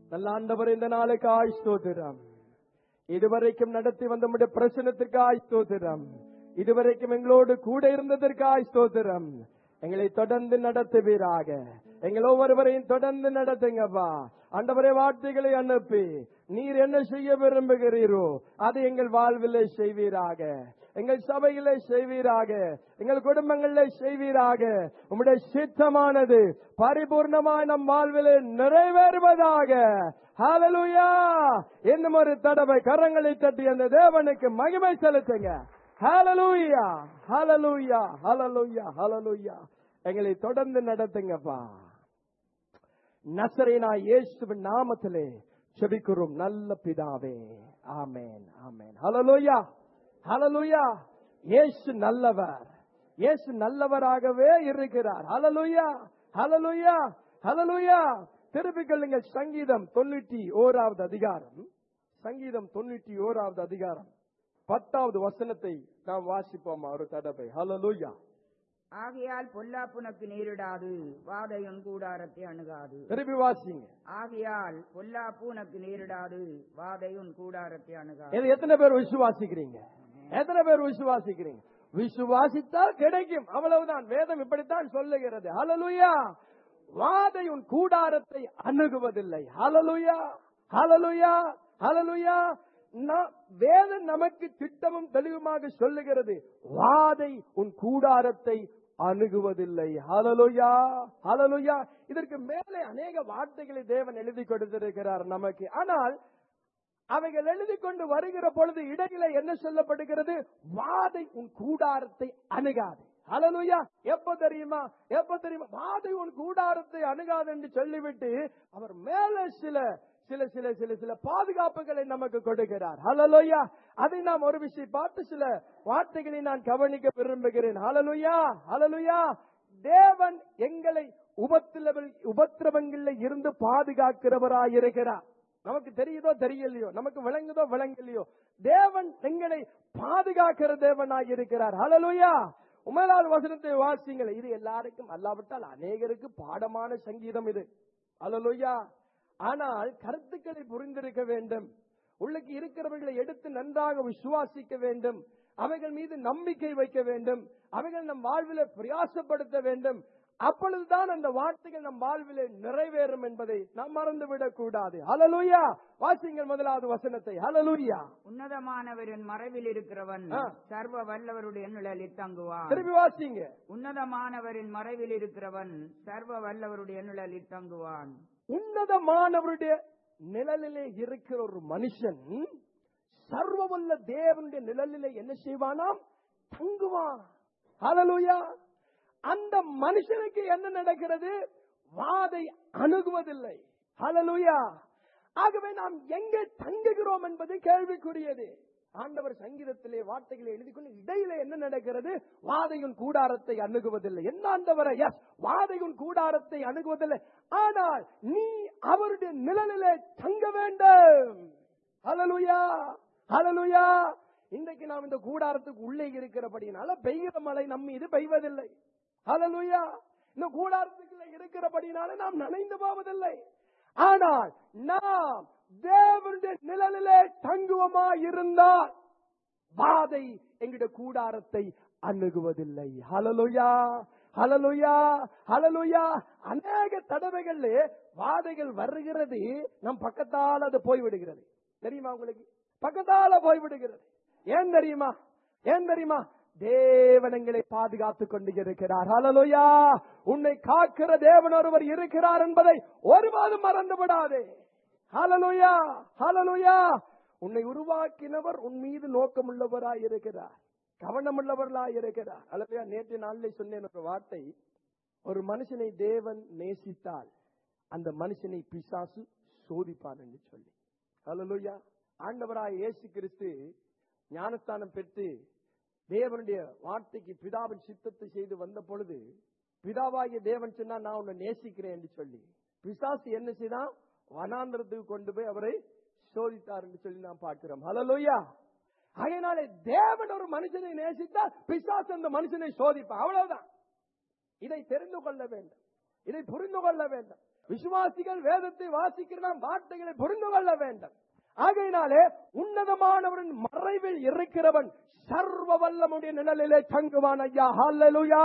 நல்ல ஆண்டவர் இந்த நாளுக்கு ஸ்தோத்திரம் இதுவரைக்கும் நடத்தி வந்த நம்முடைய பிரச்சனத்திற்கு ஸ்தோத்திரம் இதுவரைக்கும் எங்களோடு கூட இருந்ததற்கு ஸ்தோத்திரம் எங்களை தொடர்ந்து நடத்துவீராக எங்கள் ஒவ்வொருவரையும் தொடர்ந்து நடத்துங்கப்பா ஆண்டவரே வார்த்தைகளை அனுப்பி நீர் என்ன செய்ய விரும்புகிறீரோ அதை எங்கள் வாழ்விலே செய்வீராக எங்கள் சபையிலே செய்வீராக எங்கள் குடும்பங்களிலே செய்வீராக உம்முடைய சித்தமானது பரிபூர்ணமாய் நம் வாழ்விலே நிறைவேறுவதாக ஹalleluya இன்னும் ஒரு தடவை கரங்களை தட்டி அந்த தேவனுக்கு மகிமை செலுத்துங்க ஹalleluya ஹalleluya ஹalleluya ஹalleluya எங்களை தொடர்ந்து நடத்துங்கப்பா நசரேனா இயேசுவின் நாமத்திலே செபிக்கிறோம் நல்ல பிதாவே ஆமென் ஆமென் ஹalleluya ஹalleluya இயேசு நல்லவர் இயேசு நல்லவராகவே இருக்கிறார் ஹalleluya ஹalleluya ஹalleluya திருப்பிக் கொள்ளுங்கள் சங்கீதம் தொண்ணூற்றி ஓராவது அதிகாரம் சங்கீதம் தொண்ணூற்றி ஓராவது அதிகாரம் பத்தாவது வசனத்தை நாம் வாசிப்போம் ஒரு தடவை ஹalleluya ஆகையால் பொல்லாப்புனக்கு நேரிடாது வாதையுன் கூடாரத்தை அணுகாது திருப்பி வாசிங்க ஆகையால் பொல்லாப்பு உனக்கு நேரிடாது வாதையுன் கூடாரத்தை அணுகாது இது எத்தனை பேர் விசுவாசிக்கிறீங்க எத்தனை பேர் விசுவாசிக்கிறீங்க விசுவாசித்தால் கிடைக்கும் அவ்வளவுதான் வேதம் இப்படித்தான் சொல்லுகிறது ஹalleluya வாதை உன் கூடாரத்தை அணுகுவதில்லை ஹalleluya ஹalleluya ஹalleluya நா- வேதம் நமக்கு திட்டமும் தெளிவுமாக சொல்லுகிறது வாதை உன் கூடாரத்தை அணுகுவதில்லை ஹalleluya ஹalleluya இதற்கு மேலே அநேக வார்த்தைகளை தேவன் எழுதி கொடுத்திருக்கிறார் நமக்கு ஆனால் அவைகள் எழுதி கொண்டு வருகிற பொழுது இடையில என்ன சொல்லப்படுகிறது வாதை உன் கூடாரத்தை அணுகாது ஹalleluya எப்ப தெரியுமா எப்ப தெரியுமா வாதை உன் கூடாரத்தை அணுகாது என்று சொல்லிவிட்டு அவர் மேல சில சில சில சில சில பாதுகாப்புகளை நமக்கு கொடுக்கிறார் ஹalleluya அதை நாம் ஒரு விஷயம் பார்த்து சில வார்த்தைகளை நான் கவனிக்க விரும்புகிறேன் ஹalleluya ஹalleluya தேவன் எங்களை உபத்திரவ உபத்திரவங்களில் இருந்து பாதுகாக்கிறவராய் இருக்கிறார் நமக்கு தெரியுதோ தெரியலையோ நமக்கு விளங்குதோ விளங்கலையோ தேவன் எங்களை பாதுகாக்கிற தேவனாய் இருக்கிறார் ஹalleluya உமலால் வசனத்தை வாசிங்கள் இது எல்லாருக்கும் அல்லாவிட்டால் அநேகருக்கு பாடமான சங்கீதம் இது ஹalleluya ஆனால் கருத்துக்களை புரிந்திருக்க வேண்டும் உள்ளுக்கு இருக்கிறவர்களை எடுத்து நன்றாக விசுவாசிக்க வேண்டும் அவைகள் மீது நம்பிக்கை வைக்க வேண்டும் அவைகள் நம் வாழ்வில பிரயாசப்படுத்த வேண்டும் அப்பொழுதுதான் அந்த வார்த்தைகள் நம் வாழ்விலே நிறைவேறும் என்பதை நாம் மறந்துவிடக் கூடாது ஹalleluya வாசிங்கள் முதலாவது வசனத்தை ஹalleluya உன்னதமானவரின் மறைவில் இருக்கிறவன் ஆ. சர்வ வல்லவருடைய நிழலில் தங்குவான் திருப்பி வாசிங்க உன்னதமானவரின் மறைவில் இருக்கிறவன் சர்வ வல்லவருடைய நிழலில் தங்குவான் உன்னதமானவருடைய நிழலிலே இருக்கிற ஒரு மனுஷன் சர்வவல்ல தேவனுடைய நிழலிலே என்ன செய்வானாம் தங்குவான் ஹalleluya அந்த மனுஷனுக்கு என்ன நடக்கிறது வாதை அணுகுவதில்லை ஹalleluya ஆகவே நாம் எங்கே தங்குகிறோம் என்பது கேள்விக்குரியது ஆண்டவர் சங்கீதத்திலே வார்த்தைகளை எழுதி கொண்டு இடையில என்ன நடக்கிறது வாதையின் கூடாரத்தை அணுகுவதில்லை என்ன ஆண்டவரை எஸ் வாதையின் கூடாரத்தை அணுகுவதில்லை ஆனால் நீ அவருடைய நிழலிலே தங்க வேண்டும் ஹalleluya ஹalleluya இன்றைக்கு நாம் இந்த கூடாரத்துக்கு உள்ளே இருக்கிறபடினால பெய்கிற மழை நம் மீது பெய்வதில்லை ஹalleluya இந்த கூடாரத்துக்குள்ள இருக்கிறபடினால நாம் நனைந்து போவதில்லை ஆனால் நாம் தேவனுடைய நிழலிலே தங்குவமா இருந்தால் வாதை எங்களுடைய கூடாரத்தை அணுகுவதில்லை ஹalleluya ஹalleluya ஹalleluya அநேக தடவைகள்ல வாதைகள் வருகிறது நம் பக்கத்தால் அது போய்விடுகிறது தெரியுமா உங்களுக்கு பக்கத்தால போய்விடுகிறது ஏன் தெரியுமா ஏன் தெரியுமா தேவனங்களை பாதுகாத்துக் கொண்டு இருக்கிறார் ஹalleluya உன்னை காக்கிற தேவன் ஒருவர் இருக்கிறார் என்பதை ஒருபோதும் மறந்து விடாதே ஹalleluya ஹalleluya உன்னை உருவாக்கினவர் உன் மீது நோக்கமுள்ளவராய் இருக்கிறார் கவனமுள்ளவர்களாய் இருக்கிறார் ஹalleluya நேற்று நாளிலே சொன்னேன் ஒரு வார்த்தை ஒரு மனுஷனை தேவன் நேசித்தால் அந்த மனுஷனை பிசாசு சோதிப்பான் என்று சொல்லி ஹalleluya ஆண்டவராய் இயேசு கிறிஸ்து ஞானஸ்தானம் பெற்று தேவனுடைய வார்த்தைக்கு பிதாவின் சித்தத்தை செய்து வந்த பொழுது பிதாவாகிய தேவன் சொன்னா நான் உன்னை நேசிக்கிறேன் என்று சொல்லி பிசாசு என்ன செய்தான் வனாந்திரத்துக்கு கொண்டு போய் அவரை சோதித்தார் என்று சொல்லி நாம் பார்க்கிறோம் ஹalleluya அதனாலே தேவன் ஒரு மனுஷனை நேசித்தால் பிசாசு அந்த மனுஷனை சோதிப்பான் அவ்வளவுதான் இதை தெரிந்து கொள்ள வேண்டும் இதை புரிந்து கொள்ள வேண்டும் விசுவாசிகள் வேதத்தை வாசிக்கிற நாம் வார்த்தைகளை புரிந்து கொள்ள வேண்டும் ஆகையினாலே உன்னதமானவரின் மறைவில் இருக்கிறவன் சர்வ வல்லமுடைய நிழலிலே தங்குவான் ஐயா ஹalleluya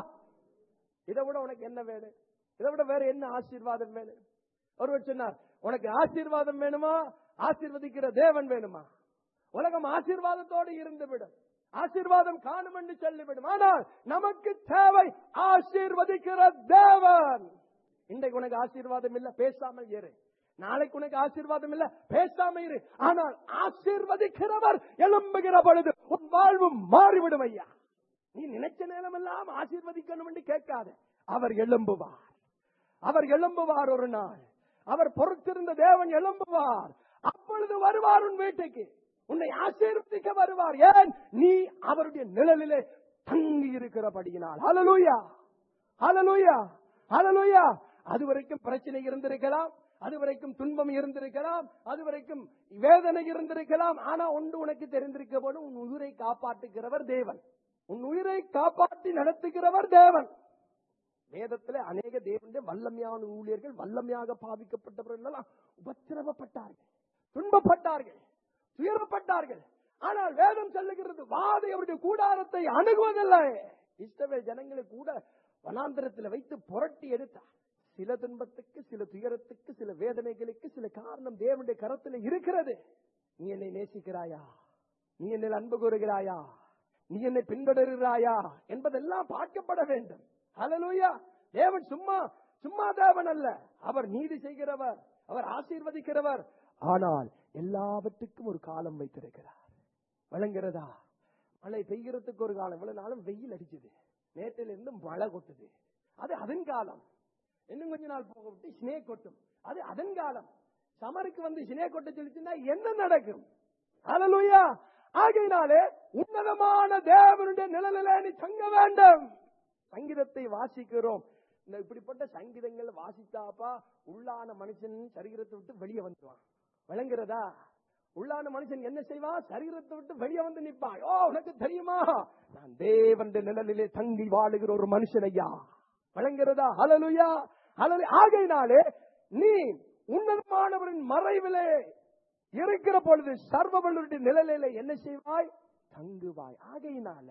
இதை விட உனக்கு என்ன வேணும் இதை விட வேற என்ன ஆசீர்வாதம் வேணும் ஒருவர் சொன்னார் உனக்கு ஆசீர்வாதம் வேணுமா ஆசீர்வதிக்கிற தேவன் வேணுமா உலகம் ஆசீர்வாதத்தோடு இருந்து விடும் ஆசீர்வாதம் காணும் என்று சொல்லிவிடும் ஆனால் நமக்கு தேவை ஆசீர்வதிக்கிற தேவன் இன்றைக்கு உனக்கு ஆசீர்வாதம் இல்ல பேசாமல் இரு நாளைக்கு உனக்கு ஆசீர்வாதம் இல்ல பேசாம இரு ஆனால் ஆசீர்வதிக்கிறவர் எழும்புகிற பொழுது உன் வாழ்வு மாறிவிடும் ஐயா நீ நினைச்ச நேரம் எல்லாம் ஆசீர்வதிக்கணும் என்று கேட்காத அவர் எழும்புவார் அவர் எழும்புவார் ஒரு நாள் அவர் பொறுத்திருந்த தேவன் எழும்புவார் அப்பொழுது வருவார் உன் வீட்டுக்கு உன்னை ஆசீர்வதிக்க வருவார் ஏன் நீ அவருடைய நிழலிலே தங்கி இருக்கிறபடியினால் ஹalleluya ஹalleluya ஹalleluya அது வரைக்கும் பிரச்சனை இருந்திருக்கலாம் அது வரைக்கும் துன்பம் இருந்திருக்கலாம் அது வரைக்கும் வேதனை இருந்திருக்கலாம் ஆனா ஒன்று உனக்கு தெரிந்திருக்க போது உன் உயிரை காப்பாற்றுகிறவர் தேவன் உன் உயிரை காப்பாற்றி நடத்துகிறவர் தேவன் வேதத்திலே அநேக தேவனுடைய வல்லமையான ஊழியர்கள் வல்லமையாக பாவிக்கப்பட்டவர்கள் எல்லாம் உபத்திரவப்பட்டார்கள் துன்பப்பட்டார்கள் துயரப்பட்டார்கள் ஆனால் வேதம் சொல்லுகிறது வாதை அவருடைய கூடாரத்தை அணுகுவதில்லை இஸ்ரவேல் ஜனங்களை கூட வனாந்திரத்தில் வைத்து புரட்டி எடுத்தார் சில துன்பத்துக்கு சில துயரத்துக்கு சில வேதனைகளுக்கு சில காரணம் தேவனுடைய கரத்தில் இருக்கிறது நீ என்னை நேசிக்கிறாயா நீ என்னை அன்பு கூறுகிறாயா நீ என்னை பின்தொடர்கிறாயா என்பதெல்லாம் பார்க்கப்பட வேண்டும் ஹalleluya தேவன் சும்மா சும்மா தேவன் அல்ல அவர் நீதி செய்கிறவர் அவர் ஆசீர்வதிக்கிறவர் ஆனால் எல்லாவற்றுக்கும் ஒரு காலம் வைத்திருக்கிறார் வழங்குறதா மழை பெய்கிறதுக்கு ஒரு காலம் இவ்வளவு நாளும் வெயில் அடிச்சது நேற்றில இருந்து மழை கொட்டுது அது அதன் காலம் இன்னும் கொஞ்ச நாள் போக விட்டு ஸ்னே கொட்டும் அது அதன் காலம் சமருக்கு வந்து ஸ்னே கொட்ட சொல்லிச்சுன்னா என்ன நடக்கும் ஹalleluya ஆகையினாலே உன்னதமான தேவனுடைய நிழலிலே நீ தங்க வேண்டும் சங்கீதத்தை வாசிக்கிறோம் இந்த இப்படிப்பட்ட சங்கீதங்கள் வாசித்தாப்பா உள்ளான மனுஷன் சரீரத்தை விட்டு வெளியே வந்துருவான் விளங்குறதா உள்ளான மனுஷன் என்ன செய்வான் சரீரத்தை விட்டு வெளியே வந்து நிற்பான் ஓ உனக்கு தெரியுமா நான் தேவன் நிழலிலே தங்கி வாழுகிற ஒரு மனுஷன் ஐயா விளங்குறதா ஹலலுயா ஹலலு ஆகையினாலே நீ உன்னதமானவரின் மறைவிலே இருக்கிற பொழுது சர்வவல்லுடைய நிழலிலே என்ன செய்வாய் தங்குவாய் ஆகையினால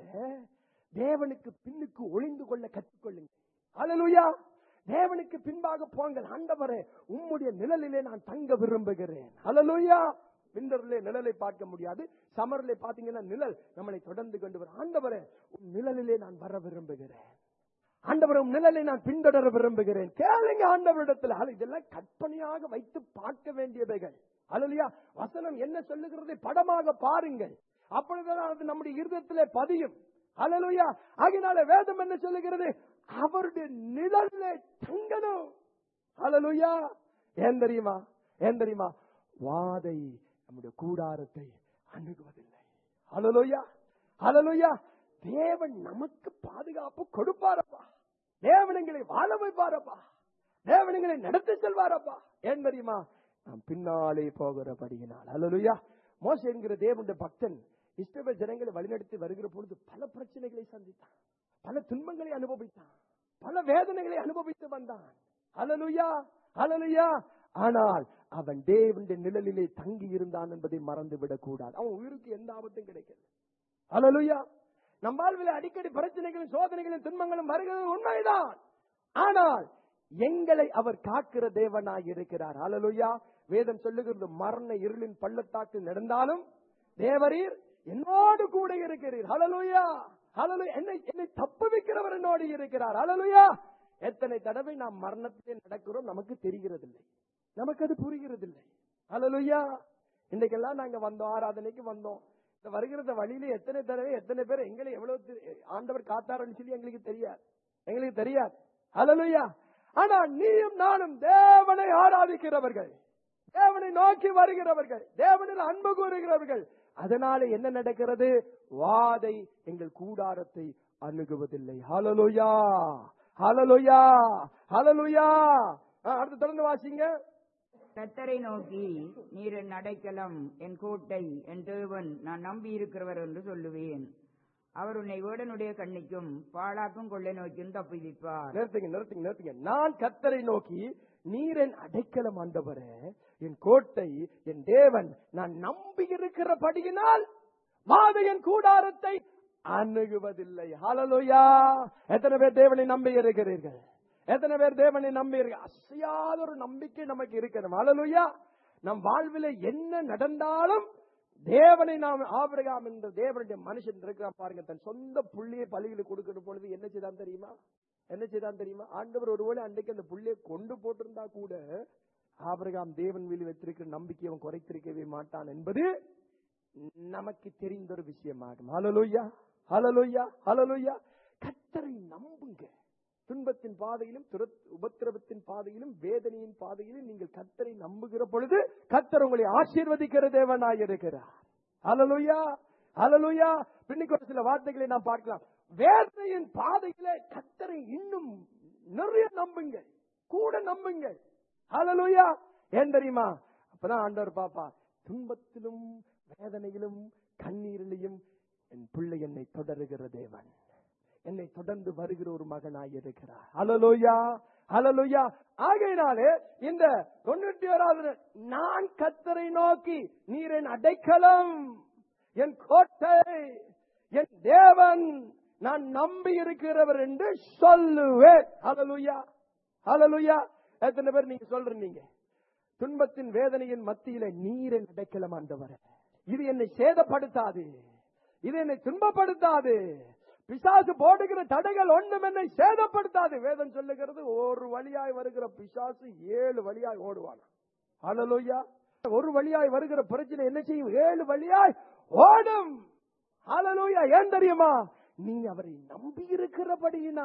தேவனுக்கு பின்னுக்கு ஒளிந்து கொள்ள கற்றுக்கொள்ளுங்க ஹalleluya தேவனுக்கு பின்பாக போங்கள் ஆண்டவரே உம்முடைய நிழலிலே நான் தங்க விரும்புகிறேன் ஹalleluya விண்டர்லே நிழலை பார்க்க முடியாது சமர்லே பாத்தீங்கன்னா நிழல் நம்மளை தொடர்ந்து கொண்டு வரும் ஆண்டவரே உன் நிழலிலே நான் வர விரும்புகிறேன் ஆண்டவர் உன் நிழலை நான் பின்தொடர விரும்புகிறேன் கேளுங்க ஆண்டவரிடத்தில் ஆனா, இதெல்லாம் கற்பனையாக வைத்து பார்க்க வேண்டியவைகள் அல்லையா வசனம் என்ன சொல்லுகிறதை படமாக பாருங்கள் அப்பொழுதுதான் அது நம்முடைய இருதயத்திலே பதியும் அல்லலுயா ஆகினால வேதம் என்ன சொல்லுகிறது அவருடைய நிழலிலே தங்கணும் அல்லலுயா ஏன் தெரியுமா ஏன் தெரியுமா வாதை நம்முடைய கூடாரத்தை அணுகுவதில்லை அல்லலுயா அல்லலுயா தேவன் நமக்கு பாதுகாப்பு கொடுப்பாரப்பா தேவனங்களை வாழ வைப்பாரப்பா தேவனங்களை நடத்தி செல்வாரப்பா ஏன் தெரியுமா நாம் பின்னாலே போகிறபடியினால் அல்லலுயா மோச என்கிற தேவனுடைய பக்தன் இஸ்ரவேல் ஜனங்களை வழிநடத்தி வருகிற பொழுது பல பிரச்சனைகளை சந்தித்தான் பல துன்பங்களை அனுபவித்தான் பல வேதனைகளை அனுபவித்து வந்தான் அல்லலுயா அல்லலுயா ஆனால் அவன் தேவனுடைய நிழலிலே தங்கி இருந்தான் என்பதை மறந்து விடக்கூடாது அவன் உயிருக்கு எந்த ஆபத்தும் கிடைக்கல அல்லலுயா நம் வாழ்வில் அடிக்கடி பிரச்சனைகளும் சோதனைகளும் துன்பங்களும் வருகிறது உண்மைதான் ஆனால் எங்களை அவர் காக்கிற தேவனாய் இருக்கிறார் அல்லலுயா வேதம் சொல்லுகிறது மரண இருளின் பள்ளத்தாக்கில் நடந்தாலும் தேவரீர் என்னோடு கூட இருக்கிறீர் ஹalleluya ஹalleluya என்னை என்னை தப்புவிக்கிறவர் என்னோடு இருக்கிறார் ஹalleluya எத்தனை தடவை நாம் மரணத்திலே நடக்கிறோம் நமக்கு தெரிகிறதில்லை நமக்கு அது புரிகிறதில்லை ஹalleluya இன்றைக்கெல்லாம் நாங்க வந்தோம் ஆராதனைக்கு வந்தோம் இந்த வருகிற வழியில எத்தனை தடவை எத்தனை பேர் எங்களை எவ்வளவு தி- ஆண்டவர் காத்தாருன்னு சொல்லி எங்களுக்கு தெரியாது எங்களுக்கு தெரியாது ஹalleluya ஆனா நீயும் நானும் தேவனை ஆராதிக்கிறவர்கள் தேவனை நோக்கி வருகிறவர்கள் தேவனில் அன்பு கூறுகிறவர்கள் அதனால என்ன நடக்கிறது வாதை எங்கள் கூடாரத்தை அணுகுவதில்லை ஹalleluya ஹalleluya ஹalleluya ஆ, அடுத்து தொடர்ந்து வாசிங்க கத்தரை நோக்கி நீர் என் அடைக்கலம் என் கோட்டை என் தேவன் நான் நம்பி இருக்கிறவர் என்று சொல்லுவேன் அவர் உன்னை வேடனுடைய கண்ணிக்கும் பாழாக்கும் கொள்ளை நோக்கியும் தப்புவிப்பார் நிறுத்துங்க நிறுத்துங்க நிறுத்துங்க நான் கத்தரை நோக்கி நீர் என் அடைக்கலம் ஆண்டவரே என் கோட்டை என் தேவன் நான் நம்பி இருக்கிறபடியினால் மாதையன் கூடாரத்தை அணுகுவதில்லை ஹalleluya எத்தனை பேர் தேவனை நம்பி இருக்கிறீர்கள் எத்தனை பேர் தேவனை நம்பி இருக்க அசையாத ஒரு நம்பிக்கை நமக்கு இருக்கணும் ஹalleluya நம் வாழ்வில என்ன நடந்தாலும் தேவனை நாம் ஆபிரகாம் என்ற தேவனுடைய மனுஷன் இருக்கிறான் பாருங்க தன் சொந்த புள்ளியை பலிகளை கொடுக்கிற பொழுது என்ன செய்தான் தெரியுமா என்ன செய்தான் தெரியுமா ஆண்டவர் ஒருவேளை அன்றைக்கு அந்த புள்ளியை கொண்டு போட்டிருந்தா கூட ஆபிரகாம் தேவன் மீது வைத்திருக்கிற நம்பிக்கை அவன் குறைத்திருக்கவே மாட்டான் என்பது நமக்கு தெரிந்த ஒரு விஷயமாகும் ஹalleluya ஹalleluya ஹalleluya கர்த்தரை நம்புங்க துன்பத்தின் பாதையிலும் துர- உபத்திரவத்தின் பாதையிலும் வேதனையின் பாதையிலும் நீங்கள் கர்த்தரை நம்புகிற பொழுது கர்த்தர் உங்களை ஆசீர்வதிக்கிற தேவனாய் இருக்கிறார் ஹalleluya ஹalleluya பின்னிக்கு ஒரு சில வார்த்தைகளை நாம் பார்க்கலாம் வேதனையின் பாதையிலே கர்த்தரை இன்னும் நிறைய நம்புங்க கூட நம்புங்க ஹalleluya ஏன் தெரியுமா அப்பதான் ஆண்டவர் பாப்பா துன்பத்திலும் வேதனையிலும் கண்ணீரிலையும் என் பிள்ளை என்னை தொடருகிற தேவன் என்னை தொடர்ந்து வருகிற ஒரு மகனாய் இருக்கிறார் ஹalleluya ஹalleluya ஆகையினாலே இந்த தொண்ணூற்றி ஓராவது நான் கத்தரை நோக்கி நீர் என் அடைக்கலம் என் கோட்டை என் தேவன் நான் நம்பி இருக்கிறவர் என்று சொல்லுவேன் ஹalleluya ஹalleluya எத்தனை பேர் நீங்க சொல்றீங்க துன்பத்தின் வேதனையின் மத்தியில நீரை அடைக்கலம் ஆண்டவர் இது என்னை சேதப்படுத்தாது இது என்னை துன்பப்படுத்தாது பிசாசு போடுகிற தடைகள் ஒன்றும் என்னை சேதப்படுத்தாது வேதம் சொல்லுகிறது ஒரு வழியாய் வருகிற பிசாசு ஏழு வழியாய் ஓடுவான் ஹalleluya ஒரு வழியாய் வருகிற பிரச்சனை என்ன செய்யும் ஏழு வழியாய் ஓடும் ஹalleluya ஏன் தெரியுமா நீ அவரை நம்பி இருக்கிறபடியினா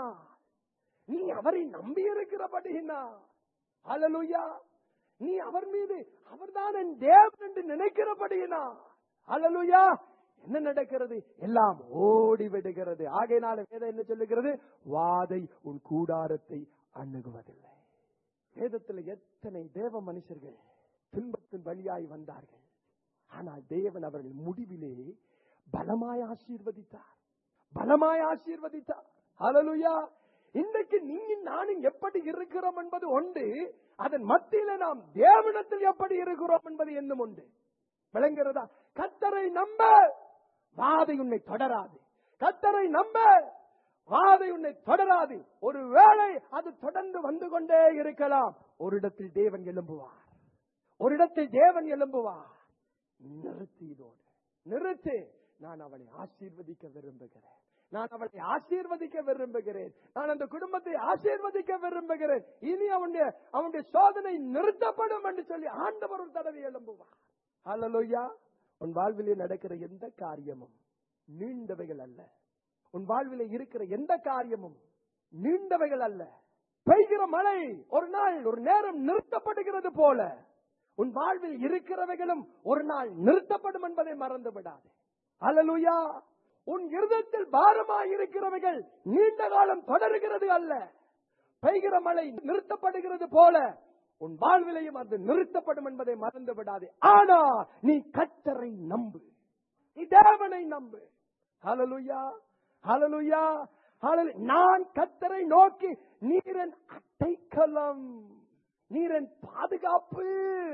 நீ அவரை நம்பி இருக்கிறபடியினா ஹalleluya நீ அவர் மீது அவர்தான் என் தேவன் என்று நினைக்கிறபடியினா ஹalleluya என்ன நடக்கிறது எல்லாம் ஓடி விடுகிறது ஆகையினால வேதம் என்ன சொல்லுகிறது வாதை உன் கூடாரத்தை அணுகுவதில்லை வேதத்தில் எத்தனை தேவ மனுஷர்கள் துன்பத்தின் வழியாய் வந்தார்கள் ஆனால் தேவன் அவர்கள் முடிவிலே பலமாய் ஆசீர்வதித்தார் பலமாய் ஆசீர்வதித்தார் ஹalleluya இன்றைக்கு நீயும் நானும் எப்படி இருக்கிறோம் என்பது உண்டு அதன் மத்தியில நாம் தேவனத்தில் எப்படி இருக்கிறோம் என்பது என்னும் உண்டு விளங்குகிறதா கத்தரை நம்ப வாதை உன்னை தொடராது கத்தரை நம்ப வாதை உன்னை தொடராது ஒருவேளை அது தொடர்ந்து வந்து கொண்டே இருக்கலாம் ஒரு இடத்தில் தேவன் எழும்புவார் ஒரு இடத்தில் தேவன் எழும்புவார் நிறுத்து இதோடு நிறுத்து நான் அவளை ஆசீர்வதிக்க விரும்புகிறேன் நான் அவளை ஆசீர்வதிக்க விரும்புகிறேன் நான் அந்த குடும்பத்தை ஆசீர்வதிக்க விரும்புகிறேன் இனி அவனுடைய அவனுடைய சோதனை நிறுத்தப்படும் என்று சொல்லி ஆண்டவர் ஒரு தடவை எழும்புவார் ஹalleluya உன் வாழ்விலே நடக்கிற எந்த காரியமும் நீண்டவைகள் அல்ல உன் வாழ்விலே இருக்கிற எந்த காரியமும் நீண்டவைகள் அல்ல பெய்கிற மழை ஒரு நாள் ஒரு நேரம் நிறுத்தப்படுகிறது போல உன் வாழ்வில் இருக்கிறவைகளும் ஒரு நாள் நிறுத்தப்படும் என்பதை மறந்து விடாது அல்லலுயா உன் இருதயத்தில் பாரமாய் இருக்கிறவைகள் நீண்ட காலம் தொடருகிறது அல்ல பெய்கிற மழை நிறுத்தப்படுகிறது போல உன் வாழ்விலையும் அது நிறுத்தப்படும் என்பதை மறந்து விடாதே ஆனா நீ கத்தரை நம்பு நீ தேவனை நம்பு ஹalleluya ஹalleluya ஹalleluya நான் கத்தரை நோக்கி நீரன் அடைக்கலம் நீரன் பாதுகாப்பு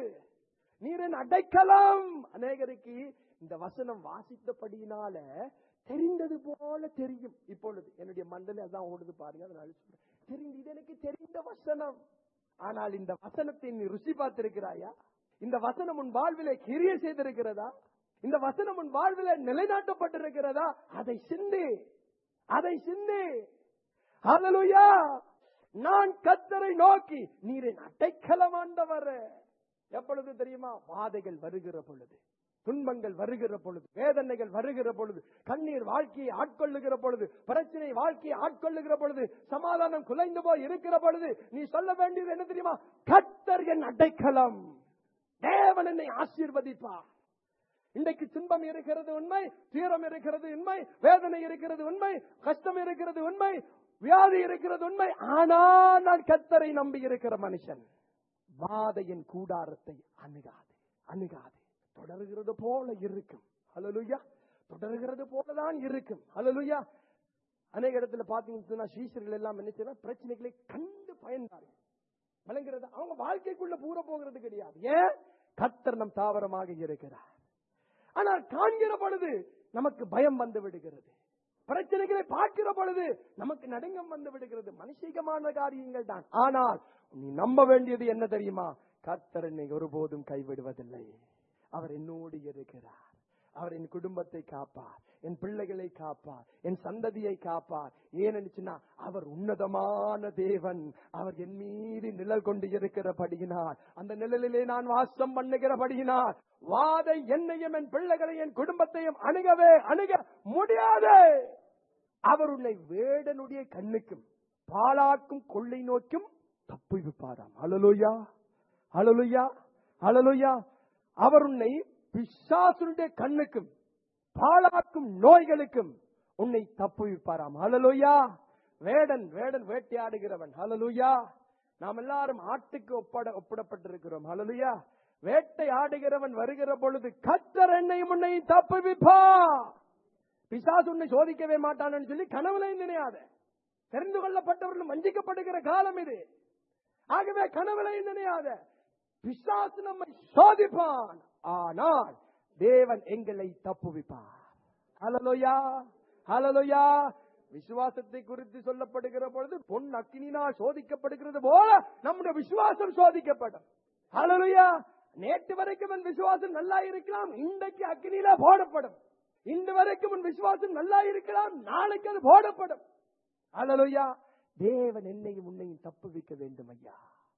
நீரன் அடைக்கலம் அநேகருக்கு இந்த வசனம் வாசித்தபடியினால தெரிந்தது போல தெரியும் இப்பொழுது என்னுடைய மண்டல அதான் ஓடுது பாருங்க அதனால சொல்றேன். தெரிந்து இது எனக்கு தெரிந்த வசனம் ஆனால் இந்த வசனத்தை நீ ருசி பார்த்திருக்கிறாயா இந்த வசனம் உன் வாழ்விலே கிரிய செய்திருக்கிறதா இந்த வசனம் உன் வாழ்விலே நிலைநாட்டப்பட்டிருக்கிறதா அதை சிந்து அதை சிந்து ஹalleluya நான் கத்தரை நோக்கி நீரின் அடைக்கலமாண்டவர் எப்பொழுது தெரியுமா வாதைகள் வருகிற பொழுது துன்பங்கள் வருகிற பொழுது வேதனைகள் வருகிற பொழுது கண்ணீர் வாழ்க்கையை ஆட்கொள்ளுகிற பொழுது பிரச்சனை வாழ்க்கையை ஆட்கொள்ளுகிற பொழுது சமாதானம் குலைந்து போய் இருக்கிற பொழுது நீ சொல்ல வேண்டியது என்ன தெரியுமா கத்தர் என் அடைக்கலம் தேவன் என்னை ஆசீர்வதிப்பார் இன்றைக்கு துன்பம் இருக்கிறது உண்மை தீரம் இருக்கிறது உண்மை வேதனை இருக்கிறது உண்மை கஷ்டம் இருக்கிறது உண்மை வியாதி இருக்கிறது உண்மை ஆனால் நான் கத்தரை நம்பி இருக்கிற மனுஷன் வாதையின் கூடாரத்தை அணுகாது அணுகாது தொடர்கிறது போல இருக்கும் ஹalleluya தொடர்கிறது போலதான் இருக்கும் ஹalleluya அநேக இடத்துல பாத்தீங்கன்னா சீசர்கள் எல்லாம் என்ன செய்யலாம் பிரச்சனைகளை கண்டு பயந்தார்கள் விளங்குறது அவங்க வாழ்க்கைக்குள்ள பூர போகிறது கிடையாது ஏன் கத்தர் நம் தாவரமாக இருக்கிறார் ஆனால் காண்கிற பொழுது நமக்கு பயம் வந்து விடுகிறது பிரச்சனைகளை பார்க்கிற பொழுது நமக்கு நடுங்கம் வந்து விடுகிறது மனுஷிகமான காரியங்கள் தான் ஆனால் நீ நம்ப வேண்டியது என்ன தெரியுமா கர்த்தர் என்னை ஒருபோதும் கைவிடுவதில்லை அவர் என்னோடு இருக்கிறார் அவர் என் குடும்பத்தை காப்பார் என் பிள்ளைகளை காப்பார் என் சந்ததியை காப்பார் ஏனென்னுச்சுன்னா அவர் உன்னதமான தேவன் அவர் என் மீது நிழல் கொண்டு இருக்கிறபடியினார் அந்த நிழலிலே நான் வாசம் பண்ணுகிறபடியினார் வாதை என்னையும் என் பிள்ளைகளை என் குடும்பத்தையும் அணுகவே அணுக முடியாது அவர் உன்னை வேடனுடைய கண்ணுக்கும் பாலாக்கும் கொள்ளை நோக்கும் தப்புவிப்பாராம் அலலுயா அலலுயா அலலுயா அவர் உன்னை பிசாசுடைய கண்ணுக்கும் பாழாக்கும் நோய்களுக்கும் உன்னை தப்புவிப்பாராம் ஹலலுயா வேடன் வேடன் வேட்டையாடுகிறவன் ஹலலுயா நாம் எல்லாரும் ஆட்டுக்கு ஒப்பட ஒப்பிடப்பட்டிருக்கிறோம் ஹலலுயா வேட்டை ஆடுகிறவன் வருகிற பொழுது கத்தர் என்னை முன்னை தப்புவிப்பா பிசாசு உன்னை சோதிக்கவே மாட்டான்னு சொல்லி கனவுலையும் நினையாத தெரிந்து கொள்ளப்பட்டவர்கள் வஞ்சிக்கப்படுகிற காலம் இது ஆகவே கனவுலையும் நினையாத பிசாசு நம்மை சோதிப்பான் ஆனால் தேவன் எங்களை தப்புவிப்பார் ஹலலோயா ஹலலோயா விசுவாசத்தை குறித்து சொல்லப்படுகிற பொழுது பொன் அக்கினினால் சோதிக்கப்படுகிறது போல நம்முடைய விசுவாசம் சோதிக்கப்படும் ஹலலோயா நேற்று வரைக்கும் என் விசுவாசம் நல்லா இருக்கலாம் இன்றைக்கு அக்கினியில போடப்படும் இன்று வரைக்கும் உன் விசுவாசம் நல்லா இருக்கலாம் நாளைக்கு அது போடப்படும் ஹலலோயா தேவன் என்னையும் உன்னையும் தப்புவிக்க வேண்டும் ஐயா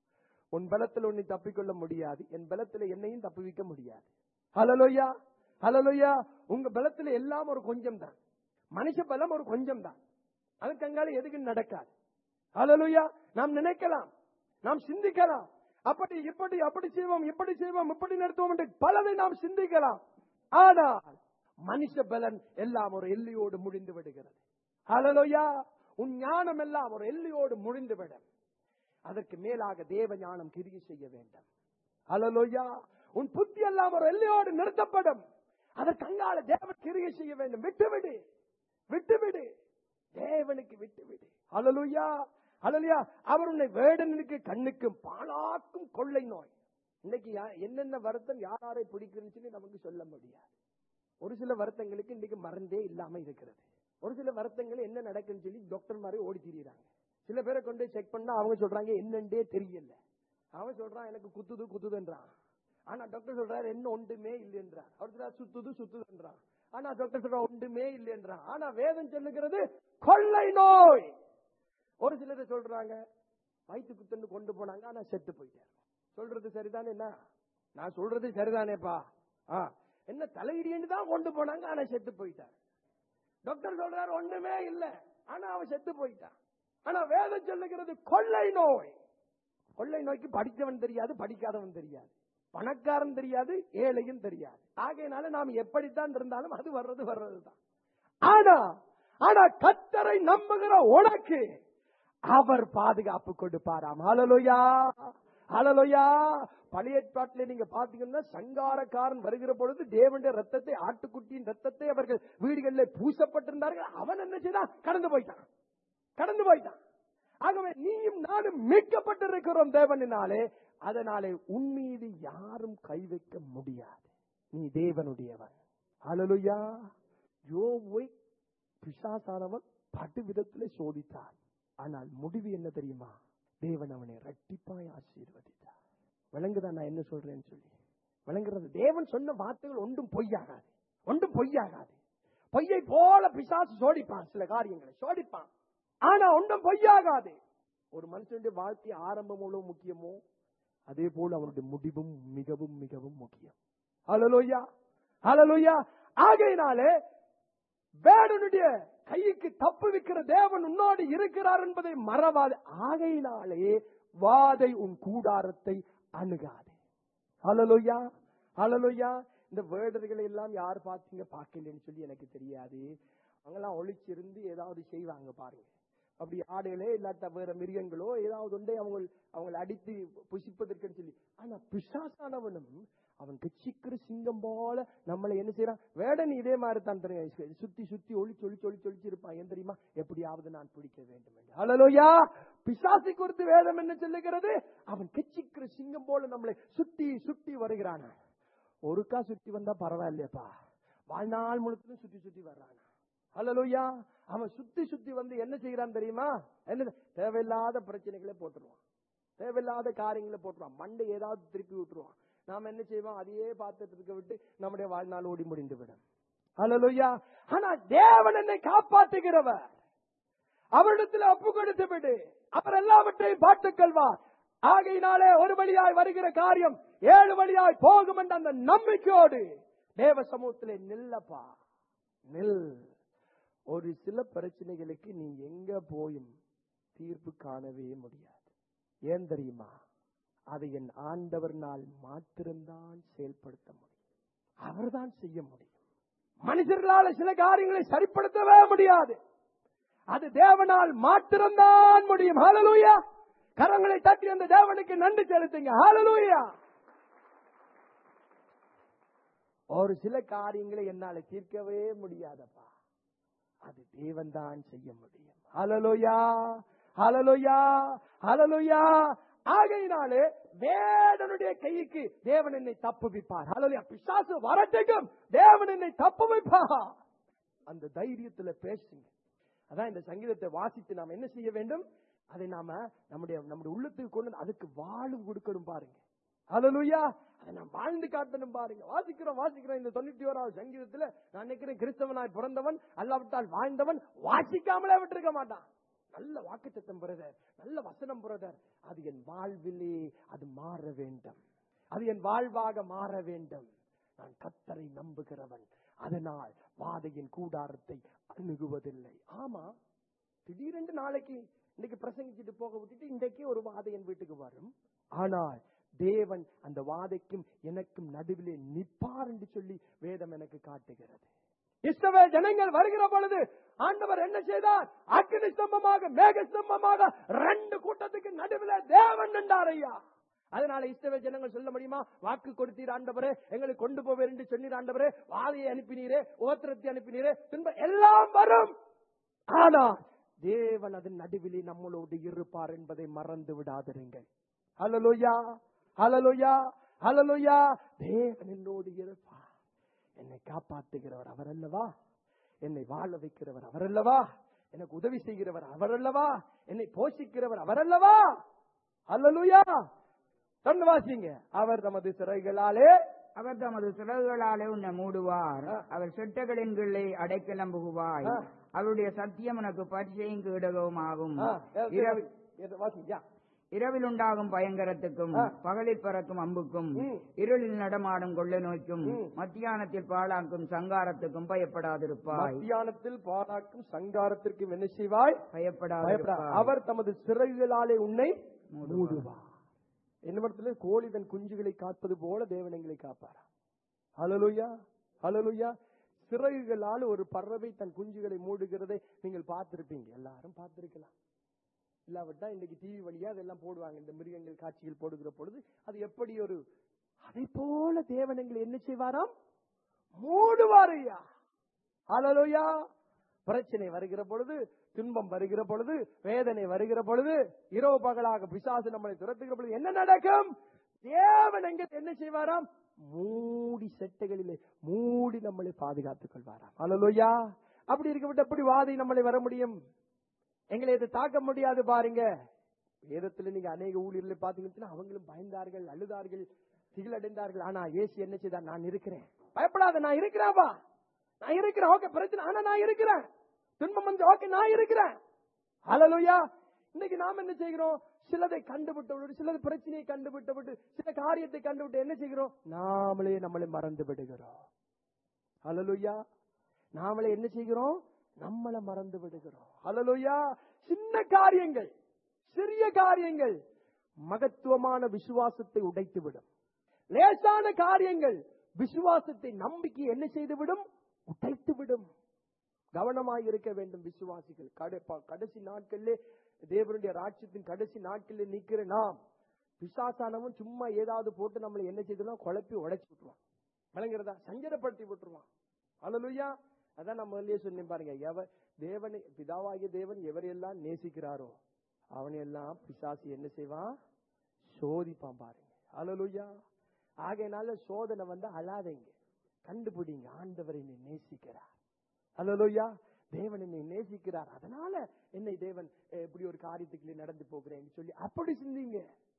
உன் பலத்தில் உன்னை தப்பிக்கொள்ள முடியாது என் பலத்தில் என்னையும் தப்புவிக்க முடியாது ஹலலோயா ஹலலோயா உங்க பலத்துல எல்லாம் ஒரு கொஞ்சம் தான் மனுஷ பலம் ஒரு கொஞ்சம் தான் அதுக்கு அங்கால எதுக்கு நடக்காது ஹலலோயா நாம் நினைக்கலாம் நாம் சிந்திக்கலாம் அப்படி இப்படி அப்படி செய்வோம் இப்படி செய்வோம் இப்படி நடத்துவோம் என்று பலதை நாம் சிந்திக்கலாம் ஆனால் மனுஷ பலன் எல்லாம் ஒரு எல்லையோடு முடிந்து விடுகிறது ஹலலோயா உன் ஞானம் எல்லாம் ஒரு எல்லையோடு முடிந்து விடும் அதற்கு மேலாக தேவ ஞானம் கிரியை செய்ய வேண்டும் ஹலலோயா உன் புத்தி எல்லாம் ஒரு எல்லையோடு நிறுத்தப்படும் அதற்கு அங்கால தேவன் கிரியை செய்ய வேண்டும் விட்டுவிடு விட்டுவிடு தேவனுக்கு விட்டுவிடு ஹலலுயா ஹலலுயா அவர் உன்னை வேடனுக்கு கண்ணுக்கும் பாழாக்கும் கொள்ளை நோய் இன்னைக்கு யா- என்னென்ன வருத்தம் யார் யாரை பிடிக்குன்னு சொல்லி நமக்கு சொல்ல முடியாது ஒரு சில வருத்தங்களுக்கு இன்னைக்கு மறந்தே இல்லாம இருக்கிறது ஒரு சில வருத்தங்கள் என்ன நடக்குன்னு சொல்லி டாக்டர் மாதிரி ஓடி திரியுறாங்க சில பேரை கொண்டு செக் பண்ணா அவங்க சொல்றாங்க என்னண்டே தெரியல அவன் சொல்றான் எனக்கு குத்துது குத்துதுன்றான் ஆனா டாக்டர் சொல்றாரு என்ன ஒன்றுமே இல்லைன்றான் அவர் சொல்றாரு சுத்துது சுத்துதுன்றான் ஆனா டாக்டர் சொல்றா ஒன்றுமே இல்லைன்றான் ஆனா வேதம் சொல்லுகிறது கொள்ளை நோய் ஒரு சிலர் சொல்றாங்க வயிற்று குத்துன்னு கொண்டு போனாங்க ஆனா செத்து போயிட்டார் சொல்றது சரிதானே என்ன நான் சொல்றது சரிதானேப்பா ஆ என்ன தலையிடின்னு தான் கொண்டு போனாங்க ஆனா செத்து போயிட்டார் டாக்டர் சொல்றாரு ஒண்ணுமே இல்ல ஆனா அவன் செத்து போயிட்டான் ஆனா வேதம் சொல்லுகிறது கொள்ளை நோய் கொள்ளை நோய்க்கு படித்தவன் தெரியாது படிக்காதவன் தெரியாது பணக்காரன் தெரியாது ஏழையும் தெரியாது ஆகையினால நாம் எப்படித்தான் இருந்தாலும் அது வர்றது வர்றதுதான் ஆனா ஆனா கத்தரை நம்புகிற உனக்கு அவர் பாதுகாப்பு கொடுப்பாராம் ஹalleluya ஹalleluya பழைய ஏற்பாட்டிலே நீங்க பாத்தீங்கன்னா சங்காரக்காரன் வருகிற பொழுது தேவனுடைய ரத்தத்தை ஆட்டுக்குட்டியின் ரத்தத்தை அவர்கள் வீடுகளில் பூசப்பட்டிருந்தார்கள் அவன் என்ன செய்தான் கடந்து போயிட்டான் கடந்து போயிட்டான் ஆகவே நீயும் நானும் மீட்கப்பட்டிருக்கிறோம் தேவனினாலே அதனாலே உன் மீது யாரும் கை வைக்க முடியாது நீ தேவனுடையவன் ஹalleluya யோபை பிசாசானவன் பட்டு விதத்திலே சோதித்தான் ஆனால் முடிவு என்ன தெரியுமா தேவன் அவனை ரட்டிப்பாய் ஆசீர்வதித்தார் விளங்குதான் நான் என்ன சொல்றேன்னு சொல்லி விளங்குறது தேவன் சொன்ன வார்த்தைகள் ஒன்றும் பொய்யாகாது ஒன்றும் பொய்யாகாது பொய்யை போல பிசாசு சோடிப்பான் சில காரியங்களை சோடிப்பான் ஆனா ஒன்றும் பொய்யாகாது ஒரு மனுஷனுடைய வாழ்க்கை ஆரம்பம் எவ்வளவு முக்கியமோ அதே போல அவனுடைய முடிவும் மிகவும் மிகவும் முக்கியம் ஹalleluya ஹalleluya ஆகையினாலே வேடனுடைய கைக்கு தப்பு வைக்கிற தேவன் உன்னோடு இருக்கிறார் என்பதை மறவாது ஆகையினாலே வாதை உன் கூடாரத்தை அணுகாது ஹalleluya ஹalleluya இந்த வேடர்களை எல்லாம் யார் பார்த்தீங்க பார்க்கலன்னு சொல்லி எனக்கு தெரியாது அவங்கெல்லாம் ஒளிச்சிருந்து ஏதாவது செய்வாங்க பாருங்க அப்படி ஆடைகளே இல்லாட்ட வேற மிருகங்களோ ஏதாவது ஒன்றை அவங்க அவங்களை அடித்து புசிப்பதற்கு சொல்லி ஆனா பிசாசானவனும் அவன் கட்சிக்கிற சிங்கம் போல நம்மளை என்ன செய்யறான் வேடன் இதே மாதிரி தான் தெரியும் சுத்தி சுத்தி ஒளிச்சு ஒளிச்சு ஒளிச்சு ஒளிச்சு இருப்பான் ஏன் தெரியுமா எப்படியாவது நான் பிடிக்க வேண்டும் என்று ஹalleluya பிசாசை குறித்து வேதம் என்ன சொல்லுகிறது அவன் கட்சிக்கிற சிங்கம் போல நம்மளை சுத்தி சுத்தி வருகிறான் ஒருக்கா சுத்தி வந்தா பரவாயில்லையப்பா வாழ்நாள் முழுவதும் சுத்தி சுத்தி வர்றான் ஹalleluya அவன் சுத்தி சுத்தி வந்து என்ன செய்யறான் தெரியுமா என்ன தேவையில்லாத பிரச்சனைகளை போட்டுருவான் தேவையில்லாத காரியங்களை போட்டுருவான் மண்டை ஏதாவது திருப்பி விட்டுருவான் நாம என்ன செய்வோம் அதையே பார்த்துட்டு இருக்க விட்டு நம்முடைய வாழ்நாள் ஓடி முடிந்து விடும் ஹalleluya ஆனா தேவன் என்னை காப்பாற்றுகிறவர் அவரிடத்தில் ஒப்பு கொடுத்து விடு அவர் எல்லாவற்றையும் பார்த்துக் கொள்வார் ஆகையினாலே ஒரு வழியாய் வருகிற காரியம் ஏழு வழியாய் போகும் என்ற அந்த நம்பிக்கையோடு தேவ சமூகத்திலே நில்லப்பா நில் ஒரு சில பிரச்சனைகளுக்கு நீ எங்க போயும் தீர்ப்பு காணவே முடியாது ஏன் தெரியுமா அதை என் ஆண்டவர்னால் மாத்திரம்தான் செயல்படுத்த முடியும் அவர்தான் செய்ய முடியும் மனிதர்களால சில காரியங்களை சரிப்படுத்தவே முடியாது அது தேவனால் மாத்திரம்தான் முடியும் ஹalleluya கரங்களை தட்டி அந்த தேவனுக்கு நன்றி செலுத்துங்க ஹalleluya ஒரு சில காரியங்களை என்னால தீர்க்கவே முடியாதப்பா அது தேவன் தான் செய்ய முடியும் ஹalleluya ஹalleluya ஹalleluya ஆகையினாலே வேடனுடைய கைக்கு தேவன் என்னை தப்புவிப்பார் ஹalleluya பிசாசு வரட்டுக்கும் தேவன் என்னை தப்புவிப்பார் அந்த தைரியத்துல பேசுங்க அதான் இந்த சங்கீதத்தை வாசித்து நாம் என்ன செய்ய வேண்டும் அதை நாம நம்முடைய நம்முடைய உள்ளத்துக்கு கொண்டு வந்து அதுக்கு வாழ்வு கொடுக்கணும் பாருங்க ஹalleluya அதை நாம் வாழ்ந்து காட்டணும் பாருங்க வாசிக்கிறோம் வாசிக்கிறோம் இந்த தொண்ணூத்தி ஓராவது சங்கீதத்துல நான் நினைக்கிறேன் கிறிஸ்தவனாய் பிறந்தவன் அல்லாவிட்டால் வாழ்ந்தவன் வாசிக்காமலே விட்டிருக்க மாட்டான் நல்ல வாக்குத்தத்தம் பிரதர் நல்ல வசனம் பிரதர் அது என் வாழ்விலே அது மாற வேண்டும் அது என் வாழ்வாக மாற வேண்டும் நான் கத்தரை நம்புகிறவன் அதனால் வாதையின் கூடாரத்தை அணுகுவதில்லை ஆமா திடீரென்று நாளைக்கு இன்னைக்கு பிரசங்கிச்சுட்டு போக விட்டுட்டு இன்றைக்கே ஒரு வாதை என் வீட்டுக்கு வரும் ஆனால் தேவன் அந்த வாதைக்கும் எனக்கும் நடுவிலே நிப்பார் என்று சொல்லி வேதம் எனக்கு காட்டுகிறது இஸ்ரவேல் ஜனங்கள் வருகிற பொழுது ஆண்டவர் என்ன செய்தார் அக்னி ஸ்தம்பமாக மேக ஸ்தம்பமாக ரெண்டு கூட்டத்துக்கு நடுவில் தேவன் நின்றார் ஐயா அதனால இஸ்ரவேல் ஜனங்கள் சொல்ல முடியுமா வாக்கு கொடுத்தீர் ஆண்டவரே எங்களை கொண்டு போவேர் என்று சொன்னீர் ஆண்டவரே வாதையை அனுப்பினீரே ஓத்திரத்தை அனுப்பினீரே பின்பு எல்லாம் வரும் ஆனா தேவன் அதன் நடுவிலே நம்மளோடு இருப்பார் என்பதை மறந்து விடாதிருங்கள் ஹalleluya ஹalleluya ஹalleluya தேவன் என்னோடு இருப்பார் என்னை காப்பாற்றுகிறவர் அவர் அல்லவா என்னை வாழ வைக்கிறவர் அவர் அல்லவா எனக்கு உதவி செய்கிறவர் அவர் அல்லவா என்னை போஷிக்கிறவர் அவர் அல்லவா அல்லலுயா தொடர்ந்து வாசிங்க அவர் தமது சிறைகளாலே அவர் தமது சிறகுகளாலே உன்னை மூடுவார் அவர் செட்டகளின் கீழே அடைக்கலம் புகுவாய் ஆ. அவருடைய சத்தியம் உனக்கு பரிசையும் கீடகവും ஆகும் ஆ, இரவு- இது வாசிங்க இரவில் உண்டாகும் பயங்கரத்துக்கும் ஆ. பகலில் பறக்கும் அம்புக்கும் ம். இருளில் நடமாடும் கொள்ளை நோய்க்கும் ம். மத்தியானத்தில் பாழாக்கும் சங்காரத்துக்கும் பயப்படாதிருப்பாய் மத்தியானத்தில் பாராக்கும் சங்காரத்திற்கும் என்ன செய்வாய் பயப்படா பயப்படாதிருப்பாய் அவர் தமது சிறகுகளாலே உன்னை மூடுவார். மூடுவார் என்னிடத்துல கோழி தன் குஞ்சுகளை காப்பது போல தேவன் எங்களை காப்பாரா ஹalleluya ஹalleluya சிறகுகளால் ஒரு பறவை தன் குஞ்சுகளை மூடுகிறதை நீங்கள் பார்த்திருப்பீங்க எல்லாரும் பார்த்திருக்கலாம் இல்லாவிட்டா இன்னைக்கு டிவி வழியா அதெல்லாம் போடுவாங்க இந்த மிருகங்கள் காட்சிகள் போடுகிற பொழுது அது எப்படி ஒரு அதை போல தேவன் எங்களை என்ன செய்வாராம் மூடுவார் ஐயா ஹalleluya பிரச்சனை வருகிற பொழுது துன்பம் வருகிற பொழுது வேதனை வருகிற பொழுது இரவு பகலாக பிசாசு நம்மளை துரத்துகிற பொழுது என்ன நடக்கும் தேவன் எங்க என்ன செய்வாராம் மூடி செட்டைகளிலே மூடி நம்மளை பாதுகாத்துக் கொள்வாராம் ஹalleluya அப்படி இருக்கப்பட்ட எப்படி வாதை நம்மளை வர முடியும் எங்களை இதை தாக்க முடியாது பாருங்க வேதத்துல நீங்க அநேக ஊழியர்களை பாத்தீங்கன்னா அவங்களும் பயந்தார்கள் அழுதார்கள் திகிலடைந்தார்கள் ஆனா இயேசு என்ன செய்தார் நான் இருக்கிறேன் பயப்படாத நான் இருக்கிறேன்ப்பா நான் இருக்கிறேன் ஓகே பிரச்சனை ஆனா நான் இருக்கிறேன் துன்பம் வந்து ஓகே நான் இருக்கிறேன் ஹalleluya இன்னைக்கு நாம் என்ன செய்கிறோம் சிலதை கண்டுபிட்டு விட்டு சிலது பிரச்சனையை கண்டுபிட்டு விட்டு சில காரியத்தை கண்டுபிட்டு என்ன செய்கிறோம் நாமளே நம்மளை மறந்து விடுகிறோம் ஹalleluya நாமளே என்ன செய்கிறோம் நம்மளை மறந்து விடுகிறோம் ஹalleluya சின்ன காரியங்கள் சிறிய காரியங்கள் மகத்துவமான விசுவாசத்தை உடைத்துவிடும் லேசான காரியங்கள் விசுவாசத்தை நம்பிக்கை என்ன செய்துவிடும் உடைத்துவிடும் கவனமாய் இருக்க வேண்டும் விசுவாசிகள் கடை- ப- கடைசி நாட்களிலே தேவனுடைய ராட்சியத்தின் கடைசி நாட்களில் நிக்கிற நாம் பிசாசானவன் சும்மா ஏதாவது போட்டு நம்மளை என்ன செய்தோம் குழப்பி உடைச்சு விட்டுருவான் விளங்குறதா சஞ்சலப்படுத்தி விட்டுருவான் அல்லலுயா அதான் நம்ம முதல்லயே சொன்னேன் பாருங்க எவ தேவனை பிதாவாகிய தேவன் எவரையெல்லாம் நேசிக்கிறாரோ அவனையெல்லாம் பிசாசு என்ன செய்வான் சோதிப்பான் பாருங்க அல்லலுயா ஆகையினால சோதனை வந்து அழாதீங்க கண்டுபிடிங்க ஆண்டவர் என்னை நேசிக்கிறார் அல்லலுயா தேவன் என்னை நேசிக்கிறார் அதனால என்னை தேவன் அஹ், இப்படி ஒரு காரியத்துக்குள்ளே நடந்து போகிறேன்னு சொல்லி அப்படி சிந்திங்க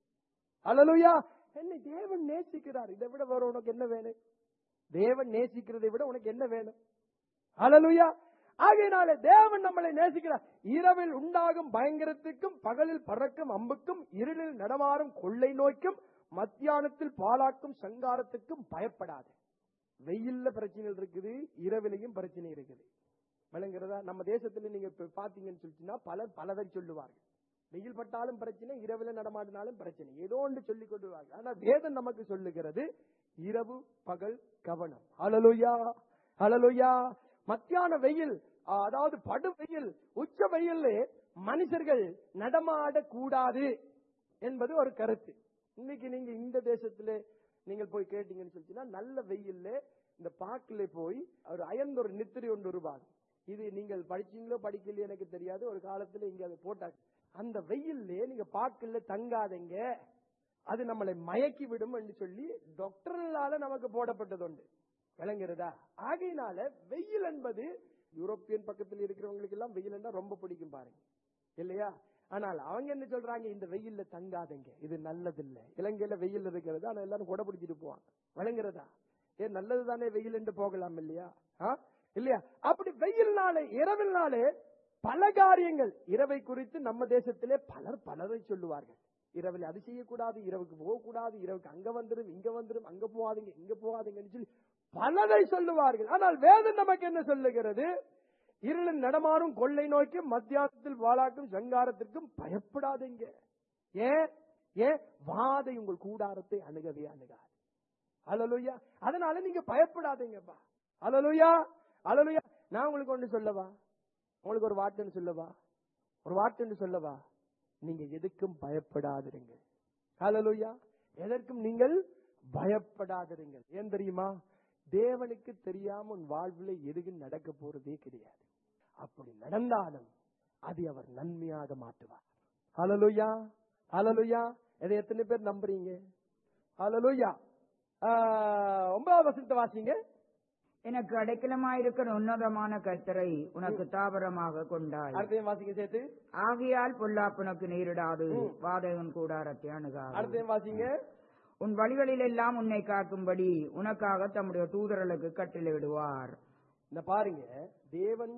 அல்லலுயா என்னை தேவன் நேசிக்கிறார் இதை விட வேற உனக்கு என்ன வேணும் தேவன் நேசிக்கிறதை விட உனக்கு என்ன வேணும் அல்லலுயா ஆகையினால தேவன் நம்மளை நேசிக்கிறார் இரவில் உண்டாகும் பயங்கரத்துக்கும் பகலில் பறக்கும் அம்புக்கும் இருளில் நடமாறும் கொள்ளை நோய்க்கும் மத்தியானத்தில் பாலாக்கும் சங்காரத்துக்கும் பயப்படாது வெயில்ல பிரச்சனைகள் இருக்குது இரவிலையும் பிரச்சனை இருக்குது விளங்குறதா நம்ம தேசத்துல நீங்க இப்ப பாத்தீங்கன்னு சொல்லிச்சுன்னா பலர் பலதை சொல்லுவார்கள் வெயில் பட்டாலும் பிரச்சனை இரவுல நடமாடினாலும் பிரச்சனை ஏதோ ஒன்று சொல்லிக் கொண்டுவார்கள் ஆனா வேதம் நமக்கு சொல்லுகிறது இரவு பகல் கவனம் அலலுயா அலலுயா மத்தியான வெயில் ஆ, அதாவது படு வெயில் உச்ச வெயில் மனுஷர்கள் நடமாட கூடாது என்பது ஒரு கருத்து இன்னைக்கு நீங்க இந்த தேசத்துல நீங்கள் போய் கேட்டீங்கன்னு சொல்லிச்சுன்னா நல்ல வெயில்ல இந்த பாக்கில போய் ஒரு அயர்ந்த ஒரு நித்திரை ஒன்று உருவாகும் இது நீங்கள் படிச்சீங்களோ படிக்கலையோ எனக்கு தெரியாது ஒரு காலத்துல இங்க அதை போட்டாங்க அந்த வெயில்ல நீங்க பாக்கில தங்காதீங்க அது நம்மளை மயக்கி விடும் என்று சொல்லி டாக்டர்களால நமக்கு போடப்பட்டது உண்டு விளங்குறதா ஆகையினால வெயில் என்பது யூரோப்பியன் பக்கத்தில் இருக்கிறவங்களுக்கு எல்லாம் வெயில் என்றா ரொம்ப பிடிக்கும் பாருங்க இல்லையா ஆனால் அவங்க என்ன சொல்றாங்க இந்த வெயில்ல தங்காதீங்க இது நல்லதில்ல இலங்கையில வெயில் இருக்கிறது ஆனா எல்லாரும் கொடை பிடிச்சிட்டு போவாங்க விளங்குறதா ஏ நல்லது தானே வெயில் என்று போகலாம் இல்லையா ஆ? இல்லையா அப்படி வெயில்னாலே இரவில்னாலே பல காரியங்கள் இரவை குறித்து நம்ம தேசத்திலே பலர் பலரை சொல்லுவார்கள் இரவில் அது செய்யக்கூடாது இரவுக்கு போகக்கூடாது இரவுக்கு அங்க வந்துரும் இங்க வந்துரும் அங்க போகாதீங்க இங்க போகாதீங்கன்னு சொல்லி பலரை சொல்லுவார்கள் ஆனால் வேதம் நமக்கு என்ன சொல்லுகிறது இருளில் நடமாறும் கொள்ளை நோக்கி மத்தியானத்தில் வாழாக்கும் சங்காரத்திற்கும் பயப்படாதீங்க ஏன் ஏன் வாதை உங்கள் கூடாரத்தை அணுகவே அணுகாது அலலுயா அதனால நீங்க பயப்படாதீங்கப்பா அலலுயா அலலுயா நான் உங்களுக்கு ஒண்ணு சொல்லவா உங்களுக்கு ஒரு வார்த்தைன்னு சொல்லவா ஒரு வார்த்தைன்னு சொல்லவா நீங்க எதுக்கும் பயப்படாதிருங்க அலலுயா எதற்கும் நீங்கள் பயப்படாதிருங்கள் ஏன் தெரியுமா தேவனுக்கு தெரியாம உன் வாழ்வில் எதுவும் நடக்க போறதே கிடையாது அப்படி நடந்தாலும் அதை அவர் நன்மையாக மாற்றுவார் அலலுயா அலலுயா இதை எத்தனை பேர் நம்புறீங்க அலலுயா ஒன்பதாவது வசனத்தை வாசிங்க எனக்கு அடைக்கலமாயிருக்கிற உன்னதமான கர்த்தரை உனக்கு தாபரமாக கொண்டாய் அடுத்தையும் வாசிங்க சேர்த்து ஆகையால் பொல்லாப்புனக்கு நேரிடாது வாதகன் கூடாரத்தை அணுகாது அடுத்தையும் வாசிங்க உன் வழிகளில் எல்லாம் உன்னை காக்கும்படி உனக்காக தம்முடைய தூதர்களுக்கு கட்டளையிடுவார் இந்த பாருங்க தேவன்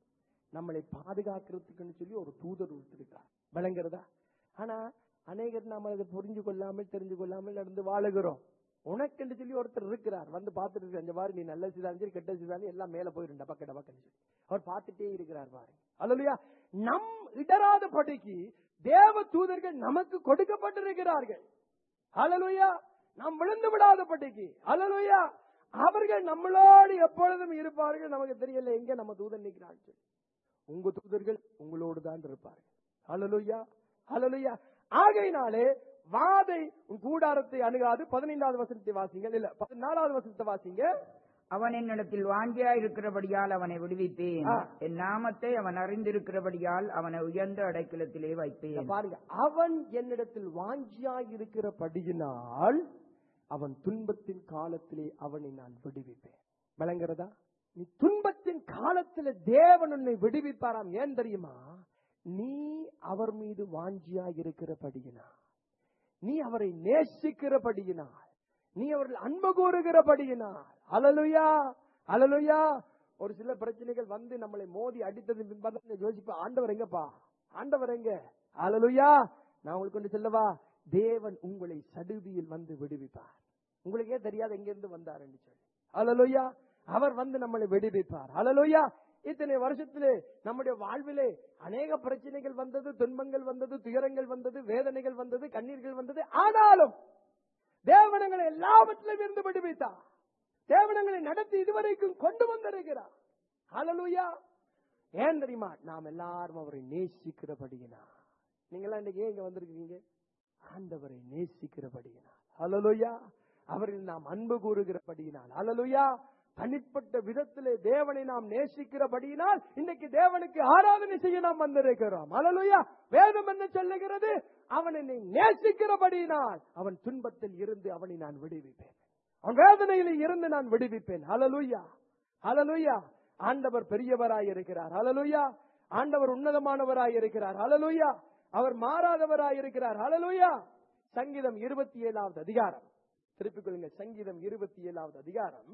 நம்மளை பாதுகாக்கிறதுக்குன்னு சொல்லி ஒரு தூதர் கொடுத்திருக்கார் விளங்குறதா ஆனா அநேகர் நாம அதை புரிஞ்சு கொள்ளாமல் தெரிஞ்சு கொள்ளாமல் நடந்து வாழுகிறோம் உனக்கென்று சொல்லி ஒருத்தர் இருக்கிறார் வந்து பார்த்துட்டு இருக்கார். இந்த மாதிரி நீ நல்ல செய்தாலும் சரி கெட்ட செய்தாலும் எல்லாம் மேல போயிரும் டபக்க டபக்கன்னு சொல்லி அவர் பார்த்துட்டே இருக்கிறார் பாருங்க அல்லையா நம் இடராத படிக்கு தேவ தூதர்கள் நமக்கு கொடுக்கப்பட்டிருக்கிறார்கள் அலலுயா நாம் விழுந்து விடாத பட்டிக்கு அலலுயா அவர்கள் நம்மளோடு எப்பொழுதும் இருப்பார்கள் நமக்கு தெரியல எங்க நம்ம தூதன் நிற்கிறான்னு சொல்லி உங்க தூதர்கள் உங்களோடு தான் இருப்பார்கள் அலலுயா அலலுயா ஆகையினாலே வாதை உன் கூடாரத்தை அணுகாது பதினைந்தாவது வசனத்தை வாசிங்க இல்ல பதினாலாவது வசனத்தை வாசிங்க அவன் என்னிடத்தில் வாஞ்சியா இருக்கிறபடியால் அவனை விடுவிப்பேன் ஆ. என் நாமத்தை அவன் அறிந்திருக்கிறபடியால் அவனை உயர்ந்த அடைக்கலத்திலே இத வைப்பேன் பாருங்க அவன் என்னிடத்தில் வாஞ்சியாய் இருக்கிறபடியினால் அவன் துன்பத்தின் காலத்திலே அவனை நான் விடுவிப்பேன் விளங்குறதா நீ துன்பத்தின் காலத்திலே தேவன் உன்னை விடுவிப்பாராம் ஏன் தெரியுமா நீ அவர் மீது வாஞ்சியாய் இருக்கிறபடியினால் நீ அவரை நேசிக்கிறபடியினால் நீ அவர்கள் அன்பு கூறுகிறபடியினால் அலலுயா அலலுயா ஒரு சில பிரச்சனைகள் வந்து நம்மளை மோதி அடித்தது பின்பாக யோசிப்பா ஆண்டவர் எங்கப்பா ஆண்டவர் எங்க அலலுயா நான் உங்களுக்கு ஒன்று சொல்லவா தேவன் உங்களை சடுதியில் வந்து விடுவிப்பார் உங்களுக்கே தெரியாது எங்க இருந்து வந்தார் என்று சொல்லி அலலுயா அவர் வந்து நம்மளை விடுவிப்பார் அலலுயா இத்தனை வருஷத்திலே நம்முடைய வாழ்விலே அநேக பிரச்சனைகள் வந்தது துன்பங்கள் வந்தது துயரங்கள் வந்தது வேதனைகள் வந்தது கண்ணீர்கள் வந்தது ஆனாலும் தேவனங்களை எல்லாவற்றிலும் இருந்து விடுவித்தார் தேவனங்களை நடத்தி இதுவரைக்கும் கொண்டு வந்திருக்கிறார் ஹalleluya ஏன் தெரியுமா நாம் எல்லாரும் அவரை நேசிக்கிறபடியினா நீங்களாம் இன்னைக்கு ஏன் இங்க வந்திருக்கீங்க ஆண்டவரை நேசிக்கிறபடியினால் ஹalleluya அவரில் நாம் அன்பு கூறுகிறபடியினால் ஹalleluya தனிப்பட்ட விதத்திலே தேவனை நாம் நேசிக்கிறபடியினால் இன்னைக்கு தேவனுக்கு ஆராதனை செய்ய நாம் வந்திருக்கிறோம் ஹalleluya வேதம் என்ன சொல்லுகிறது அவன் என்னை நேசிக்கிறபடியினால் அவன் துன்பத்தில் இருந்து அவனை நான் விடுவிப்பேன் அவன் வேதனையில் இருந்து நான் விடுவிப்பேன் ஹalleluya ஹalleluya ஆண்டவர் பெரியவராய் இருக்கிறார் ஹalleluya ஆண்டவர் உன்னதமானவராய் இருக்கிறார் ஹalleluya அவர் மாறாதவராய் இருக்கிறார் ஹalleluya சங்கீதம் இருபத்தி ஏழாவது அதிகாரம் திருப்பிக் கொள்ளுங்க சங்கீதம் இருபத்தி ஏழாவது அதிகாரம்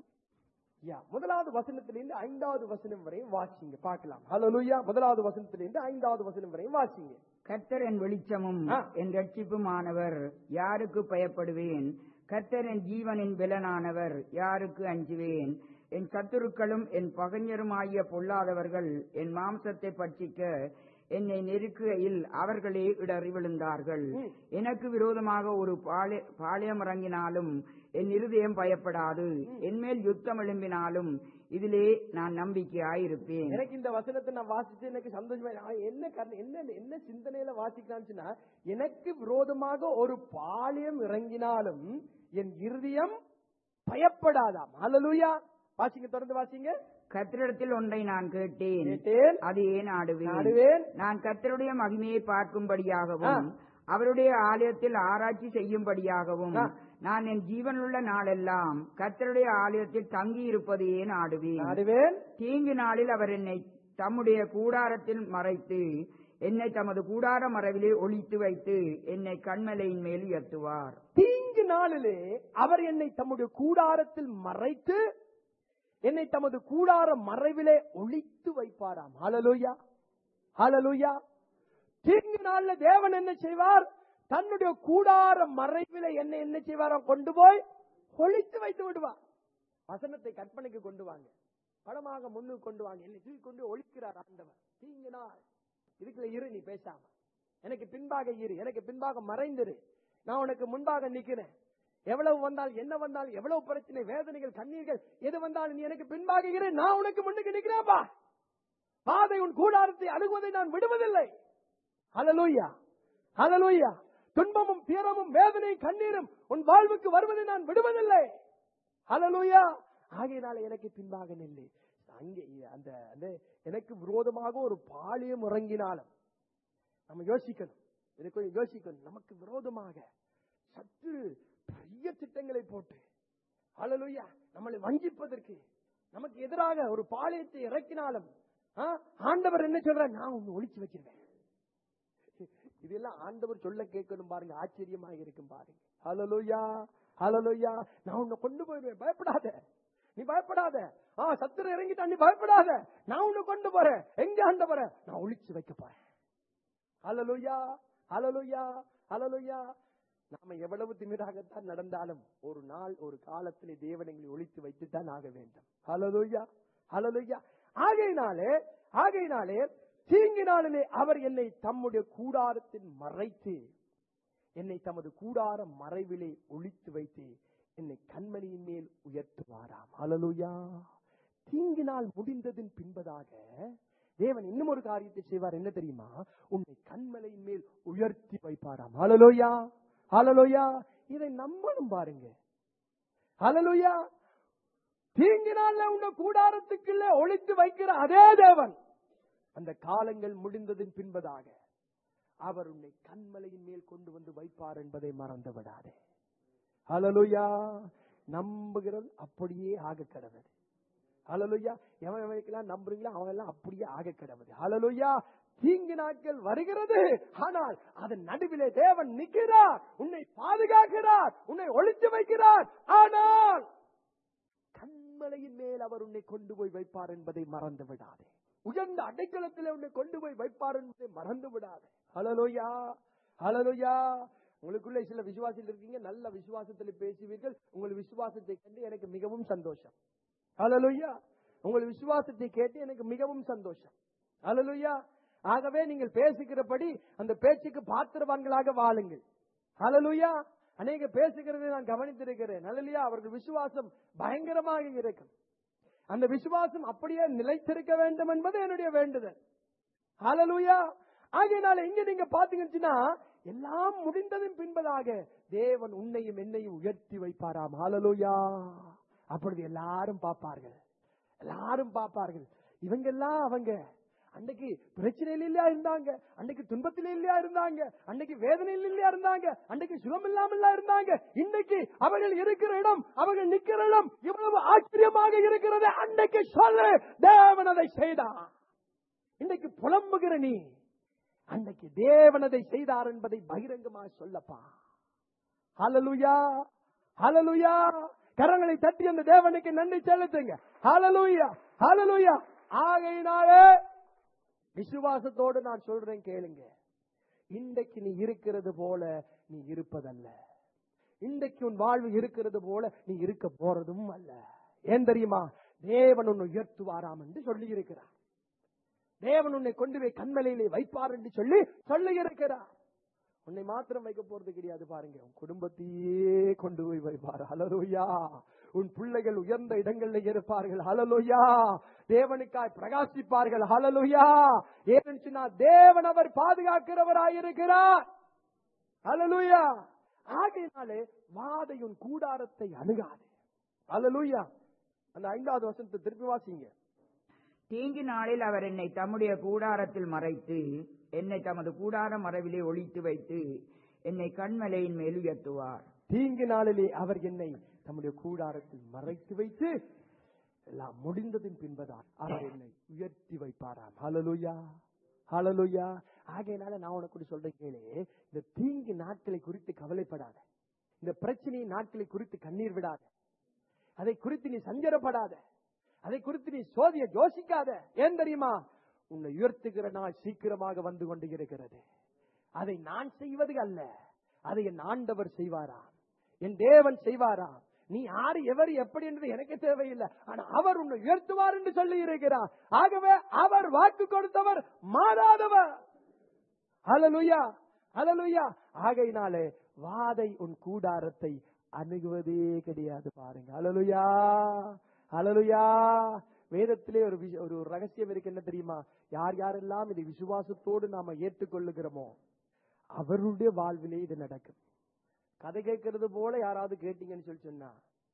யா முதலாவது வசனத்திலிருந்து ஐந்தாவது வசனம் வரையும் வாசிங்க பார்க்கலாம் ஹalleluya முதலாவது வசனத்திலிருந்து ஐந்தாவது வசனம் வரையும் வாசிங்க கர்த்தர் என் வெளிச்சமும் ஆ. என் ரட்சிப்புமானவர் யாருக்கு பயப்படுவேன் கர்த்தர் என் ஜீவனின் பலனானவர் யாருக்கு அஞ்சுவேன் என் சத்துருக்களும் என் பகைஞருமாகிய பொல்லாதவர்கள் என் மாம்சத்தை பட்சிக்க என்னை நெருக்குகையில் அவர்களே இடறி விழுந்தார்கள் ம். எனக்கு விரோதமாக ஒரு பாளை- பாளையம் இறங்கினாலும் என் இருதயம் பயப்படாது என்மேல் யுத்தம் எழும்பினாலும் இதிலே நான் நம்பிக்கையாயிருப்பேன் எனக்கு இந்த வசனத்தை நான் வாசிச்சு எனக்கு சந்தோஷமா நான் என்ன காரணம் என்ன என்ன சிந்தனையில வாசிக்கலாம்னு சொன்னா எனக்கு விரோதமாக ஒரு பாளையம் இறங்கினாலும் என் இருதயம் பயப்படாதாம் ஹalleluya வாசிங்க தொடர்ந்து வாசிங்க கர்த்தரிடத்தில் ஒன்றை நான் கேட்டேன் கேட்டேன் அதையே நாடுவேன் நாடுவேன் நான் கர்த்தருடைய மகிமையை பார்க்கும்படியாகவும் ஆ. அவருடைய ஆலயத்தில் ஆராய்ச்சி செய்யும்படியாகவும் ஆ. நான் என் ஜீவனுள்ள நாளெல்லாம் கர்த்தருடைய ஆலயத்தில் தங்கி இருப்பதையே நாடுவேன் நாடுவேன் தீங்கு நாளில் அவர் என்னை தம்முடைய கூடாரத்தில் மறைத்து என்னை தமது கூடார மறைவிலே ஒளித்து வைத்து என்னை கண்மலையின் மேல் உயர்த்துவார் தீங்கு நாளிலே அவர் என்னை தம்முடைய கூடாரத்தில் மறைத்து என்னை தமது கூடார மறைவிலே ஒளித்து வைப்பாராம் ஹalleluya ஹalleluya தீங்கு நாள்ல தேவன் என்ன செய்வார் தன்னுடைய கூடார மறைவிலே என்னை என்ன செய்வாராம் கொண்டு போய் ஒளித்து வைத்து விடுவார் வசனத்தை கற்பனைக்கு கொண்டு வாங்க படமாக முன்னுக்கு கொண்டு வாங்க என்னை தூக்கி கொண்டு ஒழிக்கிறார் ஆண்டவர் தீங்கு நாள் இதுக்குள்ள இரு நீ பேசாம எனக்கு பின்பாக இரு எனக்கு பின்பாக மறைந்திரு நான் உனக்கு முன்பாக நிக்கிறேன் எவ்வளவு வந்தால் என்ன வந்தால் எவ்வளவு பிரச்சனை வேதனைகள் கண்ணீர்கள் எது வந்தாலும் நீ எனக்கு பின்பாக இரு நான் உனக்கு முன்னுக்கு நிக்கிறேன்பா பாதை உன் கூடாரத்தை அணுகுவதை நான் விடுவதில்லை ஹalleluya ஹalleluya துன்பமும் தீரமும் வேதனை கண்ணீரும் உன் வாழ்வுக்கு வருவதை நான் விடுவதில்லை ஹalleluya ஆகையினால எனக்கு பின்பாக நில்லு அங்கே அந்த அந்த எனக்கு விரோதமாக ஒரு பாலியம் இறங்கினாலும் நம்ம யோசிக்கணும் இதை கொஞ்சம் யோசிக்கணும் நமக்கு விரோதமாக சற்று பெரிய திட்டங்களை போட்டு ஹalleluya நம்மளை வஞ்சிப்பதற்கு நமக்கு எதிராக ஒரு பாளையத்தை இறக்கினாலும் ஆ, ஆண்டவர் என்ன சொல்ற நான் உன்னை ஒளிச்சு வச்சிருவேன் இதெல்லாம் ஆண்டவர் சொல்ல கேட்கணும் பாருங்க ஆச்சரியமாக இருக்கும் பாருங்க ஹalleluya ஹalleluya நான் உன்னை கொண்டு போயிடுவேன் பயப்படாத நீ பயப்படாத ஆ சத்துரு இறங்கிட்டான் நீ பயப்படாத நான் உன்னை கொண்டு போறேன் எங்க ஆண்டவர நான் ஒளிச்சு வைக்க போறேன் ஹalleluya ஹalleluya ஹalleluya நாம எவ்வளவு திமிராகத்தான் நடந்தாலும் ஒரு நாள் ஒரு காலத்திலே தேவன் எங்களை ஒளித்து வைத்துத்தான் ஆக வேண்டும் ஹalleluya ஹalleluya ஆகையினாலே ஆகையினாலே தீங்கு நாளிலே அவர் என்னை தம்முடைய கூடாரத்தில் மறைத்து என்னை தமது கூடார மறைவிலே ஒளித்து வைத்து என்னை கண்மணியின் மேல் உயர்த்துவாராம் ஹalleluya தீங்கு நாள் முடிந்ததின் பின்பதாக தேவன் இன்னும் ஒரு காரியத்தை செய்வார் என்ன தெரியுமா உன்னை கண்மலையின் மேல் உயர்த்தி வைப்பாராம் ஹalleluya ஹalleluya இதை நம்பணும் பாருங்க ஹalleluya தீங்கு நாள்ல உன்னை கூடாரத்துக்குள்ள ஒளித்து வைக்கிற அதே தேவன் அந்த காலங்கள் முடிந்ததின் பின்பதாக அவர் உன்னை கண்மலையின் மேல் கொண்டு வந்து வைப்பார் என்பதை மறந்து விடாதே ஹalleluya நம்புகிறது அப்படியே ஆக கடவுது ஹalleluya எவன் எவனுக்கெல்லாம் நம்புறீங்களோ அவன் எல்லாம் அப்படியே ஆக கடவுது ஹalleluya தீங்கு நாட்கள் வருகிறது ஆனால் அதன் நடுவிலே தேவன் நிற்கிறார் உன்னை பாதுகாக்கிறார் உன்னை ஒளித்து வைக்கிறார் ஆனால் கண்மலையின் மேல் அவர் உன்னை கொண்டு போய் வைப்பார் என்பதை மறந்து விடாதே உயர்ந்த அடைக்கலத்திலே உன்னை கொண்டு போய் வைப்பார் என்பதை மறந்து விடாதே ஹalleluya ஹalleluya உங்களுக்குள்ள சில விசுவாசிகள் இருக்கீங்க நல்ல விசுவாசத்தில் பேசுவீர்கள் உங்கள் விசுவாசத்தை கண்டு எனக்கு மிகவும் சந்தோஷம் ஹalleluya உங்கள் விசுவாசத்தை கேட்டு எனக்கு மிகவும் சந்தோஷம் ஹalleluya ஆகவே நீங்கள் பேசுகிறபடி அந்த பேச்சுக்கு பாத்திரவான்களாக வாழுங்கள் ஹalleluya அநேக பேசுகிறதை நான் கவனித்திருக்கிறேன் ஹalleluya அவர்கள் விசுவாசம் பயங்கரமாக இருக்கும் அந்த விசுவாசம் அப்படியே நிலைத்திருக்க வேண்டும் என்பது என்னுடைய வேண்டுதல் ஹalleluya ஆகையினால இங்க நீங்க பாத்தீங்கன்னா எல்லாம் முடிந்ததும் பின்பதாக தேவன் உன்னையும் என்னையும் உயர்த்தி வைப்பாராம் ஹalleluya அப்பொழுது எல்லாரும் பார்ப்பார்கள் எல்லாரும் பார்ப்பார்கள் இவங்க எல்லாம் அவங்க அன்னைக்கு பிரச்சனையில இல்லையா இருந்தாங்க அன்னைக்கு துன்பத்தில இல்லையா இருந்தாங்க அன்னைக்கு வேதனையில் இல்லையா இருந்தாங்க அன்னைக்கு சுகம் இல்லாம இருந்தாங்க இன்னைக்கு அவர்கள் இருக்கிற இடம் அவர்கள் நிக்கிற இடம் இவ்வளவு ஆச்சரியமாக இருக்கிறது அன்னைக்கு சொல்லு தேவன் அதை செய்தான் இன்னைக்கு புலம்புகிற நீ அன்னைக்கு தேவன் அதை செய்தார் என்பதை பகிரங்கமாக சொல்லப்பா ஹalleluya ஹalleluya கரங்களை தட்டி அந்த தேவனுக்கு நன்றி செலுத்துங்க ஹalleluya ஹalleluya ஆகையினாலே விசுவாசத்தோடு நான் சொல்றேன் கேளுங்க இன்றைக்கு நீ இருக்கிறது போல நீ இருப்பதல்ல இன்றைக்கு உன் வாழ்வு இருக்கிறது போல நீ இருக்க போறதும் அல்ல ஏன் தெரியுமா தேவன் உன்னை உயர்த்துவாராம் என்று சொல்லி இருக்கிறார் தேவன் உன்னை கொண்டு போய் கண்மலையிலே வைப்பார் என்று சொல்லி சொல்லி இருக்கிறார் உன்னை மாத்திரம் வைக்க போறது கிடையாது பாருங்க உன் குடும்பத்தையே கொண்டு போய் வைப்பார் ஹலலோயா உன் பிள்ளைகள் உயர்ந்த இடங்கள்ல இருப்பார்கள் ஹலலோயா தேவனுக்காய் பிரகாசிப்பார்கள் ஹலலோயா ஏன்னு சொன்னா தேவன் அவர் பாதுகாக்கிறவராயிருக்கிறார் ஹலலூயா ஆகையினாலே வாதை உன் கூடாரத்தை அணுகாது ஹalleluya அந்த ஐந்தாவது வசனத்தை திருப்பி வாசிங்க தீங்கு நாளில் அவர் என்னை தம்முடைய கூடாரத்தில் மறைத்து என்னை தமது கூடார மறைவிலே ஒளித்து வைத்து என்னை கண்மலையின் மேல் உயர்த்துவார் தீங்கு நாளிலே அவர் என்னை தம்முடைய கூடாரத்தில் மறைத்து வைத்து எல்லாம் முடிந்ததின் பின்பதான் அவர் என்னை உயர்த்தி வைப்பாராம் ஹalleluya ஹalleluya ஆகையினால நான் உனக்கு ஒரு சொல்றேன் கேளு இந்த தீங்கு நாட்களை குறித்து கவலைப்படாத இந்த பிரச்சனை நாட்களை குறித்து கண்ணீர் விடாத அதை குறித்து நீ சஞ்சரப்படாத அதை குறித்து நீ சோதிய யோசிக்காத ஏன் தெரியுமா உன்னை உயர்த்துகிற நாள் சீக்கிரமாக வந்து கொண்டு இருக்கிறது அதை நான் செய்வது அல்ல அதை என் ஆண்டவர் செய்வாராம் என் தேவன் செய்வாராம் நீ யாரு எவர் எப்படி என்று எனக்கு தேவையில்லை ஆனா அவர் உன்னை உயர்த்துவார் என்று சொல்லி இருக்கிறார் ஆகவே அவர் வாக்கு கொடுத்தவர் மாறாதவர் ஹalleluya ஹalleluya ஆகையினாலே வாதை உன் கூடாரத்தை அணுகுவதே கிடையாது பாருங்க ஹalleluya ஹalleluya வேதத்திலே ஒரு விஷ- ஒரு ரகசியம் இருக்கு என்ன தெரியுமா யார் யாரெல்லாம் இதை விசுவாசத்தோடு நாம ஏற்றுக்கொள்ளுகிறோமோ அவருடைய வாழ்விலே இது நடக்கும் கதை கேட்கறது போல யாராவது கேட்டீங்கன்னு சொல்லி சொன்னா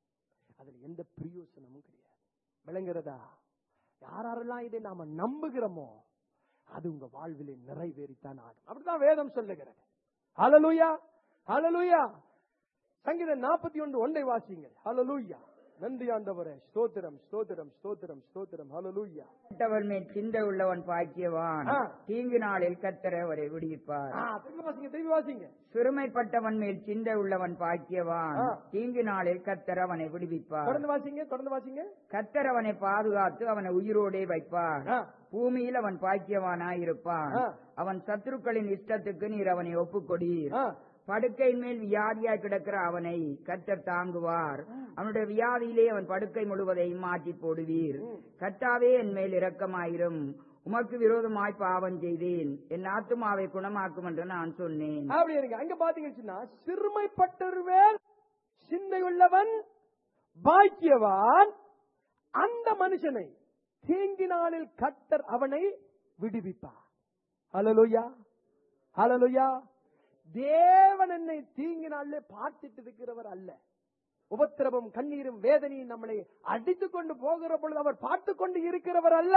அதுல எந்த பிரயோசனமும் கிடையாது விளங்குறதா யாரெல்லாம் இதை நாம நம்புகிறோமோ அது உங்க வாழ்விலே நிறைவேறித்தான் ஆகும் அப்படிதான் வேதம் சொல்லுகிறது ஹalleluya ஹalleluya சங்கீதம் நாற்பத்தி ஒன்று ஒன்றை வாசிங்க ஹalleluya நன்றி ஆண்டவரே ஸ்தோத்திரம் ஸ்தோத்திரம் ஸ்தோத்திரம் ஸ்தோத்திரம் ஹalleluya கெட்டவன் மேல் சிந்தை உள்ளவன் பாக்கியவான் ஆ. தீங்கு நாளில் கத்தர் அவரை விடுவிப்பார் ஆ, திரும்பி வாசிங்க திரும்பி வாசிங்க சிறுமைப்பட்டவன் மேல் சிந்தை உள்ளவன் பாக்கியவான் ஆ. தீங்கு நாளில் கத்தர் அவனை விடுவிப்பார் தொடர்ந்து வாசிங்க தொடர்ந்து வாசிங்க கத்தர் அவனை பாதுகாத்து அவனை உயிரோடே வைப்பார் ஆ, பூமியில் அவன் பாக்கியவானாயிருப்பான் ஆ. அவன் சத்துருக்களின் இஷ்டத்துக்கு நீர் அவனை ஒப்புக்கொடீர் ஆ. படுக்கையின் மேல் வியாதியாய் கிடக்கிற அவனை கத்தர் தாங்குவார் அவனுடைய வியாதியிலே அவன் படுக்கை முழுவதையும் மாற்றி போடுவீர் கத்தாவே என் மேல் இரக்கமாயிரும் உமக்கு விரோதமாய் பாவம் செய்தேன் என் ஆத்துமாவை குணமாக்கும் என்று நான் சொன்னேன் அப்படி இருங்க அங்க பாத்தீங்கன்னா சிறுமைப்பட்டவர்கள் சிந்தையுள்ளவன் பாக்கியவான் அந்த மனுஷனை தீங்கினாலில் கத்தர் அவனை விடுவிப்பார் ஹalleluya ஹalleluya தேவன் என்னை தீங்கினாலே பார்த்துட்டு இருக்கிறவர் அல்ல உபத்திரவம் கண்ணீரும் வேதனையும் நம்மளை அடித்துக் கொண்டு போகிற பொழுது அவர் பார்த்து கொண்டு இருக்கிறவர் அல்ல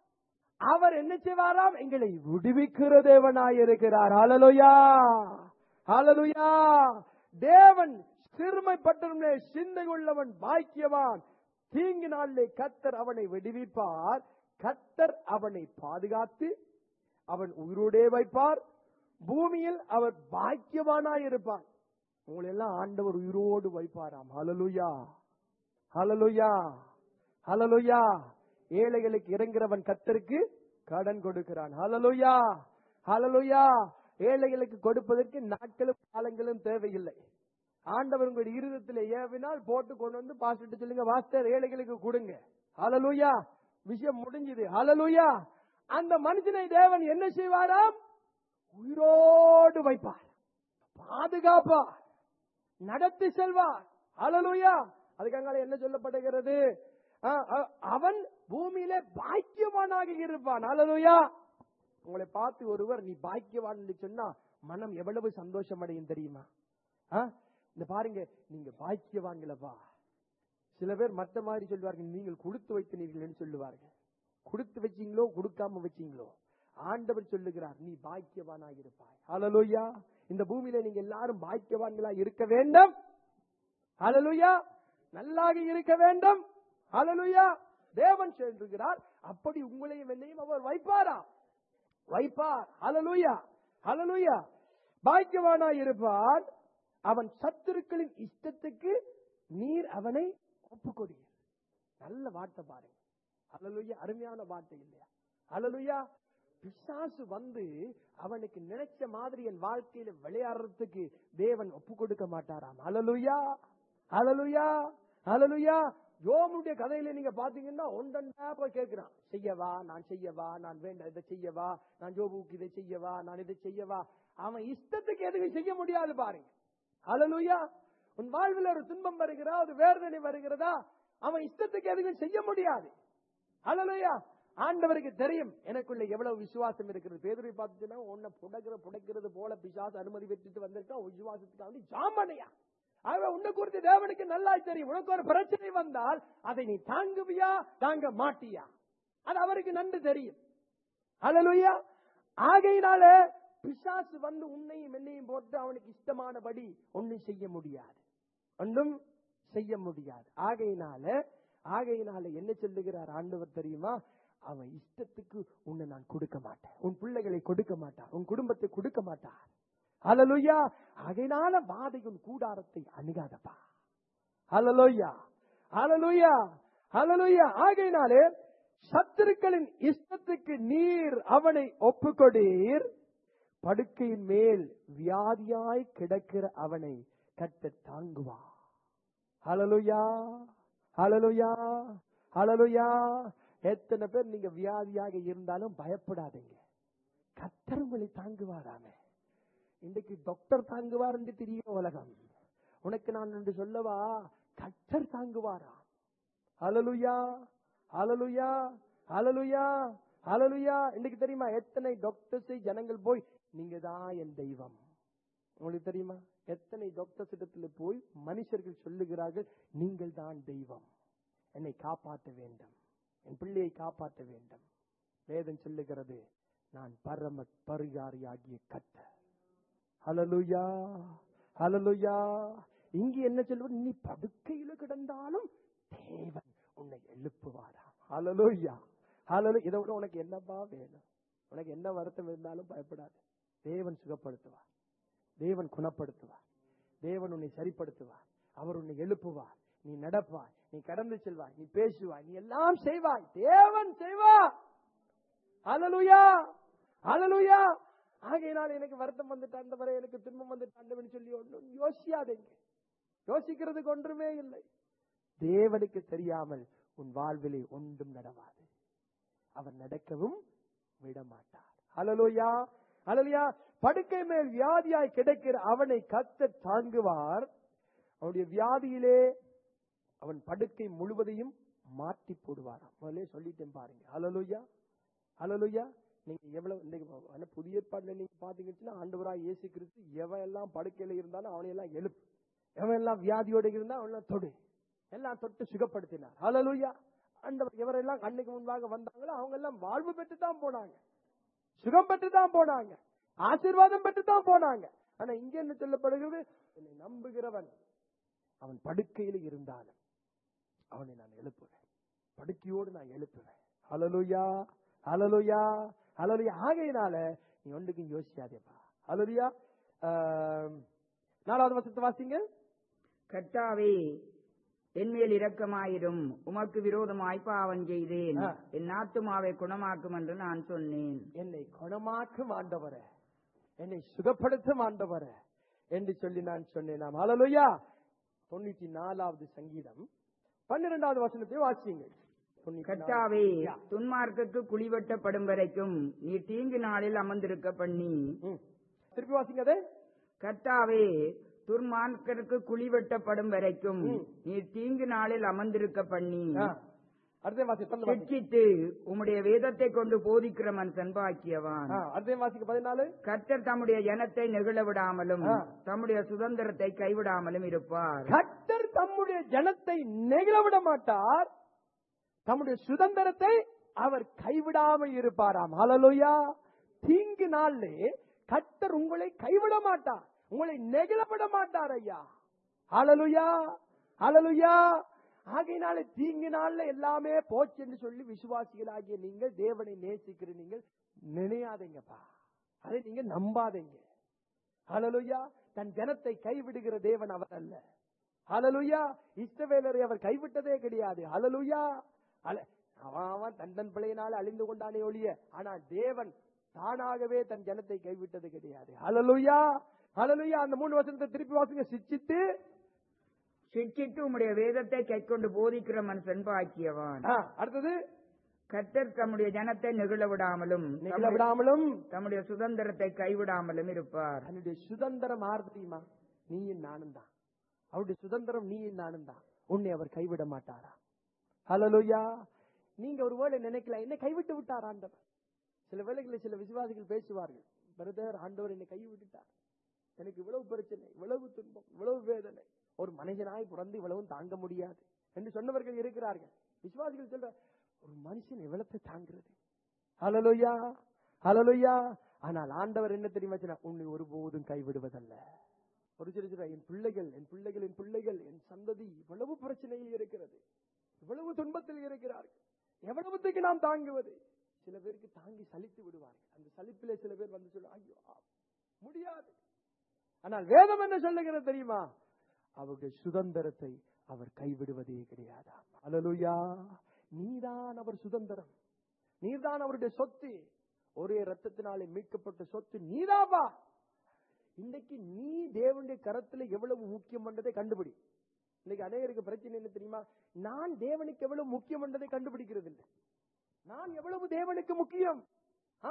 அவர் என்ன செய்வாராம் எங்களை விடுவிக்கிற தேவனாயிருக்கிறார் ஹalleluya ஹalleluya தேவன் சிறுமைப்பட்டவனே சிந்தை உள்ளவன் பாக்கியவான் தீங்கு நாளிலே கத்தர் அவனை விடுவிப்பார் கத்தர் அவனை பாதுகாத்து அவன் உயிரோடே வைப்பார் பூமியில் அவர் பாக்கியவானாயிருப்பான் உங்களை எல்லாம் ஆண்டவர் உயிரோடு வைப்பாராம் ஹalleluya ஹalleluya ஹalleluya ஏழைகளுக்கு இறங்குறவன் கத்தருக்கு கடன் கொடுக்கிறான் ஹalleluya ஹalleluya ஏழைகளுக்கு கொடுப்பதற்கு நாட்களும் காலங்களும் தேவையில்லை ஆண்டவர் உங்களுடைய இருதயத்தில் ஏவினால் போட்டு கொண்டு வந்து பாஸ்டர் சொல்லுங்க வாஸ்டர் ஏழைகளுக்கு கொடுங்க ஹalleluya விஷயம் முடிஞ்சது ஹalleluya அந்த மனுஷனை தேவன் என்ன செய்வாராம் உயிரோடு வைப்பார் பாதுகாப்பார் நடத்தி செல்வார் ஹalleluya அதுக்காக என்ன சொல்லப்படுகிறது ஆ, ஆ, அவன் பூமியிலே பாக்கியவானாக இருப்பான் அல்லலுயா உங்களை பார்த்து ஒருவர் நீ பாக்கியவான் என்று சொன்னா மனம் எவ்வளவு சந்தோஷம் அடையும் தெரியுமா ஆ? இந்த பாருங்க நீங்க பாக்கியவான்களப்பா சில பேர் மற்ற மாதிரி சொல்வார்கள் நீங்கள் கொடுத்து வைத்தனீர்கள் என்று சொல்லுவார்கள் கொடுத்து வச்சீங்களோ கொடுக்காம வச்சீங்களோ ஆண்டவர் சொல்லுகிறார் நீ பாக்கியவானாக இருப்பாய் ஹalleluya இந்த பூமியில நீங்க எல்லாரும் பாக்கியவான்களா இருக்க வேண்டும் ஹalleluya நல்லாக இருக்க வேண்டும் ஹalleluya தேவன் சொல்லுகிறார் அப்படி உங்களையும் என்னையும் அவர் வைப்பாரா வைப்பார் ஹalleluya ஹalleluya பாக்கியவானாய் இருப்பான் அவன் சத்துருக்களின் இஷ்டத்துக்கு நீர் அவனை ஒப்புக்கொடுங்க நல்ல வார்த்தை பாருங்க ஹalleluya அருமையான வார்த்தை இல்லையா ஹalleluya பிசாசு வந்து அவனுக்கு நினைச்ச மாதிரி என் வாழ்க்கையில விளையாடுறதுக்கு தேவன் ஒப்பு கொடுக்க மாட்டாராம் ஹalleluya ஹalleluya ஹalleluya யோமுடைய கதையில நீங்க பாத்தீங்கன்னா ஒன்றா போய் கேட்கிறான் செய்யவா நான் செய்யவா நான் வேண்டாம் இதை செய்யவா நான் ஜோபுக்கு இதை செய்யவா நான் இதை செய்யவா அவன் இஷ்டத்துக்கு எதுவும் செய்ய முடியாது பாருங்க ஹalleluya உன் வாழ்வில் ஒரு துன்பம் வருகிறா ஒரு வேதனை வருகிறதா அவன் இஷ்டத்துக்கு எதுவும் செய்ய முடியாது ஹalleluya ஆண்டவருக்கு தெரியும் எனக்குள்ள எவ்வளவு விசுவாசம் இருக்கிறது பேதுரை பார்த்துச்சுன்னா உன்னை புடக்கிற புடைக்கிறது போல பிசாசு அனுமதி பெற்றுட்டு வந்திருக்கான் உன் விசுவாசத்துக்காக ஜாமனையா அவன் உன்னை குறித்து தேவனுக்கு நல்லா தெரியும் உனக்கு ஒரு பிரச்சனை வந்தால் அதை நீ தாங்குவியா தாங்க மாட்டியா அது அவருக்கு நன்கு தெரியும் ஹalleluya ஆகையினால பிசாசு வந்து உன்னையும் என்னையும் போட்டு அவனுக்கு இஷ்டமானபடி ஒண்ணும் செய்ய முடியாது ஒன்றும் செய்ய முடியாது ஆகையினால ஆகையினால என்ன சொல்லுகிறார் ஆண்டவர் தெரியுமா அவன் இஷ்டத்துக்கு உன்னை நான் கொடுக்க மாட்டேன் உன் பிள்ளைகளை கொடுக்க மாட்டான் உன் குடும்பத்தை கொடுக்க மாட்டார் ஹalleluya ஆகையினால வாதையின் கூடாரத்தை அணுகாதப்பா ஹalleluya ஹalleluya ஹalleluya ஆகையினாலே சத்துருக்களின் இஷ்டத்துக்கு நீர் அவனை ஒப்புக்கொடீர் படுக்கையின் மேல் வியாதியாய் கிடக்கிற அவனை கட்ட தாங்குவா ஹalleluya ஹalleluya ஹalleluya எத்தனை பேர் நீங்க வியாதியாக இருந்தாலும் பயப்படாதீங்க கத்தர் உங்களை தாங்குவாராமே இன்றைக்கு டாக்டர் தாங்குவார் என்று தெரியும் உலகம் உனக்கு நான் என்று சொல்லவா கத்தர் தாங்குவாரா ஹalleluya ஹalleluya ஹalleluya ஹalleluya இன்னைக்கு தெரியுமா எத்தனை டாக்டர்ஸை ஜனங்கள் போய் நீங்க தான் என் தெய்வம் உங்களுக்கு தெரியுமா எத்தனை டாக்டர்ஸ் இடத்துல போய் மனுஷர்கள் சொல்லுகிறார்கள் நீங்கள் தான் தெய்வம் என்னை காப்பாற்ற வேண்டும் என் பிள்ளையை காப்பாற்ற வேண்டும் வேதம் சொல்லுகிறது நான் பரம பரிகாரியாகிய கத்த ஹalleluya ஹalleluya இங்க என்ன சொல்வது நீ படுக்கையில கிடந்தாலும் தேவன் உன்னை எழுப்புவாரா ஹalleluya ஹalleluya இதை விட உனக்கு என்னப்பா வேணும் உனக்கு என்ன வருத்தம் இருந்தாலும் பயப்படாது தேவன் சுகப்படுத்துவார் தேவன் குணப்படுத்துவார் தேவன் உன்னை சரிப்படுத்துவார் அவர் உன்னை எழுப்புவார் நீ நடப்பாய் நீ கடந்து செல்வாய் நீ பேசுவாய் நீ எல்லாம் செய்வாய் தேவன் செய்வார் ஹalleluya ஹalleluya ஆகையினால் எனக்கு வருத்தம் வந்துட்டு வரை எனக்கு துன்பம் வந்துட்டு சொல்லி ஒன்றும் யோசியாதீங்க யோசிக்கிறதுக்கு ஒன்றுமே இல்லை தேவனுக்கு தெரியாமல் உன் வாழ்விலே ஒன்றும் நடவாது அவர் நடக்கவும் விட மாட்டார் ஹalleluya ஹalleluya படுக்கை மேல் வியாதியாய் கிடக்கிற அவனை கத்த தாங்குவார் அவனுடைய வியாதியிலே அவன் படுக்கை முழுவதையும் மாற்றி போடுவாராம் முதல்ல சொல்லிட்டேன் பாருங்க ஹalleluya ஹalleluya நீங்க எவ்வளவு இன்னைக்கு ஆனா புதிய ஏற்பாடுல நீங்க பாத்தீங்கன்னா ஆண்டவராய் இயேசு கிறிஸ்து எவன் எல்லாம் படுக்கையில இருந்தாலும் அவனை எல்லாம் எழுப்பு எவன் எல்லாம் வியாதியோட இருந்தா அவனை தொடு எல்லாம் தொட்டு சுகப்படுத்தினார் ஹalleluya ஆண்டவர் எவரெல்லாம் கண்ணுக்கு முன்பாக வந்தாங்களோ அவங்க எல்லாம் வாழ்வு பெற்று தான் போனாங்க சுகம் பெற்று தான் போனாங்க ஆசீர்வாதம் பெற்று தான் போனாங்க ஆனா இங்க என்ன சொல்லப்படுகிறது என்னை நம்புகிறவன் அவன் படுக்கையில் இருந்தாலும் அவனை நான் எழுப்புவேன் படுக்கையோடு நான் எழுப்புவேன் ஹalleluya ஹalleluya ஹalleluya ஆகையினால நீ ஒன்றுக்கும் யோசிக்காதேப்பா ஹalleluya ஆம், நாலாவது வசனத்தை வாசிங்க கர்த்தாவே என்மேல் இரக்கமாயிரும் உமக்கு விரோதமாய் பாவம் செய்தேன் ஆ. என் ஆத்துமாவை குணமாக்கும் என்று நான் சொன்னேன் என்னை குணமாக்கும் ஆண்டவரே என்னை சுகப்படுத்தும் ஆண்டவரே என்று சொல்லி நான் சொன்னேன் நாம் ஹalleluya தொண்ணூத்தி நாலாவது சங்கீதம் பன்னிரெண்டாவது வசனத்தை வாசிங்க தொண்ணூத்தி நாலு. கர்த்தாவே யா. துன்மார்க்கக்கு குழிவெட்டப்படும் வரைக்கும் நீ தீங்கு நாளில் அமர்ந்திருக்க பண்ணி ம். திருப்பி வாசிங்க அதை கர்த்தாவே துர்மார்க்கருக்கு குழிவெட்டப்படும் வரைக்கும் ம். நீ தீங்கு நாளில் அமர்ந்திருக்க பண்ணி ஆ. அடுத்த வாசி தொடர்ந்து வாசி. சிட்சித்து உம்முடைய வேதத்தை கொண்டு போதிக்கிற மனுஷன் பாக்கியவான் ஆ, அடுத்த வாசிக்கு பதினாலு கர்த்தர் தம்முடைய ஜனத்தை நெகிழ விடாமலும் ஆ. தம்முடைய சுதந்திரத்தை கைவிடாமலும் இருப்பார் கர்த்தர் தம்முடைய ஜனத்தை நெகிழ விட மாட்டார் தம்முடைய சுதந்திரத்தை அவர் கைவிடாமல் இருப்பாராம் ஹalleluya தீங்கு நாளிலே கர்த்தர் உங்களை கைவிட மாட்டார் உங்களை நெகிழ விட மாட்டார் ஐயா ஹalleluya ஹalleluya ஆகையினால தீங்கு நாள்ல எல்லாமே போச்சு என்று சொல்லி விசுவாசிகளாகிய நீங்கள் தேவனை நேசிக்கிற நீங்கள் நினையாதீங்கப்பா அதை நீங்க நம்பாதீங்க ஹalleluya தன் ஜனத்தை கைவிடுகிற தேவன் அவர் அல்ல ஹalleluya இஸ்ரவேலரை அவர் கைவிட்டதே கிடையாது ஹalleluya அல- அவன் அவன் தன் தன் பிள்ளையினால் அழிந்து கொண்டானே ஒழிய ஆனா தேவன் தானாகவே தன் ஜனத்தை கைவிட்டது கிடையாது ஹalleluya ஹalleluya அந்த மூணு வசனத்தை திருப்பி வாசிங்க சிச்சித்து சிட்சித்து உம்முடைய வேதத்தை கைக்கொண்டு போதிக்கிற மனுஷன் பாக்கியவான் ஆ, அடுத்தது கர்த்தர் தம்முடைய ஜனத்தை நெகிழ விடாமலும் நிகழ விடாமலும் தம்முடைய சுதந்திரத்தை கைவிடாமலும் இருப்பார் அவனுடைய சுதந்திரம் ஆறு தெரியுமா நீயும் நானும் தான் அவருடைய சுதந்திரம் நீயும் நானும் தான் உன்னை அவர் கைவிட மாட்டாரா ஹalleluya நீங்க ஒருவேளை நினைக்கலாம் என்ன கைவிட்டு விட்டார் ஆண்டவர் சில வேளைகளில் சில விசுவாசிகள் பேசுவார்கள் பிரதர் ஆண்டவர் என்னை கைவிட்டுட்டார் எனக்கு இவ்வளவு பிரச்சனை இவ்வளவு துன்பம் இவ்வளவு வேதனை ஒரு மனிதனாய் பிறந்து இவ்வளவு தாங்க முடியாது என்று சொன்னவர்கள் இருக்கிறார்கள் விசுவாசிகள் சொல்ற ஒரு மனுஷன் எவ்வளவு தாங்குறது ஹalleluya ஹalleluya ஆனால் ஆண்டவர் என்ன தெரியுமா சொன்னார்? உன்னை ஒருபோதும் கைவிடுவதல்ல ஒரு சில சில என் பிள்ளைகள் என் பிள்ளைகள் என் பிள்ளைகள் என் சந்ததி இவ்வளவு பிரச்சனையில் இருக்கிறது இவ்வளவு துன்பத்தில் இருக்கிறார்கள் எவ்வளவுத்துக்கு நாம் தாங்குவது சில பேருக்கு தாங்கி சலித்து விடுவார்கள் அந்த சலிப்பிலே சில பேர் வந்து சொல்ல ஐயோ ஆ, முடியாது ஆனால் வேதம் என்ன சொல்லுகிறது தெரியுமா அவருடைய சுதந்திரத்தை அவர் கைவிடுவதே கிடையாதாம் அல்லலுயா நீதான் அவர் சுதந்திரம் நீதான் அவருடைய சொத்து ஒரே ரத்தத்தினாலே மீட்கப்பட்ட சொத்து நீதாவா இன்னைக்கு நீ தேவனுடைய கரத்துல எவ்வளவு முக்கியம் பண்றதை கண்டுபிடி இன்னைக்கு அநேகருக்கு பிரச்சனை என்ன தெரியுமா நான் தேவனுக்கு எவ்வளவு முக்கியம் பண்றதை கண்டுபிடிக்கிறது இல்லை நான் எவ்வளவு தேவனுக்கு முக்கியம் ஆ?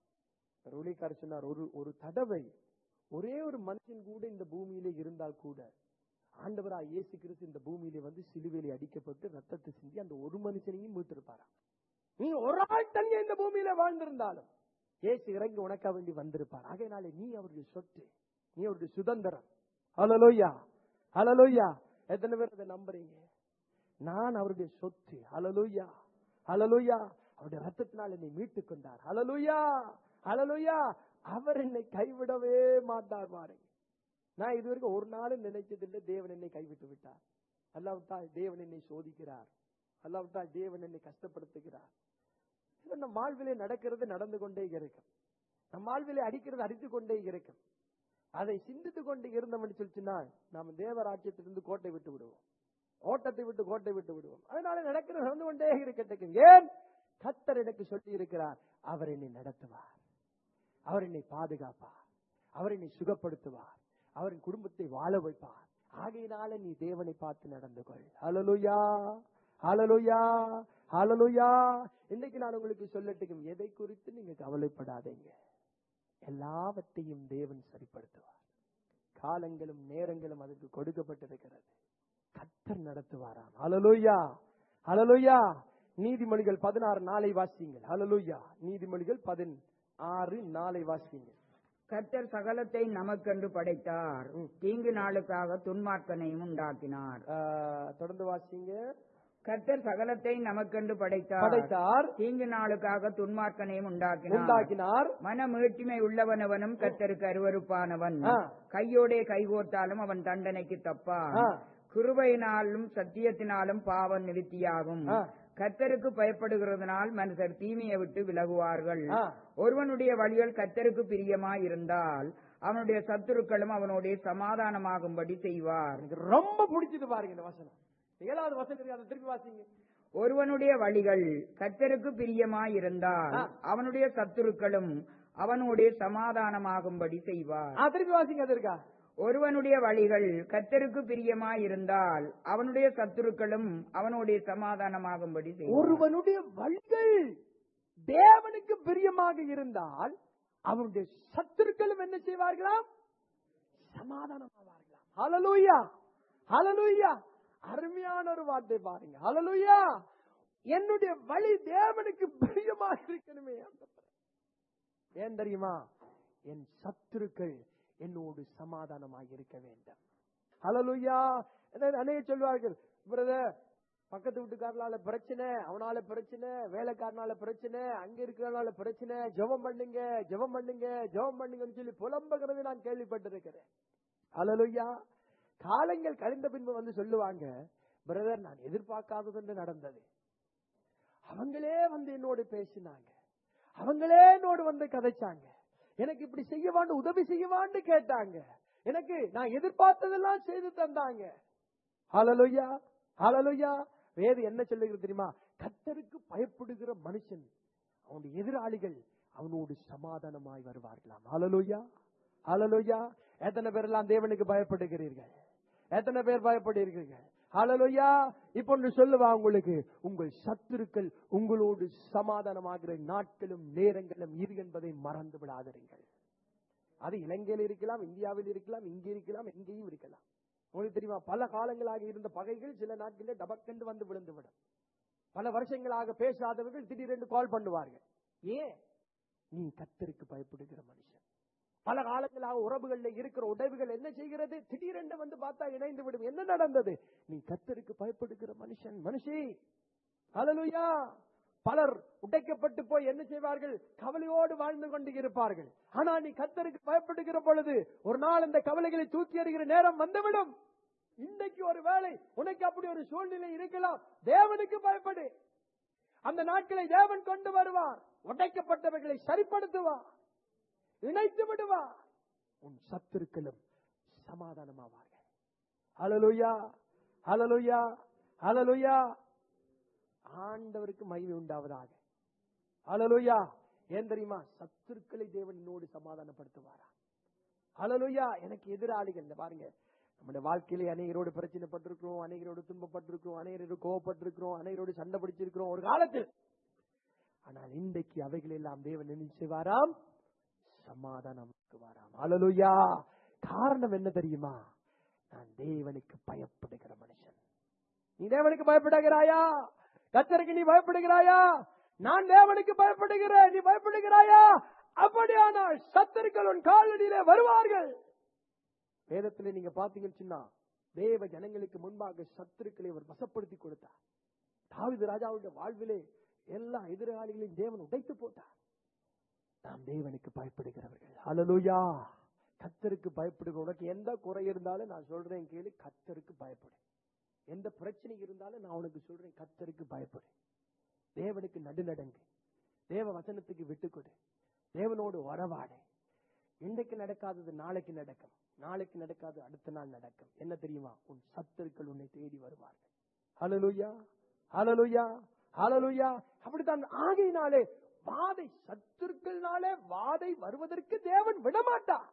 ஒரு ஊழியக்காரர் சொன்னார் ஒரு ஒரு தடவை ஒரே ஒரு மனுஷன் கூட இந்த பூமியிலே இருந்தால் கூட ஆண்டவரா இயேசு கிறிஸ்து இந்த பூமியிலே வந்து சிலுவையிலே அடிக்கப்பட்டு ரத்தத்தை சிந்தி அந்த ஒரு மனுஷனையும் மீட்டிருப்பாராம் நீ ஒரு ஆள் தனியா இந்த பூமியில வாழ்ந்திருந்தாலும் இயேசு இறங்கி உனக்கா வேண்டி வந்திருப்பார் ஆகையினாலே நீ அவருடைய சொத்து நீ அவருடைய சுதந்திரம் ஹalleluya ஹalleluya எத்தனை பேர் அதை நம்புறீங்க நான் அவருடைய சொத்து ஹalleluya ஹalleluya அவருடைய ரத்தத்தினால் என்னை மீட்டுக் கொண்டார் ஹalleluya ஹalleluya அவர் என்னை கைவிடவே மாட்டார் பாருங்க நான் இதுவரைக்கும் ஒரு நாளும் நினைச்சதில்லை தேவன் என்னை கைவிட்டு விட்டார் அல்லாவிட்டால் தேவன் என்னை சோதிக்கிறார் அல்லாவிட்டால் தேவன் என்னை கஷ்டப்படுத்துகிறார் இது நம் வாழ்விலே நடக்கிறது நடந்து கொண்டே இருக்கும் நம் வாழ்விலே அடிக்கிறது அடித்துக் கொண்டே இருக்கும் அதை சிந்தித்துக் கொண்டு இருந்தோம்னு சொல்லிச்சுன்னா நாம் தேவராஜ்யத்திலிருந்து கோட்டை விட்டு விடுவோம் ஓட்டத்தை விட்டு கோட்டை விட்டு விடுவோம் அதனால நடக்கிறது நடந்து கொண்டே இருக்கட்டும் ஏன் கத்தர் எனக்கு சொல்லி இருக்கிறார் அவர் என்னை நடத்துவார் அவர் என்னை பாதுகாப்பார் அவர் என்னை சுகப்படுத்துவார் அவரின் குடும்பத்தை வாழ வைப்பார் ஆகையினால நீ தேவனை பார்த்து நடந்து கொள் ஹalleluya ஹalleluya ஹalleluya இன்னைக்கு நான் உங்களுக்கு சொல்லட்டுக்கும் எதை குறித்து நீங்க கவலைப்படாதீங்க எல்லாவற்றையும் தேவன் சரிப்படுத்துவார் காலங்களும் நேரங்களும் அதற்கு கொடுக்கப்பட்டிருக்கிறது கத்தர் நடத்துவாராம் ஹalleluya ஹalleluya நீதிமொழிகள் பதினாறு நாளை வாசிங்கள் ஹalleluya நீதிமொழிகள் பதினாறு நாளை வாசிங்கள் கர்த்தர் சகலத்தை நமக்கென்று படைத்தார் தீங்கு நாளுக்காக துன்மார்க்கனையும் உண்டாக்கினார் ஆஹ், தொடர்ந்து வாசிங்க கர்த்தர் சகலத்தை நமக்கென்று படைத்தார் படைத்தார் தீங்கு நாளுக்காக துன்மார்க்கனையும் உண்டாக்கினார் உண்டாக்கினார் மன மீட்சிமை உள்ளவனவனும் கர்த்தருக்கு அருவருப்பானவன் ஆ. கையோடே கைகோர்த்தாலும் அவன் தண்டனைக்கு தப்பான் ஆ. கிருபையினாலும் சத்தியத்தினாலும் பாவம் நிவித்தியாகும் ஆ. கர்த்தருக்கு பயப்படுகிறதுனால் மனுஷர் தீமையை விட்டு விலகுவார்கள் ஆ. ஒருவனுடைய வழிகள் கர்த்தருக்கு பிரியமாய் இருந்தால் அவனுடைய சத்துருக்களும் அவனுடைய சமாதானமாகும்படி செய்வார் எனக்கு ரொம்ப பிடிச்சது பாருங்க இந்த வசனம் ஏழாவது வசனம் அதை திருப்பி வாசிங்க ஒருவனுடைய வழிகள் கர்த்தருக்கு பிரியமாய் இருந்தால் ஆ. அவனுடைய சத்துருக்களும் அவனுடைய சமாதானமாகும்படி செய்வார் ஆ, திருப்பி வாசிங்க அது இருக்கா ஒருவனுடைய வழிகள் கர்த்தருக்கு பிரியமாய் இருந்தால் அவனுடைய சத்துருக்களும் அவனுடைய சமாதானமாகும்படி செய்வார் ஒருவனுடைய வழிகள் தேவனுக்கு பிரியமாக இருந்தால் அவனுடைய சத்துருக்களும் என்ன செய்வார்களாம் சமாதானமாவார்களாம் ஹalleluya ஹalleluya அருமையான ஒரு வார்த்தை பாருங்க ஹalleluya என்னுடைய வழி தேவனுக்கு பிரியமாக இருக்கணுமே ஆண்டவரே. ஏன் தெரியுமா என் சத்துருக்கள் என்னோடு சமாதானமாக இருக்க வேண்டும் ஹalleluya அநேக சொல்வார்கள் பிரதர் பக்கத்து வீட்டுக்காரனால பிரச்சனை அவனால பிரச்சனை வேலைக்காரனால பிரச்சனை அங்க இருக்கிறனால பிரச்சனை ஜெபம் பண்ணுங்க ஜெபம் பண்ணுங்க ஜெபம் பண்ணுங்கன்னு சொல்லி புலம்புகிறது நான் கேள்விப்பட்டிருக்கிறேன் ஹalleluya காலங்கள் கழிந்த பின்பு வந்து சொல்லுவாங்க பிரதர் நான் எதிர்பார்க்காதது ஒன்று நடந்தது அவங்களே வந்து என்னோடு பேசினாங்க அவங்களே என்னோடு வந்து கதைச்சாங்க எனக்கு இப்படி செய்யவான்னு உதவி செய்யவான்னு கேட்டாங்க எனக்கு நான் எதிர்பார்த்ததெல்லாம் செய்து தந்தாங்க ஹalleluya ஹalleluya வேறு என்ன சொல்லுகிறது தெரியுமா கத்தருக்கு பயப்படுகிற மனுஷன் அவனுடைய எதிராளிகள் அவனோடு சமாதானமாய் வருவார்களாம் ஹalleluya ஹalleluya எத்தனை பேர் எல்லாம் தேவனுக்கு பயப்படுகிறீர்கள் எத்தனை பேர் பயப்படுகிறீர்கள் ஹalleluya இப்போ ஒன்று சொல்லுவா உங்களுக்கு உங்கள் சத்துருக்கள் உங்களோடு சமாதானமாகிற நாட்களும் நேரங்களும் இரு என்பதை மறந்து விடாதீர்கள் அது இலங்கையில் இருக்கலாம் இந்தியாவில் இருக்கலாம் இங்கே இருக்கலாம் எங்கேயும் இருக்கலாம் உங்களுக்கு தெரியுமா பல காலங்களாக இருந்த பகைகள் சில நாட்களில் டபக்கென்று வந்து விழுந்து விடும் பல வருஷங்களாக பேசாதவர்கள் திடீரென்று கால் பண்ணுவார்கள் ஏன் நீ கத்தருக்கு பயப்படுகிற மனுஷன் பல காலங்களாக உறவுகள்ல இருக்கிற உறவுகள் என்ன செய்கிறது திடீரென்று வந்து பார்த்தா இணைந்து விடும் என்ன நடந்தது நீ கத்தருக்கு பயப்படுகிற மனுஷன் மனுஷி ஹalleluya பலர் உடைக்கப்பட்டு போய் என்ன செய்வார்கள் கவலையோடு வாழ்ந்து கொண்டு இருப்பார்கள் ஆனா நீ கத்தருக்கு பயப்படுகிற பொழுது ஒரு நாள் இந்த கவலைகளை தூக்கி எறிகிற நேரம் வந்துவிடும் இன்றைக்கு ஒரு வேளை உனக்கு அப்படி ஒரு சூழ்நிலை இருக்கலாம் தேவனுக்கு பயப்படு அந்த நாட்களை தேவன் கொண்டு வருவார் உடைக்கப்பட்டவர்களை சரிப்படுத்துவார் இணைத்து விடுவார் உன் சத்துருக்களும் சமாதானமாவார்கள் ஹalleluya ஹalleluya ஹalleluya ஆண்டவருக்கு மகிமை உண்டாவதாக ஹalleluya ஏன் தெரியுமா சத்துருக்களை தேவன் என்னோடு சமாதானப்படுத்துவாரா ஹalleluya எனக்கு எதிராளிகள் இந்த பாருங்க நம்முடைய வாழ்க்கையிலே அநேகரோடு பிரச்சனைப்பட்டிருக்கிறோம் அநேகரோடு துன்பப்பட்டிருக்கிறோம் அநேகரோடு கோவப்பட்டிருக்கிறோம் அநேகரோடு சண்டை பிடிச்சிருக்கிறோம் ஒரு காலத்தில் ஆனால் இன்றைக்கு அவைகள் எல்லாம் தேவன் என்ன செய்வாராம் சமாதானமாக்குவாராம் ஹalleluya காரணம் என்ன தெரியுமா நான் தேவனுக்கு பயப்படுகிற மனுஷன் நீ தேவனுக்கு பயப்படுகிறாயா கத்தருக்கு நீ பயப்படுகிறாயா நான் தேவனுக்கு பயப்படுகிறேன் நீ பயப்படுகிறாயா அப்படியானால் சத்தர்கள் உன் காலடியிலே வருவார்கள் வேதத்திலே நீங்க பாத்தீங்கன்னு சொன்னா தேவ ஜனங்களுக்கு முன்பாக சத்துருக்களை அவர் வசப்படுத்தி கொடுத்தார் தாவிது ராஜாவுடைய வாழ்விலே எல்லா எதிராளிகளையும் தேவன் உடைத்து போட்டார் நாம் தேவனுக்கு பயப்படுகிறவர்கள் ஹalleluya கத்தருக்கு பயப்படுகிற உனக்கு எந்த குறை இருந்தாலும் நான் சொல்றேன் கேளு கத்தருக்கு பயப்படு எந்த பிரச்சனை இருந்தாலும் நான் உனக்கு சொல்றேன் கத்தருக்கு பயப்படு தேவனுக்கு நடுநடங்கு தேவ வசனத்துக்கு விட்டுக்கொடு தேவனோடு உறவாடு இன்றைக்கு நடக்காதது நாளைக்கு நடக்கும் நாளைக்கு நடக்காது அடுத்த நாள் நடக்கும் என்ன தெரியுமா உன் சத்துருக்கள் உன்னை தேடி வருவார்கள் ஹalleluya ஹalleluya ஹalleluya அப்படித்தான் ஆகையினாலே வாதை சத்துருக்கள்னாலே வாதை வருவதற்கு தேவன் விடமாட்டார்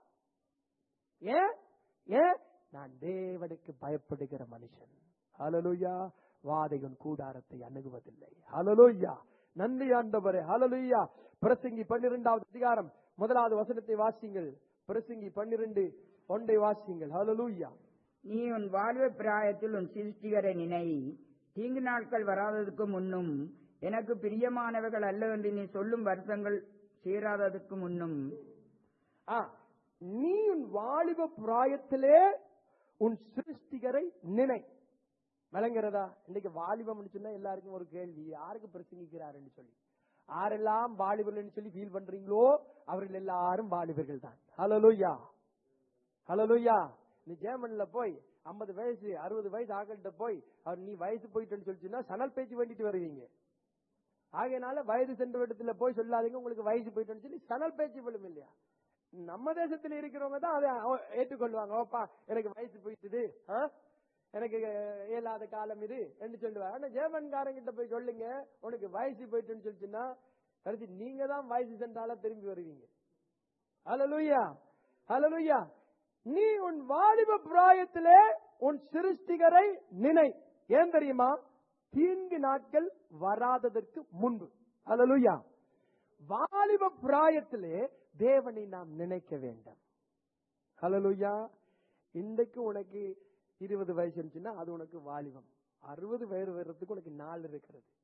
ஏன் ஏன் நான் தேவனுக்கு பயப்படுகிற மனுஷன் ஹalleluya வாதையின் கூடாரத்தை அணுகுவதில்லை ஹalleluya நன்றி ஆண்டவரே ஹalleluya பிரசங்கி 12வது அதிகாரம் முதலாவது வசனத்தை வாசிங்கள் பிரசங்கி 12 ஒன்றை வாசிங்கள் ஹalleluya நீ உன் வாழ்வு பிராயத்தில் உன் சிருஷ்டிகரை நினை தீங்கு நாட்கள் வராததுக்கு முன்னும் எனக்கு பிரியமானவர்கள் அல்ல என்று நீ சொல்லும் வருஷங்கள் சேராததுக்கு முன்னும் ஆ, நீ உன் வாலிப பிராயத்திலே உன் சிருஷ்டிகரை நினை விளங்குறதா இன்னைக்கு வாலிபம் சொன்னா எல்லாருக்கும் ஒரு கேள்வி யாருக்கு பிரசங்கிக்கிறாருன்னு சொல்லி யாரெல்லாம் வாலிபர்கள் சொல்லி ஃபீல் பண்றீங்களோ அவர்கள் எல்லாரும் வாலிபர்கள் தான் ஹலோலுயா ஹலோலுயா நீ ஜேமன்ல போய் 50 வயசு அறுபது வயசு ஆகல்கிட்ட போய் அவர் நீ வயசு போயிட்டேன்னு சொல்லிச்சுன்னா சணல் பேச்சு வேண்டிட்டு வருவீங்க ஆகையனால வயது சென்ற இடத்துல போய் சொல்லாதீங்க உங்களுக்கு வயசு போயிட்டோன்னு சொல்லி சணல் பேச்சு விழும் இல்லையா நம்ம தேசத்துல இருக்கிறவங்க தான் அதை அவ- ஏற்றுக்கொள்வாங்க ஓப்பா எனக்கு வயசு போயிட்டுது ஆ? எனக்கு அஹ், இயலாத காலம் இது என்று சொல்லுவாங்க ஆனா ஜேமன்காரங்கிட்ட போய் சொல்லுங்க உனக்கு வயசு போயிட்டுன்னு சொல்லிச்சுன்னா கடைசி நீங்க தான் வயசு சென்றால திரும்பி வருவீங்க ஹalleluya ஹalleluya நீ உன் வாலிப பிராயத்திலே உன் சிருஷ்டிகரை நினை ஏன் தெரியுமா தீங்கு நாட்கள் வராததற்கு முன்பு ஹalleluya வாலிப பிராயத்திலே தேவனை நாம் நினைக்க வேண்டும் ஹalleluya இன்றைக்கு உனக்கு இருபது வயசு இருந்துச்சுன்னா அது உனக்கு வாலிபம் அறுபது வயது வர்றதுக்கு உனக்கு நாள் இருக்கிறது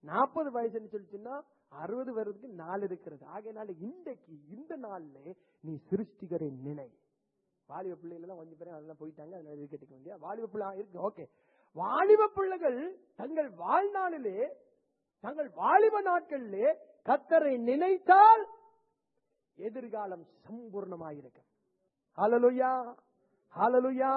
நாற்பது வயசுன்னு சொல்லிச்சுன்னா அறுபது வருதுக்கு நாள் இருக்கிறது ஆகையினால இன்றைக்கு இந்த நாள்ல நீ சிருஷ்டிகரை நினை வாலிப பிள்ளைகள் எல்லாம் கொஞ்சம் பேரும் அதெல்லாம் போயிட்டாங்க அதனால இது கேட்டுக்க வேண்டிய வாலிப பிள்ளை ஆ, இருக்கு ஓகே வாலிப பிள்ளைகள் தங்கள் வாழ்நாளிலே தங்கள் வாலிப நாட்களிலே கத்தரை நினைத்தால் எதிர்காலம் சம்பூர்ணமாயிருக்கும் ஹalleluya ஹalleluya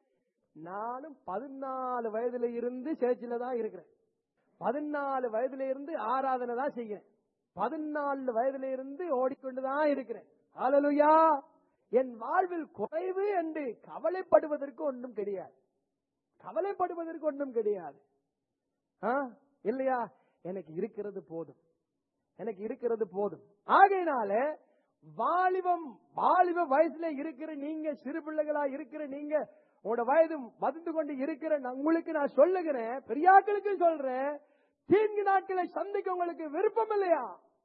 நானும் பதினாலு வயதுல இருந்து சேர்ச்சில தான் இருக்கிறேன் பதினாலு வயதுல இருந்து ஆராதனை தான் செய்கிறேன் பதினாலு வயதுல இருந்து ஓடிக்கொண்டுதான் இருக்கிறேன் ஹalleluya என் வாழ்வில் குறைவு என்று கவலைப்படுவதற்கு ஒன்றும் கிடையாது கவலைப்படுவதற்கு ஒன்றும் கிடையாது ஆ? இல்லையா எனக்கு இருக்கிறது போதும் எனக்கு இருக்கிறது போதும் ஆகையினால வாலிபம் வாலிப வயசுல இருக்கிற நீங்க சிறு பிள்ளைகளா இருக்கிற நீங்க உங்களோட வயது மதிந்து கொண்டு இருக்கிற நான் உங்களுக்கு நான் சொல்லுகிறேன் பெரியாக்களுக்கு சொல்றேன் தீங்கு நாட்களை சந்திக்க உங்களுக்கு விருப்பம் இல்லையா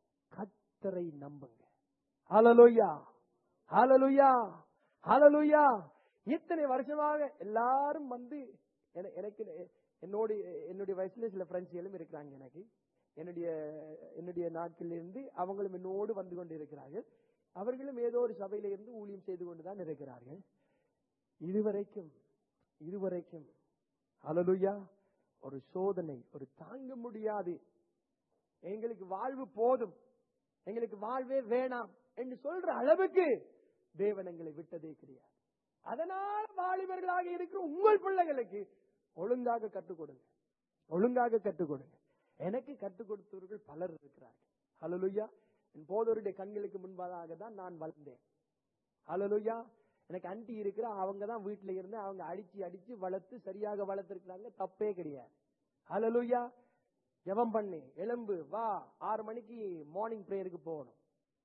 கத்தரை நம்புங்க ஹalleluya ஹalleluya ஹalleluya இத்தனை வருஷமாக எல்லாரும் வந்து என- எனக்கு என்னோட என்னுடைய வயசுல சில ஃப்ரெண்ட்ஸ்களும் இருக்கிறாங்க எனக்கு என்னுடைய என்னுடைய நாட்களில் இருந்து அவங்களும் என்னோடு வந்து கொண்டு இருக்கிறார்கள் அவர்களும் ஏதோ ஒரு சபையில இருந்து ஊழியம் செய்து கொண்டுதான் இருக்கிறார்கள் இதுவரைக்கும் இதுவரைக்கும் ஹalleluya ஒரு சோதனை ஒரு தாங்க முடியாது எங்களுக்கு வாழ்வு போதும் எங்களுக்கு வாழ்வே வேணாம் என்று சொல்ற அளவுக்கு தேவன் எங்களை விட்டதே கிடையாது அதனால் வாலிபர்களாக இருக்கிற உங்கள் பிள்ளைகளுக்கு ஒழுங்காக கற்றுக் கொடுங்க ஒழுங்காக கற்றுக் கொடுங்க எனக்கு கற்றுக் கொடுத்தவர்கள் பலர் இருக்கிறார்கள் ஹalleluya என் போதவருடைய கண்களுக்கு முன்பதாக தான் நான் வளர்ந்தேன் ஹalleluya எனக்கு அண்டி இருக்கிற அவங்க தான் வீட்டுல இருந்து அவங்க அடிச்சு அடிச்சு வளர்த்து சரியாக வளர்த்திருக்கிறாங்க தப்பே கிடையாது ஹalleluya ஜெபம் பண்ணி எலும்பு வா ஆறு மணிக்கு மார்னிங் பிரேயருக்கு போகணும்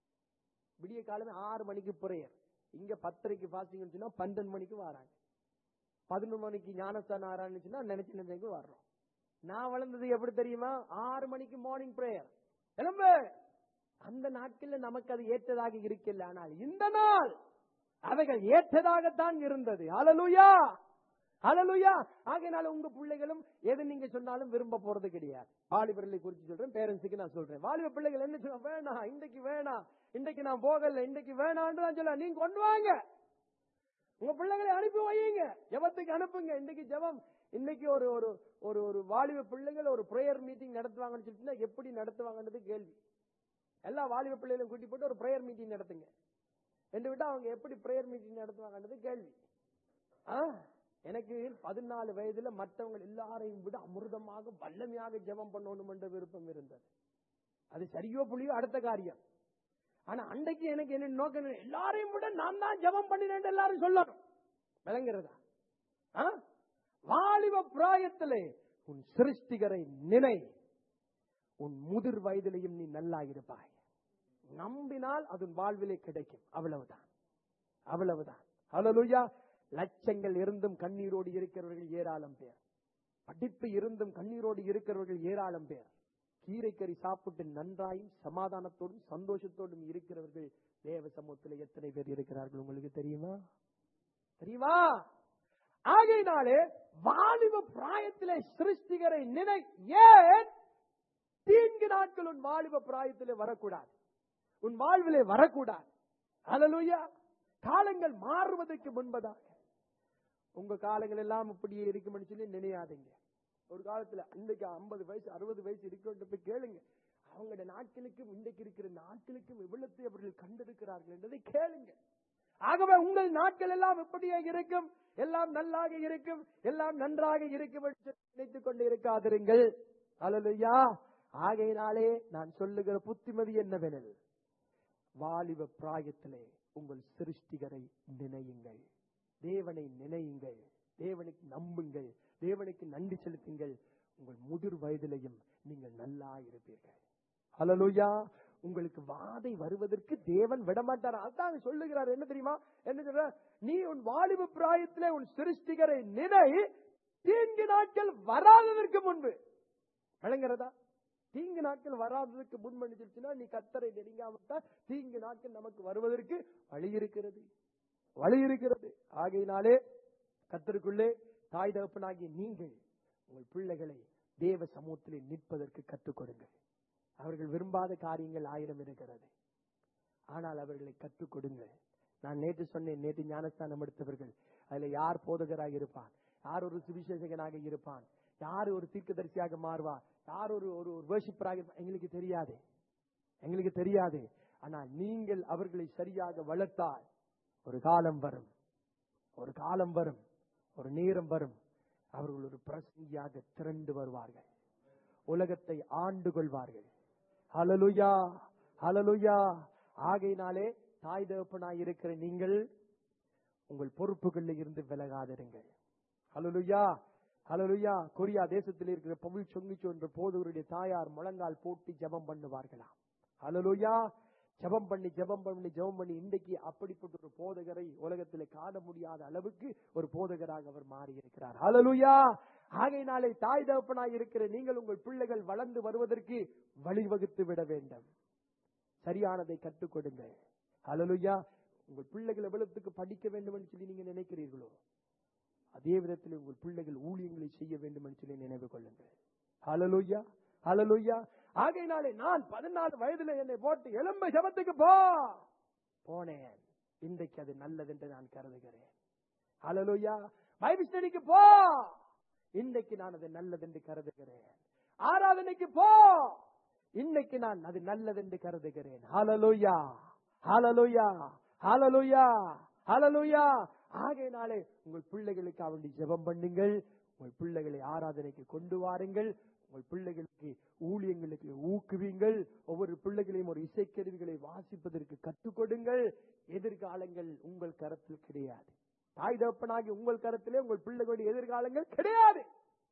விடிய காலமே ஆறு மணிக்கு பிரேயர் இங்க பத்தரைக்கு ஃபாஸ்டிங் சொன்னா பன்னெண்டு மணிக்கு வராங்க பதினொன்று மணிக்கு ஞானஸ்தானம் ஆரம்பிச்சுன்னா நினைச்சு நினைச்சு வர்றோம் நான் வளர்ந்தது எப்படி தெரியுமா ஆறு மணிக்கு மார்னிங் பிரேயர் எலும்பு அந்த நாட்கள்ல நமக்கு அது ஏற்றதாக இருக்கல ஆனால் இந்த நாள் அவைகள் ஏற்றதாகத்தான் இருந்தது அலலுயா அலலுயா ஆகையினால உங்க பிள்ளைகளும் எது நீங்க சொன்னாலும் விரும்ப போறது கிடையாது வாலிபர்களை குறித்து சொல்றேன் பேரண்ட்ஸுக்கு நான் சொல்றேன் வாலிப பிள்ளைகள் என்ன சொல்ல வேணாம் இன்றைக்கு வேணாம் இன்றைக்கு நான் போகல இன்றைக்கு வேணாம்னு தான் சொல்ல நீங்க கொண்டு வாங்க உங்க பிள்ளைகளை அனுப்பி வையுங்க ஜெபத்துக்கு அனுப்புங்க இன்னைக்கு ஜெபம் இன்னைக்கு ஒரு ஒரு ஒரு ஒரு வாலிப பிள்ளைகள் ஒரு பிரேயர் மீட்டிங் நடத்துவாங்கன்னு சொல்லிட்டுனா எப்படி நடத்துவாங்கன்றது கேள்வி எல்லா வாலிப பிள்ளைகளும் கூட்டி போட்டு ஒரு பிரேயர் மீட்டிங் நடத்துங்க என்று விட்டா அவங்க எப்படி பிரேயர் மீட்டிங் நடத்துவாங்கன்றது கேள்வி ஆ, எனக்கு பதினாலு வயதுல மற்றவங்க எல்லாரையும் விட அமிர்தமாக வல்லமையாக ஜெபம் பண்ணணும் என்ற விருப்பம் இருந்தது அது சரியோ புள்ளியோ அடுத்த காரியம் ஆனா அன்றைக்கு எனக்கு என்ன நோக்கம் என்ன? எல்லாரையும் விட நான் தான் ஜெபம் பண்ணினேன் எல்லாரும் சொல்லணும் விளங்குறதா ஆ? வாலிப பிராயத்திலே உன் சிருஷ்டிகரை நினை உன் முதிர் வயதிலையும் நீ நல்லா இருப்பாய் நம்பினால் அது உன் வாழ்விலே கிடைக்கும் அவ்வளவுதான் அவ்வளவுதான் ஹalleluya லட்சங்கள் இருந்தும் கண்ணீரோடு இருக்கிறவர்கள் ஏராளம் பேர் படிப்பு இருந்தும் கண்ணீரோடு இருக்கிறவர்கள் ஏராளம் பேர் கீரைக்கறி சாப்பிட்டு நன்றாயும் சமாதானத்தோடும் சந்தோஷத்தோடும் இருக்கிறவர்கள் தேவ சமூகத்தில் எத்தனை பேர் இருக்கிறார்கள் உங்களுக்கு தெரியுமா தெரியுமா ஆகையினாலே வாலிப பிராயத்திலே சிருஷ்டிகரை நினை ஏன் தீங்கு நாட்கள் உன் வாலிப பிராயத்திலே வரக்கூடாது உன் வாழ்விலே வரக்கூடாது அல்லேலூயா காலங்கள் மாறுவதற்கு முன்பதாக உங்க காலங்கள் எல்லாம் இப்படியே இருக்கும்னு சொல்லி நினையாதீங்க ஒரு காலத்துல இன்றைக்கு ஐம்பது வயசு அறுபது வயசு இருக்கிறவங்க போய் கேளுங்க அவங்களோட நாட்களுக்கும் இன்றைக்கு இருக்கிற நாட்களுக்கும் எவ்வளத்தை அவர்கள் கண்டிருக்கிறார்கள் என்பதை கேளுங்க ஆகவே உங்கள் நாட்கள் எல்லாம் எப்படியாக இருக்கும் எல்லாம் நல்லாக இருக்கும் எல்லாம் நன்றாக இருக்கும் என்று நினைத்துக் கொண்டு இருக்காதிருங்கள் அல்லையா ஆகையினாலே நான் சொல்லுகிற புத்திமதி என்னவெனில் வாலிப பிராயத்திலே உங்கள் சிருஷ்டிகரை நினையுங்கள் தேவனை நினையுங்கள் தேவனுக்கு நம்புங்கள் தேவனுக்கு நன்றி செலுத்துங்கள் உங்கள் முதிர் வயதிலையும் நீங்கள் நல்லா இருப்பீர்கள் ஹalleluya உங்களுக்கு வாதை வருவதற்கு தேவன் விடமாட்டார் அதான் சொல்லுகிறார் என்ன தெரியுமா என்ன சொல்ற நீ உன் வாலிப பிராயத்திலே உன் சிருஷ்டிகரை நினை தீங்கு நாட்கள் வராததற்கு முன்பு விளங்குறதா தீங்கு நாட்கள் வராததற்கு முன்மணிச்சிருச்சுன்னா நீ கத்தரை நெருங்காமத்தான் தீங்கு நாட்கள் நமக்கு வருவதற்கு வழி இருக்கிறது வழி இருக்கிறது ஆகையினாலே கத்தருக்குள்ளே தாய் தகப்பனாகிய நீங்கள் உங்கள் பிள்ளைகளை தேவ சமூகத்திலே நிற்பதற்கு கற்றுக் கொடுங்கள் அவர்கள் விரும்பாத காரியங்கள் ஆயிரம் இருக்கிறது ஆனால் அவர்களை கற்றுக் கொடுங்கள் நான் நேற்று சொன்னேன் நேற்று ஞானஸ்தானம் எடுத்தவர்கள் அதுல யார் போதகராக இருப்பான் யார் ஒரு சுவிசேஷகனாக இருப்பான் யார் ஒரு தீர்க்கதரிசியாக மாறுவார் யார் ஒரு ஒரு வேர்ஷிப்பராக இருப்பான் எங்களுக்கு தெரியாது எங்களுக்கு தெரியாது ஆனால் நீங்கள் அவர்களை சரியாக வளர்த்தால் ஒரு காலம் வரும் ஒரு காலம் வரும் ஒரு நேரம் வரும் அவர்கள் ஒரு பிரசங்கியாக திரண்டு வருவார்கள் உலகத்தை ஆண்டு கொள்வார்கள் ஹலலுயா ஹலலுயா ஆகையினாலே தாய் தகப்பனாய் இருக்கிற நீங்கள் உங்கள் பொறுப்புகளில் இருந்து விலகாதிருங்கள் ஹலலுயா ஹலலுயா கொரியா தேசத்தில் இருக்கிற பவுல் சொங்கிச்சோ என்ற போதவருடைய தாயார் முழங்கால் போட்டு ஜெபம் பண்ணுவார்களாம் ஹலலுயா ஜெபம் பண்ணி ஜெபம் பண்ணி ஜெபம் பண்ணி இன்றைக்கு அப்படிப்பட்ட ஒரு போதகரை உலகத்தில் காண முடியாத அளவுக்கு ஒரு போதகராக அவர் மாறி இருக்கிறார் ஹலலுயா ஆகையினாலே தாய் தகப்பனாய் இருக்கிற நீங்கள் உங்கள் பிள்ளைகள் வளர்ந்து வருவதற்கு வழிவகுத்து விட வேண்டும் சரியானதை கற்றுக் கொடுங்கள் ஹலலுயா உங்கள் பிள்ளைகள் எவ்வளவுக்கு படிக்க வேண்டும் என்று சொல்லி நீங்க நினைக்கிறீர்களோ அதே விதத்தில் உங்கள் பிள்ளைகள் ஊழியங்களை செய்ய வேண்டும் என்று சொல்லி நினைவு கொள்ளுங்கள் ஹலலுயா ஹலலுயா ஆகையினாலே நான் பதினாலு வயதுல என்னை போட்டு எலும்பு சபத்துக்கு போ போனேன் இன்றைக்கு அது நல்லது என்று நான் கருதுகிறேன் ஹலலுயா பைபிள் ஸ்டடிக்கு போ இன்றைக்கு நான் அது நல்லது என்று கருதுகிறேன் ஆராதனைக்கு போ இன்னைக்கு நான் அது நல்லது என்று கருதுகிறேன் ஹலலுயா ஹலலுயா ஹலலுயா ஹலலுயா ஆகையினாலே உங்கள் பிள்ளைகளுக்கு அவருடைய ஜெபம் பண்ணுங்கள் உங்கள் பிள்ளைகளை ஆராதனைக்கு கொண்டு வாருங்கள் உங்கள் பிள்ளைகளுக்கு ஊழியங்களுக்கு ஊக்குவீங்கள் ஒவ்வொரு பிள்ளைகளையும் ஒரு இசைக்கருவிகளை வாசிப்பதற்கு கற்றுக் கொடுங்கள் எதிர்காலங்கள் உங்கள் கரத்தில் கிடையாது தாய் தகப்பனாகி உங்கள் கரத்திலே உங்கள் பிள்ளைகளுடைய எதிர்காலங்கள் கிடையாது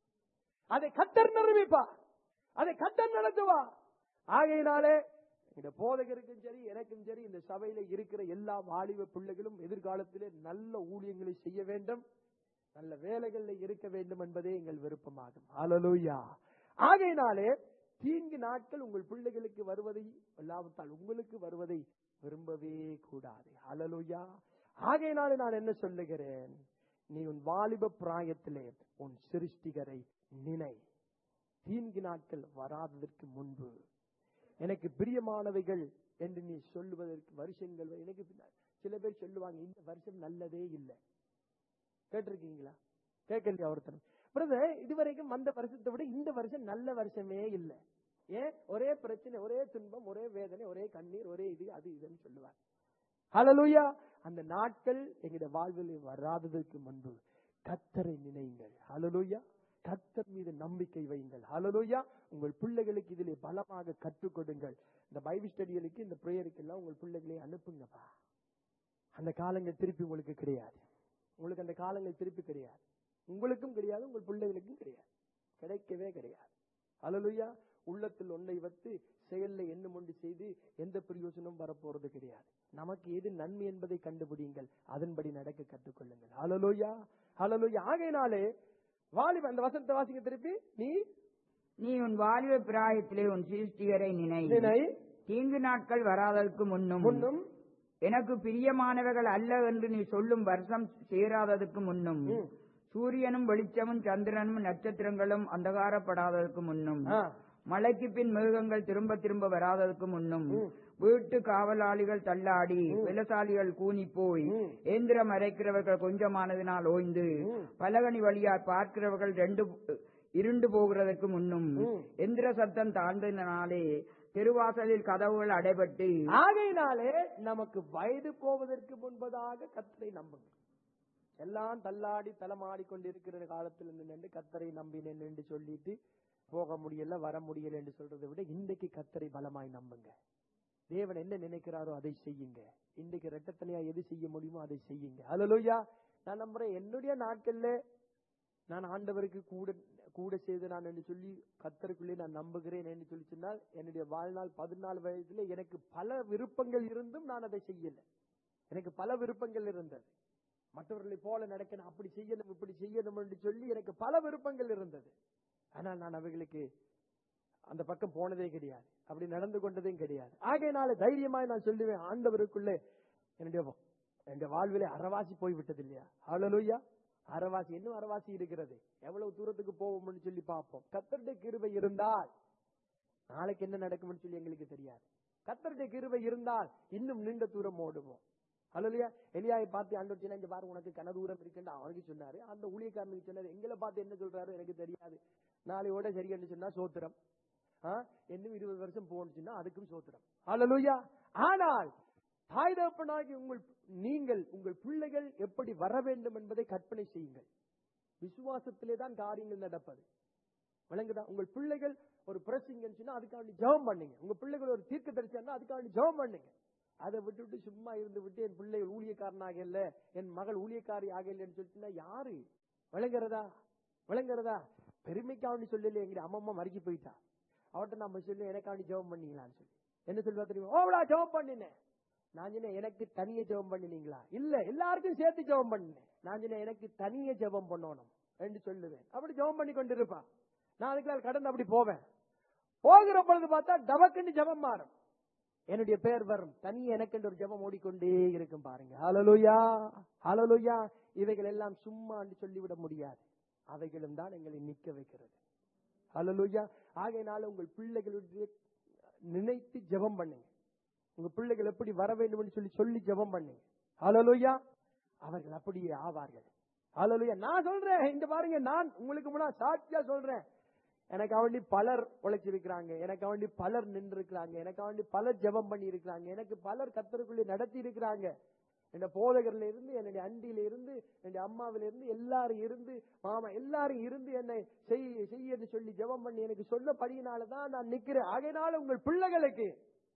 அதை கத்தர் நிரூபிப்பார் அதை கத்தர் நடத்துவார் ஆகையினாலே இந்த போதகருக்கும் சரி எனக்கும் சரி இந்த சபையில இருக்கிற எல்லா வாலிப பிள்ளைகளும் எதிர்காலத்திலே நல்ல ஊழியங்களை செய்ய வேண்டும் நல்ல வேலைகள்ல இருக்க வேண்டும் என்பதே எங்கள் விருப்பமாகும் அலலூயா ஆகையினாலே தீங்கு நாட்கள் உங்கள் பிள்ளைகளுக்கு வருவதை இல்லாவிட்டால் உங்களுக்கு வருவதை விரும்பவே கூடாது அலலுயா ஆகையினாலே நான் என்ன சொல்லுகிறேன் நீ உன் வாலிப பிராயத்திலே உன் சிருஷ்டிகரை நினை தீங்கு நாட்கள் வராததற்கு முன்பு எனக்கு பிரியமானவைகள் என்று நீ சொல்லுவதற்கு வருஷங்கள் வரை எனக்கு பின்ன- சில பேர் சொல்லுவாங்க இந்த வருஷம் நல்லதே இல்லை கேட்டிருக்கீங்களா கேட்கலையா ஒருத்தர் பிரதர் இதுவரைக்கும் வந்த வருஷத்தை விட இந்த வருஷம் நல்ல வருஷமே இல்லை ஏன் ஒரே பிரச்சனை ஒரே துன்பம் ஒரே வேதனை ஒரே கண்ணீர் ஒரே இது அது இதுன்னு சொல்லுவாங்க ஹalleluya அந்த நாட்கள் எங்களுடைய வாழ்வில் வராததற்கு முன்பு கத்தரை நினையுங்கள் ஹalleluya கத்தர் மீது நம்பிக்கை வையுங்கள் ஹalleluya உங்கள் பிள்ளைகளுக்கு இதிலே பலமாக கற்றுக் கொடுங்கள் இந்த பைபிள் ஸ்டடிகளுக்கு இந்த பிரேயருக்கு எல்லாம் உங்கள் பிள்ளைகளை அனுப்புங்கப்பா அந்த காலங்கள் திருப்பி உங்களுக்கு கிடையாது உங்களுக்கு அந்த காலங்கள் திருப்பி கிடையாது உங்களுக்கும் கிடையாது உங்கள் பிள்ளைகளுக்கும் கிடையாது கிடைக்கவே கிடையாது ஹalleluya உள்ளத்தில் ஒன்றை வைத்து செயல்ல எண்ணம் ஒன்று செய்து எந்த பிரயோஜனம் வரப்போறது கிடையாது நமக்கு எது நன்மை என்பதை கண்டுபிடிங்கள் அதன்படி நடக்க கற்றுக்கொள்ளுங்கள் ஹalleluya ஹalleluya ஆகையினாலே வாலிப அந்த வசனத்தை வாசிக்க திருப்பி நீ நீ உன் வாலிப பிராயத்திலே உன் சிருஷ்டிகரை நினை நினை தீங்கு நாட்கள் வராததற்கு முன்னும் முன்னும் எனக்கு பிரியமானவர்கள் அல்ல என்று நீ சொல்லும் வருஷம் சேராததற்கு முன்னும் ம். சூரியனும் வெளிச்சமும் சந்திரனும் நட்சத்திரங்களும் அந்தகாரப்படாததற்கு முன்னும் ஆ, மழைக்கு பின் மிருகங்கள் திரும்ப திரும்ப வராததற்கு முன்னும் ம். வீட்டு காவலாளிகள் தள்ளாடி விலசாலிகள் கூனி போய் ம். ஏந்திரம் அரைக்கிறவர்கள் கொஞ்சமானதினால் ஓய்ந்து ம். பலகனி வழியாய் பார்க்கிறவர்கள் ரெண்டு இருண்டு போகிறதற்கு முன்னும் ம். எந்திர சத்தம் தாழ்ந்ததினாலே தெருவாசலில் கதவுகள் அடைபட்டு ஆகையினாலே நமக்கு வயது போவதற்கு முன்பதாக கத்தரை நம்புங்க எல்லாம் தள்ளாடி தலமாடி கொண்டிருக்கிற காலத்தில் நின்று கத்தரை நம்பினேன் என்று சொல்லிட்டு போக முடியல வர முடியல என்று சொல்றதை விட இன்றைக்கு கத்தரை பலமாய் நம்புங்க தேவன் என்ன நினைக்கிறாரோ அதை செய்யுங்க இன்றைக்கு ரெட்டத்தனையா எது செய்ய முடியுமோ அதை செய்யுங்க ஹalleluya நான் நம்புறேன் என்னுடைய நாட்கள்ல நான் ஆண்டவருக்கு கூட கூட செய்து நான் என்று சொல்லி கத்தருக்குள்ளே நான் நம்புகிறேன் என்று சொல்லி சொன்னால் என்னுடைய வாழ்நாள் பதினாலு வயதிலே எனக்கு பல விருப்பங்கள் இருந்தும் நான் அதை செய்யல எனக்கு பல விருப்பங்கள் இருந்தது மற்றவர்களை போல நடக்கணும் அப்படி செய்யணும் இப்படி செய்யணும் என்று சொல்லி எனக்கு பல விருப்பங்கள் இருந்தது ஆனால் நான் அவைகளுக்கு அந்த பக்கம் போனதே கிடையாது அப்படி நடந்து கொண்டதும் கிடையாது ஆகையினால தைரியமாய் நான் சொல்லுவேன் ஆண்டவருக்குள்ளே என்னுடைய என்னுடைய வாழ்விலே அறவாசி போய் விட்டது இல்லையா ஹalleluya அரவாசி இன்னும் அரவாசி இருக்கிறது எவ்வளவு தூரத்துக்கு போவோம்னு சொல்லி பார்ப்போம் கத்தருடைய கிருபை இருந்தால் நாளைக்கு என்ன நடக்கும்னு சொல்லி எங்களுக்கு தெரியாது கத்தருடைய கிருபை இருந்தால் இன்னும் நீண்ட தூரம் ஓடுவோம் அல்லையா எலியாவை பார்த்து ஆண்டவர் சொன்னா இங்க பாரு உனக்கு கன தூரம் இருக்குன்னு அவனுக்கு சொன்னாரு அந்த ஊழியக்காரனுக்கு சொன்னாரு எங்களை பார்த்து என்ன சொல்றாரு எனக்கு தெரியாது நாளையோட சரியன்னு சொன்னா சோத்திரம் ஆ, இன்னும் இருபது வருஷம் போனுச்சுன்னா அதுக்கும் சோத்திரம் அல்லலுயா ஆனால் தாய் தகப்பனாகி உங்கள் நீங்கள் உங்கள் பிள்ளைகள் எப்படி வர வேண்டும் என்பதை கற்பனை செய்யுங்கள் விசுவாசத்திலே தான் காரியங்கள் நடப்பது விளங்குதா உங்கள் பிள்ளைகள் ஒரு பிரசிங்கன்னு சொன்னா அதுக்காண்டி ஜெபம் பண்ணுங்க உங்க பிள்ளைகள் ஒரு தீர்க்க தரிசனா அதுக்காண்டி ஜெபம் பண்ணுங்க அதை விட்டுவிட்டு சும்மா இருந்து விட்டு என் பிள்ளைகள் ஊழியக்காரனாக இல்ல என் மகள் ஊழியக்காரி ஆக இல்லைன்னு சொல்லிட்டுனா யாரு விளங்குறதா விளங்குறதா பெருமைக்காண்டி சொல்லல எங்க அம்மம்மா மறிச்சு போயிட்டா அவட்ட நம்ம சொல்லி எனக்காண்டி ஜெபம் பண்ணீங்களான்னு சொல்லி என்ன சொல்லுவா தெரியுமா ஓவடா ஜெபம் பண்ணினேன் நான் சொன்னேன் எனக்கு தனிய ஜெபம் பண்ணினீங்களா இல்ல எல்லாருக்கும் சேர்த்து ஜெபம் பண்ணினேன் நான் சொன்னேன் எனக்கு தனிய ஜெபம் பண்ணணும் என்று சொல்லுவேன் அப்படி ஜெபம் பண்ணி கொண்டு இருப்பான் நான் அதுக்குள்ள கடந்து அப்படி போவேன் போகிற பொழுது பார்த்தா டபக்குன்னு ஜெபம் மாறும் என்னுடைய பெயர் வரும் தனி எனக்கென்று ஒரு ஜெபம் ஓடிக்கொண்டே இருக்கும் பாருங்க ஹalleluya ஹalleluya இவைகள் எல்லாம் சும்மா என்று சொல்லிவிட முடியாது அவைகளும் தான் எங்களை நிக்க வைக்கிறது ஹalleluya ஆகையினால உங்கள் பிள்ளைகளுடைய நினைத்து ஜெபம் பண்ணுங்க உங்க பிள்ளைகள் எப்படி வர வேண்டும் என்று சொல்லி சொல்லி ஜெபம் பண்ணுங்க ஹalleluya அவர்கள் அப்படியே ஆவார்கள் ஹalleluya நான் சொல்றேன் இந்த பாருங்க நான் உங்களுக்கு முன்னாடி சாட்சியா சொல்றேன் எனக்கு அவண்டி பலர் உழைச்சிருக்கிறாங்க எனக்கு அவண்டி பலர் நின்று இருக்கிறாங்க எனக்கு அவண்டி பலர் ஜெபம் பண்ணி இருக்கிறாங்க எனக்கு பலர் கத்தருக்குள்ளே நடத்தி இருக்கிறாங்க என் போதகர்ல இருந்து என்னுடைய அண்டியில இருந்து என்னுடைய அம்மாவில இருந்து எல்லாரும் இருந்து மாமா எல்லாரும் இருந்து என்னை செய் செய்யன்னு சொல்லி ஜெபம் பண்ணி எனக்கு சொன்னபடியினாலதான் நான் நிக்கிறேன் ஆகையினால உங்கள் பிள்ளைகளுக்கு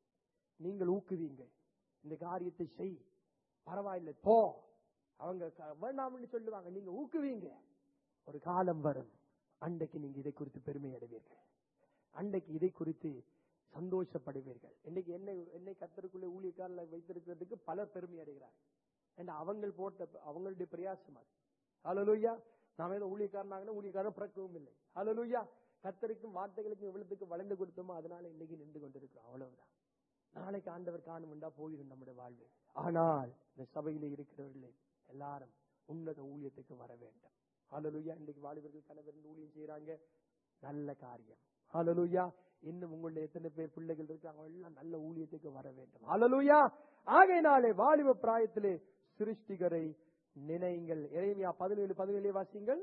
நீங்கள் ஊக்குவீங்க இந்த காரியத்தை செய் பரவாயில்லை போ அவங்க க- வேண்டாம்னு சொல்லுவாங்க நீங்க ஊக்குவீங்க ஒரு காலம் வரும் அன்றைக்கு நீங்க இதை குறித்து பெருமை அடைவீர்கள் அன்றைக்கு இதை குறித்து சந்தோஷப்படுவீர்கள் இன்னைக்கு என்னை என்னை கத்தருக்குள்ளே ஊழியக்காரில் வைத்திருக்கிறதுக்கு பலர் பெருமை அடைகிறார் ஏன்னா அவங்க போட்ட அவங்களுடைய பிரயாசம் அது ஹalleluya நாம ஏதோ ஊழியக்காரனாக ஊழியக்காரன் பிறக்கவும் இல்லை ஹalleluya கத்தருக்கும் வார்த்தைகளுக்கும் எவ்வளவுக்கு வளர்ந்து கொடுத்தோமோ அதனால இன்னைக்கு நின்று கொண்டிருக்கிறோம் அவ்வளவுதான் நாளைக்கு ஆண்டவர் காணும்டா போயிடும் நம்முடைய வாழ்வு ஆனால் இந்த சபையில இருக்கிறவர்களே எல்லாரும் உன்னத ஊழியத்துக்கு வர வேண்டும் ஹalleluya இன்னைக்கு வாலிபர்கள் கணவர் ஊழியம் செய்யறாங்க நல்ல காரியம் ஹalleluya இன்னும் உங்களுடைய எத்தனை பேர் பிள்ளைகள் இருக்காங்க அவங்க எல்லாம் நல்ல ஊழியத்துக்கு வர வேண்டும் ஹalleluya ஆகையினாலே வாலிப பிராயத்திலே சிருஷ்டிகரை நினைங்கள் இறைமையா பதினேழு பதினேழு வாசிங்கள்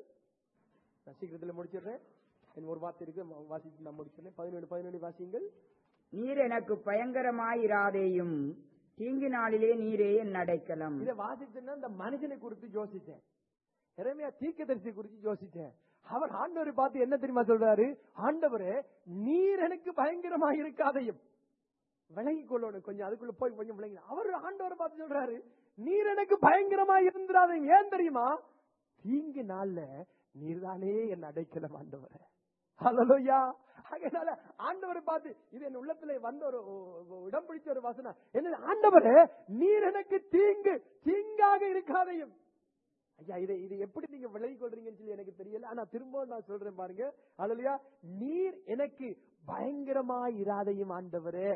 நான் சீக்கிரத்துல முடிச்சிடுறேன் இன்னும் ஒரு வார்த்தை இருக்கு வாசித்து நான் முடிச்சிடுறேன் பதினேழு பதினேழு வாசிங்கள் நீர் எனக்கு பயங்கரமாயிராதேயும் தீங்கு நாளிலே நீரே என் அடைக்கலம் இதை வாசிச்சுன்னா இந்த மனுஷனை குறித்து யோசிச்சேன் இறைமையா தீர்க்கதரிசி குறித்து யோசிச்சேன் அவர் ஆண்டவரை பார்த்து என்ன தெரியுமா சொல்றாரு ஆண்டவரே நீர் எனக்கு பயங்கரமா இருக்காதையும் விளங்கி கொள்ளணும் கொஞ்சம் அதுக்குள்ள போய் கொஞ்சம் விளங்கி அவர் ஆண்டவரை பார்த்து சொல்றாரு நீர் எனக்கு பயங்கரமா இருந்துடாதையும் ஏன் தெரியுமா தீங்கு நாள்ல நீர்தானே என் அடைக்கலம் ஆண்டவரே ஹalleluya அதனால ஆண்டவரை பார்த்து இது என் உள்ளத்துல வந்த ஒரு ஒரு இடம் பிடிச்ச ஒரு வசனம் என்ன ஆண்டவரே நீர் எனக்கு தீங்கு தீங்காக இருக்காதையும் ஐயா இதை இது எப்படி நீங்க விலகி கொள்றீங்கன்னு சொல்லி எனக்கு தெரியல ஆனா திரும்ப நான் சொல்றேன் பாருங்க அல்லையா நீர் எனக்கு பயங்கரமா இராதையும் ஆண்டவரே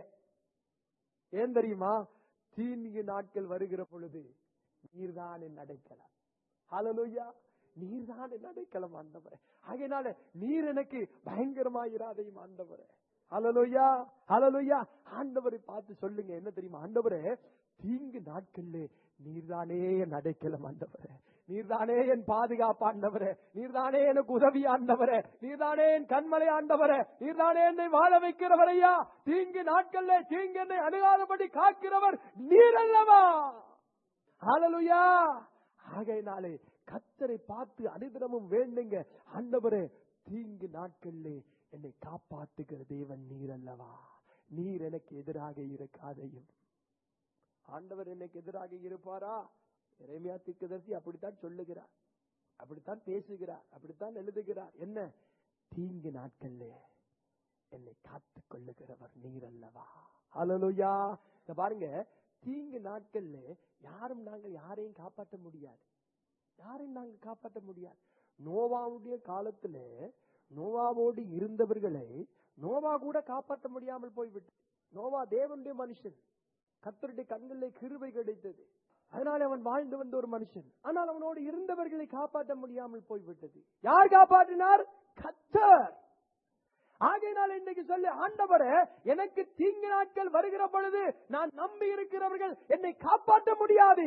ஏன் தெரியுமா தீங்கு நாட்கள் வருகிற பொழுது நீர்தான் என் அடைக்கலாம் ஹalleluya நீர்தான் என் அடைக்கலம் ஆண்டவரே ஆகையினால நீர் எனக்கு பயங்கரமா இராதையும் ஆண்டவரே ஹalleluya ஹalleluya ஆண்டவரை பார்த்து சொல்லுங்க என்ன தெரியுமா ஆண்டவரே தீங்கு நாட்கள்ல நீர்தானே என் அடைக்கலம் ஆண்டவரே நீர்தானே என் பாதுகாப்பு ஆண்டவரே நீர்தானே எனக்கு உதவி ஆண்டவரே நீர்தானே என் கண்மலை ஆண்டவரே நீர்தானே என்னை வாழ வைக்கிறவரையா தீங்கு நாட்கள்ல தீங்கு என்னை அணுகாதபடி காக்கிறவர் நீர் அல்லவா ஹalleluya ஆகையினாலே கத்தரை பார்த்து அனுதினமும் வேண்டுங்க ஆண்டவரே தீங்கு நாட்கள்ல என்னை காப்பாற்றுகிற தேவன் நீர் அல்லவா நீர் எனக்கு எதிராக இருக்காதையும் ஆண்டவர் எனக்கு எதிராக இருப்பாரா இறைமையா திக்குதர்சி அப்படித்தான் சொல்லுகிறார் அப்படித்தான் பேசுகிறார் அப்படித்தான் எழுதுகிறார் என்ன தீங்கு நாட்கள்ல என்னை காத்துக் கொள்ளுகிறவர் நீர் அல்லவா ஹalleluya இத பாருங்க தீங்கு நாட்கள்ல யாரும் நாங்கள் யாரையும் காப்பாற்ற முடியாது யாரையும் நாங்க காப்பாற்ற முடியாது நோவாவுடைய காலத்துல நோவாவோடு இருந்தவர்களை நோவா கூட காப்பாற்ற முடியாமல் போய்விட்டு நோவா தேவனுடைய மனுஷன் கத்தருடைய கண்களிலே கிருபை கிடைத்தது அதனால அவன் வாழ்ந்து வந்த ஒரு மனுஷன் ஆனால் அவனோடு இருந்தவர்களை காப்பாற்ற முடியாமல் போய்விட்டது யார் காப்பாற்றினார் கத்தர் ஆகையினால் இன்றைக்கு சொல்லி ஆண்டவரே எனக்கு தீங்கு நாட்கள் வருகிற பொழுது நான் நம்பி இருக்கிறவர்கள் என்னை காப்பாற்ற முடியாது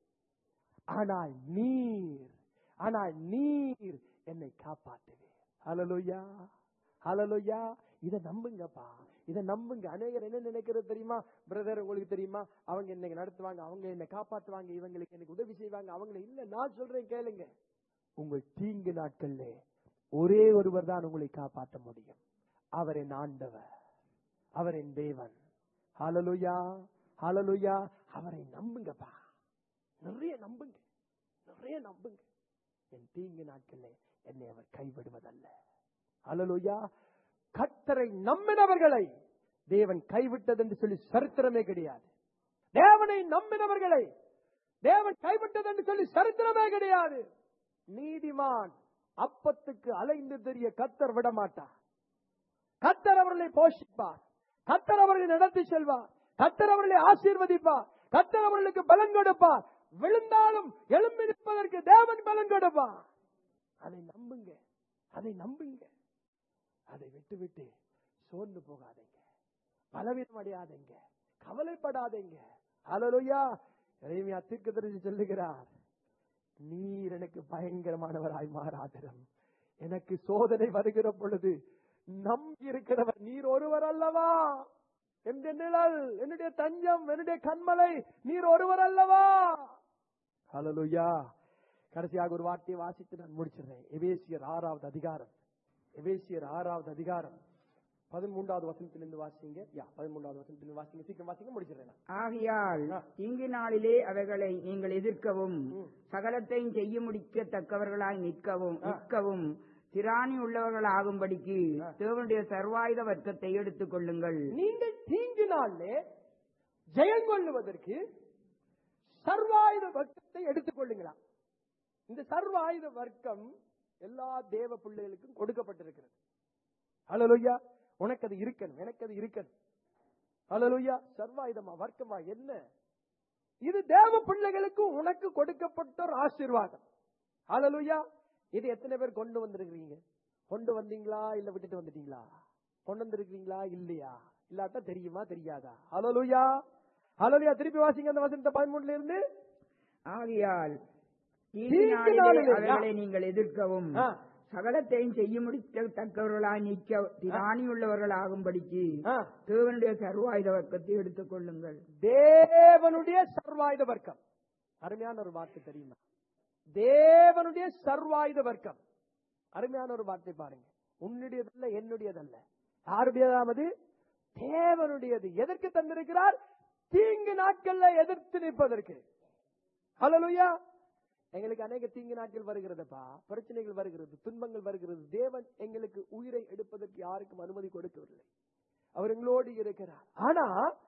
ஆனால் நீர் ஆனால் நீர் என்னை காப்பாற்றுவீர் ஹalleluya ஹalleluya இத நம்புங்கப்பா இத நம்புங்க அநேகர் என்ன நினைக்கிறது தெரியுமா பிரதர் உங்களுக்கு தெரியுமா அவங்க என்னை நடத்துவாங்க அவங்க என்னை காப்பாற்றுவாங்க இவங்களுக்கு எனக்கு உதவி செய்வாங்க அவங்க இல்ல நான் சொல்றேன் கேளுங்க உங்கள் தீங்கு நாட்கள்ல ஒரே ஒருவர் தான் உங்களை காப்பாற்ற முடியும் அவர் என் ஆண்டவர் அவர் என் தேவன் ஹalleluya ஹalleluya அவரை நம்புங்கப்பா நிறைய நம்புங்க நிறைய நம்புங்க என் தீங்கு நாட்கள்ல என்னை அவர் கைவிடுவதல்ல ஹalleluya கத்தரை நம்பினவர்களை தேவன் கைவிட்டது என்று சொல்லி சரித்திரமே கிடையாது தேவனை நம்பினவர்களை தேவன் கைவிட்டது என்று சொல்லி சரித்திரமே கிடையாது நீதிமான் அப்பத்துக்கு அலைந்து தெரிய கத்தர் விட மாட்டார் கத்தர் அவர்களை போஷிப்பார் கத்தர் அவர்களை நடத்தி செல்வார் கத்தர் அவர்களை ஆசீர்வதிப்பார் கத்தர் அவர்களுக்கு பலன் கொடுப்பார் விழுந்தாலும் எழும்பி நிற்பதற்கு தேவன் பலன் கொடுப்பார் அதை நம்புங்க அதை நம்புங்க அதை விட்டு விட்டு சோர்ந்து போகாதீங்க பலவீனம் அடையாதீங்க கவலைப்படாதீங்க அலலுயா இறைமையா தீர்க்கதரிசி சொல்லுகிறார் நீர் எனக்கு பயங்கரமானவராய் மாறாதிரம் எனக்கு சோதனை வருகிற பொழுது நம்பி இருக்கிறவர் நீர் ஒருவர் அல்லவா என்னுடைய நிழல் என்னுடைய தஞ்சம் என்னுடைய கண்மலை நீர் ஒருவர் அல்லவா ஹalleluya கடைசியாக ஒரு வார்த்தையை வாசித்து நான் முடிச்சிடுறேன் எபேசியர் ஆறாவது அதிகாரம் எபேசியர் ஆறாவது அதிகாரம் பதிமூன்றாவது வசனத்திலிருந்து வாசிங்க யா பதிமூன்றாவது வசனத்திலிருந்து வாசிங்க சீக்கிரம் வாசிங்க முடிச்சிடுறேன் நான். ஆகையால் ஆ. தீங்கு நாளிலே அவைகளை நீங்கள் எதிர்க்கவும் ம். சகலத்தையும் செய்ய முடிக்கத்தக்கவர்களாய் நிற்கவும் ஆ. நிற்கவும் திராணி உள்ளவர்கள் ஆகும்படிக்கு ஆ. தேவனுடைய சர்வாயுத வர்க்கத்தை எடுத்துக் கொள்ளுங்கள் நீங்கள் தீங்கு நாளிலே ஜெயம் கொள்ளுவதற்கு சர்வாயுத வர்க்கத்தை எடுத்துக் கொள்ளுங்களா இந்த சர்வாயுத வர்க்கம் எல்லா தேவ பிள்ளைகளுக்கும் கொடுக்கப்பட்டிருக்கிறது ஹalleluya உனக்கு அது இருக்கணும் எனக்கு அது இருக்கணும் ஹalleluya சர்வாயுதமா வர்க்கமா என்ன இது தேவ பிள்ளைகளுக்கு உனக்கு கொடுக்கப்பட்ட ஒரு ஆசீர்வாதம் ஹalleluya இது எத்தனை பேர் கொண்டு வந்திருக்கிறீங்க கொண்டு வந்தீங்களா இல்ல விட்டுட்டு வந்துட்டீங்களா கொண்டு வந்திருக்கீங்களா இல்லையா இல்லாட்டா தெரியுமா தெரியாதா ஹalleluya ஹalleluya திருப்பி வாசிங்க அந்த வசனத்தை பதிமூணுல இருந்து ஆகையால் தீங்கு தீங்கு நாளிலே நாளிலே, அவைகளை நீங்கள் எதிர்க்கவும் ஆ, சகலத்தையும் செய்ய முடிக்கத்தக்கவர்களாய் நிற்க திராணி உள்ளவர்கள் ஆகும்படிக்கு ஆ. தேவனுடைய சர்வாயுத வர்க்கத்தை எடுத்துக் கொள்ளுங்கள் தேவனுடைய சர்வாயுத வர்க்கம் அருமையான ஒரு வார்த்தை தெரியுமா தேவனுடைய சர்வாயுத வர்க்கம் அருமையான ஒரு வார்த்தை பாருங்க உன்னுடையதல்ல என்னுடையதல்ல யாருடையதாவது தேவனுடையது எதற்கு தந்திருக்கிறார் தீங்கு நாட்கள்ல எதிர்த்து நிற்பதற்கு ஹalleluya எங்களுக்கு அநேக தீங்கு நாட்கள் வருகிறதுப்பா பிரச்சனைகள் வருகிறது துன்பங்கள் வருகிறது தேவன் எங்களுக்கு உயிரை எடுப்பதற்கு யாருக்கும் அனுமதி கொடுக்கவில்லை அவர் எங்களோடு இருக்கிறார் ஆனா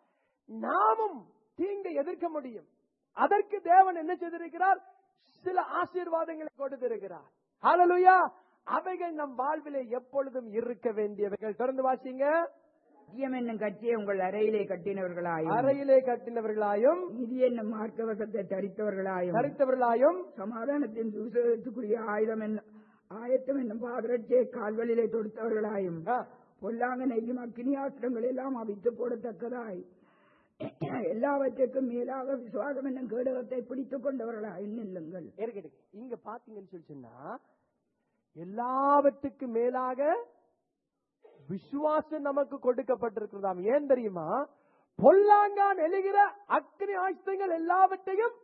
நாமும் தீங்கை எதிர்க்க முடியும் அதற்கு தேவன் என்ன செய்திருக்கிறார் சில ஆசீர்வாதங்களை கொடுத்திருக்கிறார் ஹalleluya அவைகள் நம் வாழ்விலே எப்பொழுதும் இருக்க வேண்டியவைகள் தொடர்ந்து வாசிங்க சத்தியம் என்னும் கட்சியை உங்கள் அறையிலே கட்டினவர்களாயும் அறையிலே கட்டினவர்களாயும் நிதி என்னும் மார்க்கவசத்தை தரித்தவர்களாயும் தரித்தவர்களாயும் சமாதானத்தின் சுவிசேஷத்துக்குரிய ஆயுதம் என்னும் ஆயத்தம் என்னும் பாதரட்சியை கால்களிலே தொடுத்தவர்களாயும் ஆ, பொல்லாங்க நெய்யும் அக்கினி ஆசிரங்கள் எல்லாம் அவித்து போடத்தக்கதாய் எல்லாவற்றுக்கும் மேலாக விசுவாசம் என்னும் கேடகத்தை பிடித்துக் கொண்டவர்களாய் நில்லுங்கள் இருக்கட்டும். இங்க பாத்தீங்கன்னு சொல்லி சொன்னா எல்லாவற்றுக்கும் மேலாக விசுவாசம் நமக்கு கொடுக்கப்பட்டிருக்கிறதாம் ஏன் தெரியுமா பொல்லாங்கான் எழுகிற அக்னி ஆயுதங்கள் எல்லாவற்றையும்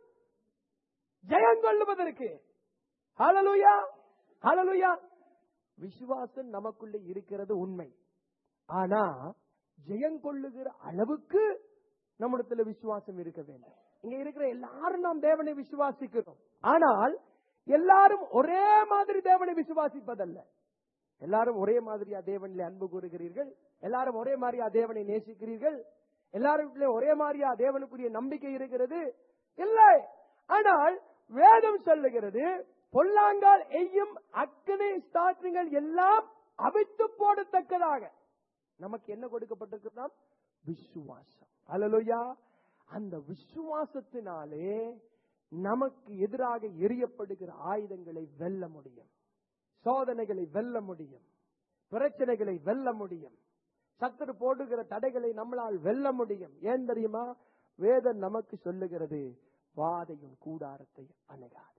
ஜெயம் கொள்ளுவதற்கு ஹalleluya ஹalleluya விசுவாசம் நமக்குள்ள இருக்கிறது உண்மை ஆனா ஜெயம் கொள்ளுகிற அளவுக்கு நம்மிடத்துல விசுவாசம் இருக்க வேண்டும் இங்க இருக்கிற எல்லாரும் நாம் தேவனை விசுவாசிக்கிறோம் ஆனால் எல்லாரும் ஒரே மாதிரி தேவனை விசுவாசிப்பதல்ல எல்லாரும் ஒரே மாதிரியா தேவனிலே அன்பு கூறுகிறீர்கள் எல்லாரும் ஒரே மாதிரியா தேவனை நேசிக்கிறீர்கள் எல்லாருக்குள்ளே ஒரே மாதிரியா தேவனுக்குரிய நம்பிக்கை இருக்கிறது இல்லை ஆனால் வேதம் சொல்லுகிறது பொல்லாங்கால் எய்யும் அக்கனை ஸ்தாத்திரங்கள் எல்லாம் அவித்து போடத்தக்கதாக நமக்கு என்ன கொடுக்கப்பட்டிருக்கிறதாம் விசுவாசம் அல்லலுயா அந்த விசுவாசத்தினாலே நமக்கு எதிராக எரியப்படுகிற ஆயுதங்களை வெல்ல முடியும் சோதனைகளை வெல்ல முடியும் பிரச்சனைகளை வெல்ல முடியும் சத்துரு போடுகிற தடைகளை நம்மளால் வெல்ல முடியும் ஏன் தெரியுமா வேதம் நமக்கு சொல்லுகிறது வாதையும் கூடாரத்தை அணுகாது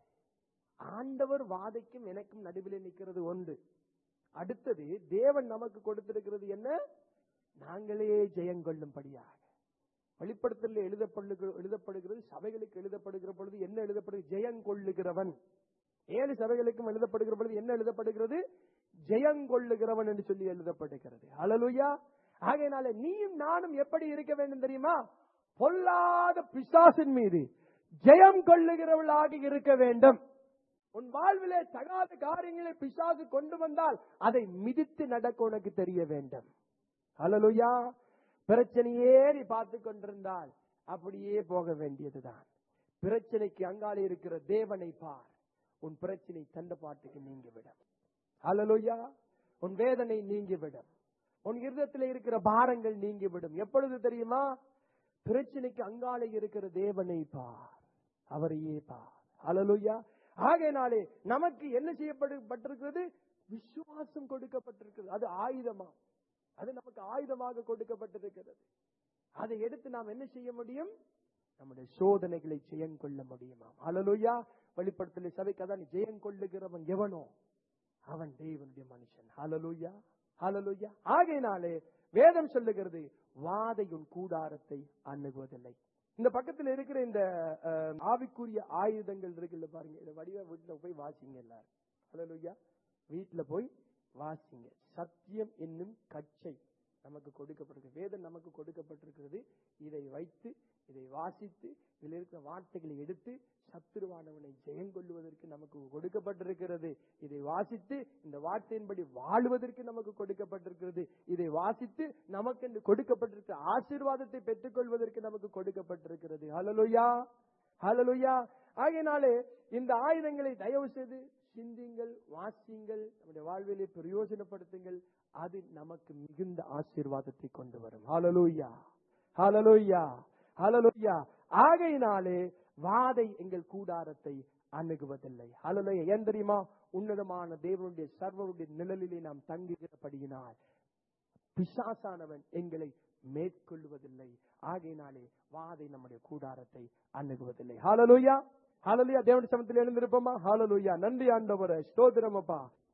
ஆண்டவர் வாதைக்கும் எனக்கும் நடுவில் நிற்கிறது ஒன்று அடுத்தது தேவன் நமக்கு கொடுத்திருக்கிறது என்ன நாங்களே ஜெயங்கொள்ளும்படியாக வெளிப்படுத்தல எழுதப்படுகிற எழுதப்படுகிறது சபைகளுக்கு எழுதப்படுகிற பொழுது என்ன எழுதப்படுகிறது ஜெயங்கொள்ளுகிறவன் ஏழு சபைகளுக்கும் எழுதப்படுகிற பொழுது என்ன எழுதப்படுகிறது ஜெயங்கொள்ளுகிறவன் என்று சொல்லி எழுதப்படுகிறது ஹalleluya ஆகையினால நீயும் நானும் எப்படி இருக்க வேண்டும் தெரியுமா பொல்லாத பிசாசின் மீது ஜெயம் கொள்ளுகிறவளாக இருக்க வேண்டும் உன் வாழ்விலே தகாத காரியங்களை பிசாசு கொண்டு வந்தால் அதை மிதித்து நடக்க உனக்கு தெரிய வேண்டும் ஹalleluya பிரச்சனையே நீ பார்த்து கொண்டிருந்தால் அப்படியே போக வேண்டியதுதான் பிரச்சனைக்கு அங்காலே இருக்கிற தேவனை பார் உன் பிரச்சனை தண்ட பாட்டுக்கு நீங்கிவிடும் ஹalleluya உன் வேதனை நீங்கிவிடும் உன் இருதயத்தில் இருக்கிற பாரங்கள் நீங்கிவிடும் எப்பொழுது தெரியுமா பிரச்சனைக்கு அங்காலே இருக்கிற தேவனை பார் அவரையே பார் ஹalleluya ஆகையினாலே நமக்கு என்ன செய்யப்பட்டிருக்கிறது விசுவாசம் கொடுக்கப்பட்டிருக்கிறது அது ஆயுதமா அது நமக்கு ஆயுதமாக கொடுக்கப்பட்டிருக்கிறது அதை எடுத்து நாம் என்ன செய்ய முடியும் நம்முடைய சோதனைகளை ஜெயம் கொள்ள முடியுமா ஹalleluya வெளிப்படுத்தல சபைக்கு அதான் ஜெயம் கொள்ளுகிறவன் எவனோ அவன் தேவனுடைய மனுஷன் ஹalleluya ஹalleluya ஆகையினாலே வேதம் சொல்லுகிறது வாதையுன் கூடாரத்தை அணுகுவதில்லை இந்த பக்கத்துல இருக்கிற இந்த அஹ், ஆவிக்குரிய ஆயுதங்கள் இருக்குல்ல பாருங்க இதை வடிவ வீட்டுல போய் வாசிங்க எல்லாரும் ஹalleluya வீட்டுல போய் வாசிங்க சத்தியம் என்னும் கச்சை நமக்கு கொடுக்கப்பட்டிருக்கு வேதம் நமக்கு கொடுக்கப்பட்டிருக்கிறது இதை வைத்து இதை வாசித்து இதில் இருக்கிற வார்த்தைகளை எடுத்து சத்துருவானவனை ஜெயங்கொள்ளுவதற்கு நமக்கு கொடுக்கப்பட்டிருக்கிறது இதை வாசித்து இந்த வார்த்தையின்படி வாழுவதற்கு நமக்கு கொடுக்கப்பட்டிருக்கிறது இதை வாசித்து நமக்கு என்று கொடுக்கப்பட்டிருக்கிற ஆசீர்வாதத்தை பெற்றுக்கொள்வதற்கு நமக்கு கொடுக்கப்பட்டிருக்கிறது ஹalleluya ஹalleluya ஆகையினாலே இந்த ஆயுதங்களை தயவு செய்து சிந்திங்கள் வாசியுங்கள் நம்முடைய வாழ்விலே பிரயோஜனப்படுத்துங்கள் அது நமக்கு மிகுந்த ஆசீர்வாதத்தை கொண்டு வரும் ஹalleluya ஹalleluya ஹalleluya ஆகையினாலே வாதை எங்கள் கூடாரத்தை அணுகுவதில்லை ஹalleluya ஏன் தெரியுமா உன்னதமான தேவனுடைய சர்வருடைய நிழலிலே நாம் தங்குகிறபடியினால் பிசாசானவன் எங்களை மேற்கொள்வதில்லை ஆகையினாலே வாதை நம்முடைய கூடாரத்தை அணுகுவதில்லை ஹalleluya ஹalleluya தேவனுடைய சமத்தில் எழுந்திருப்போமா ஹalleluya நன்றி ஆண்டவரே ஸ்தோத்திரம் அப்பா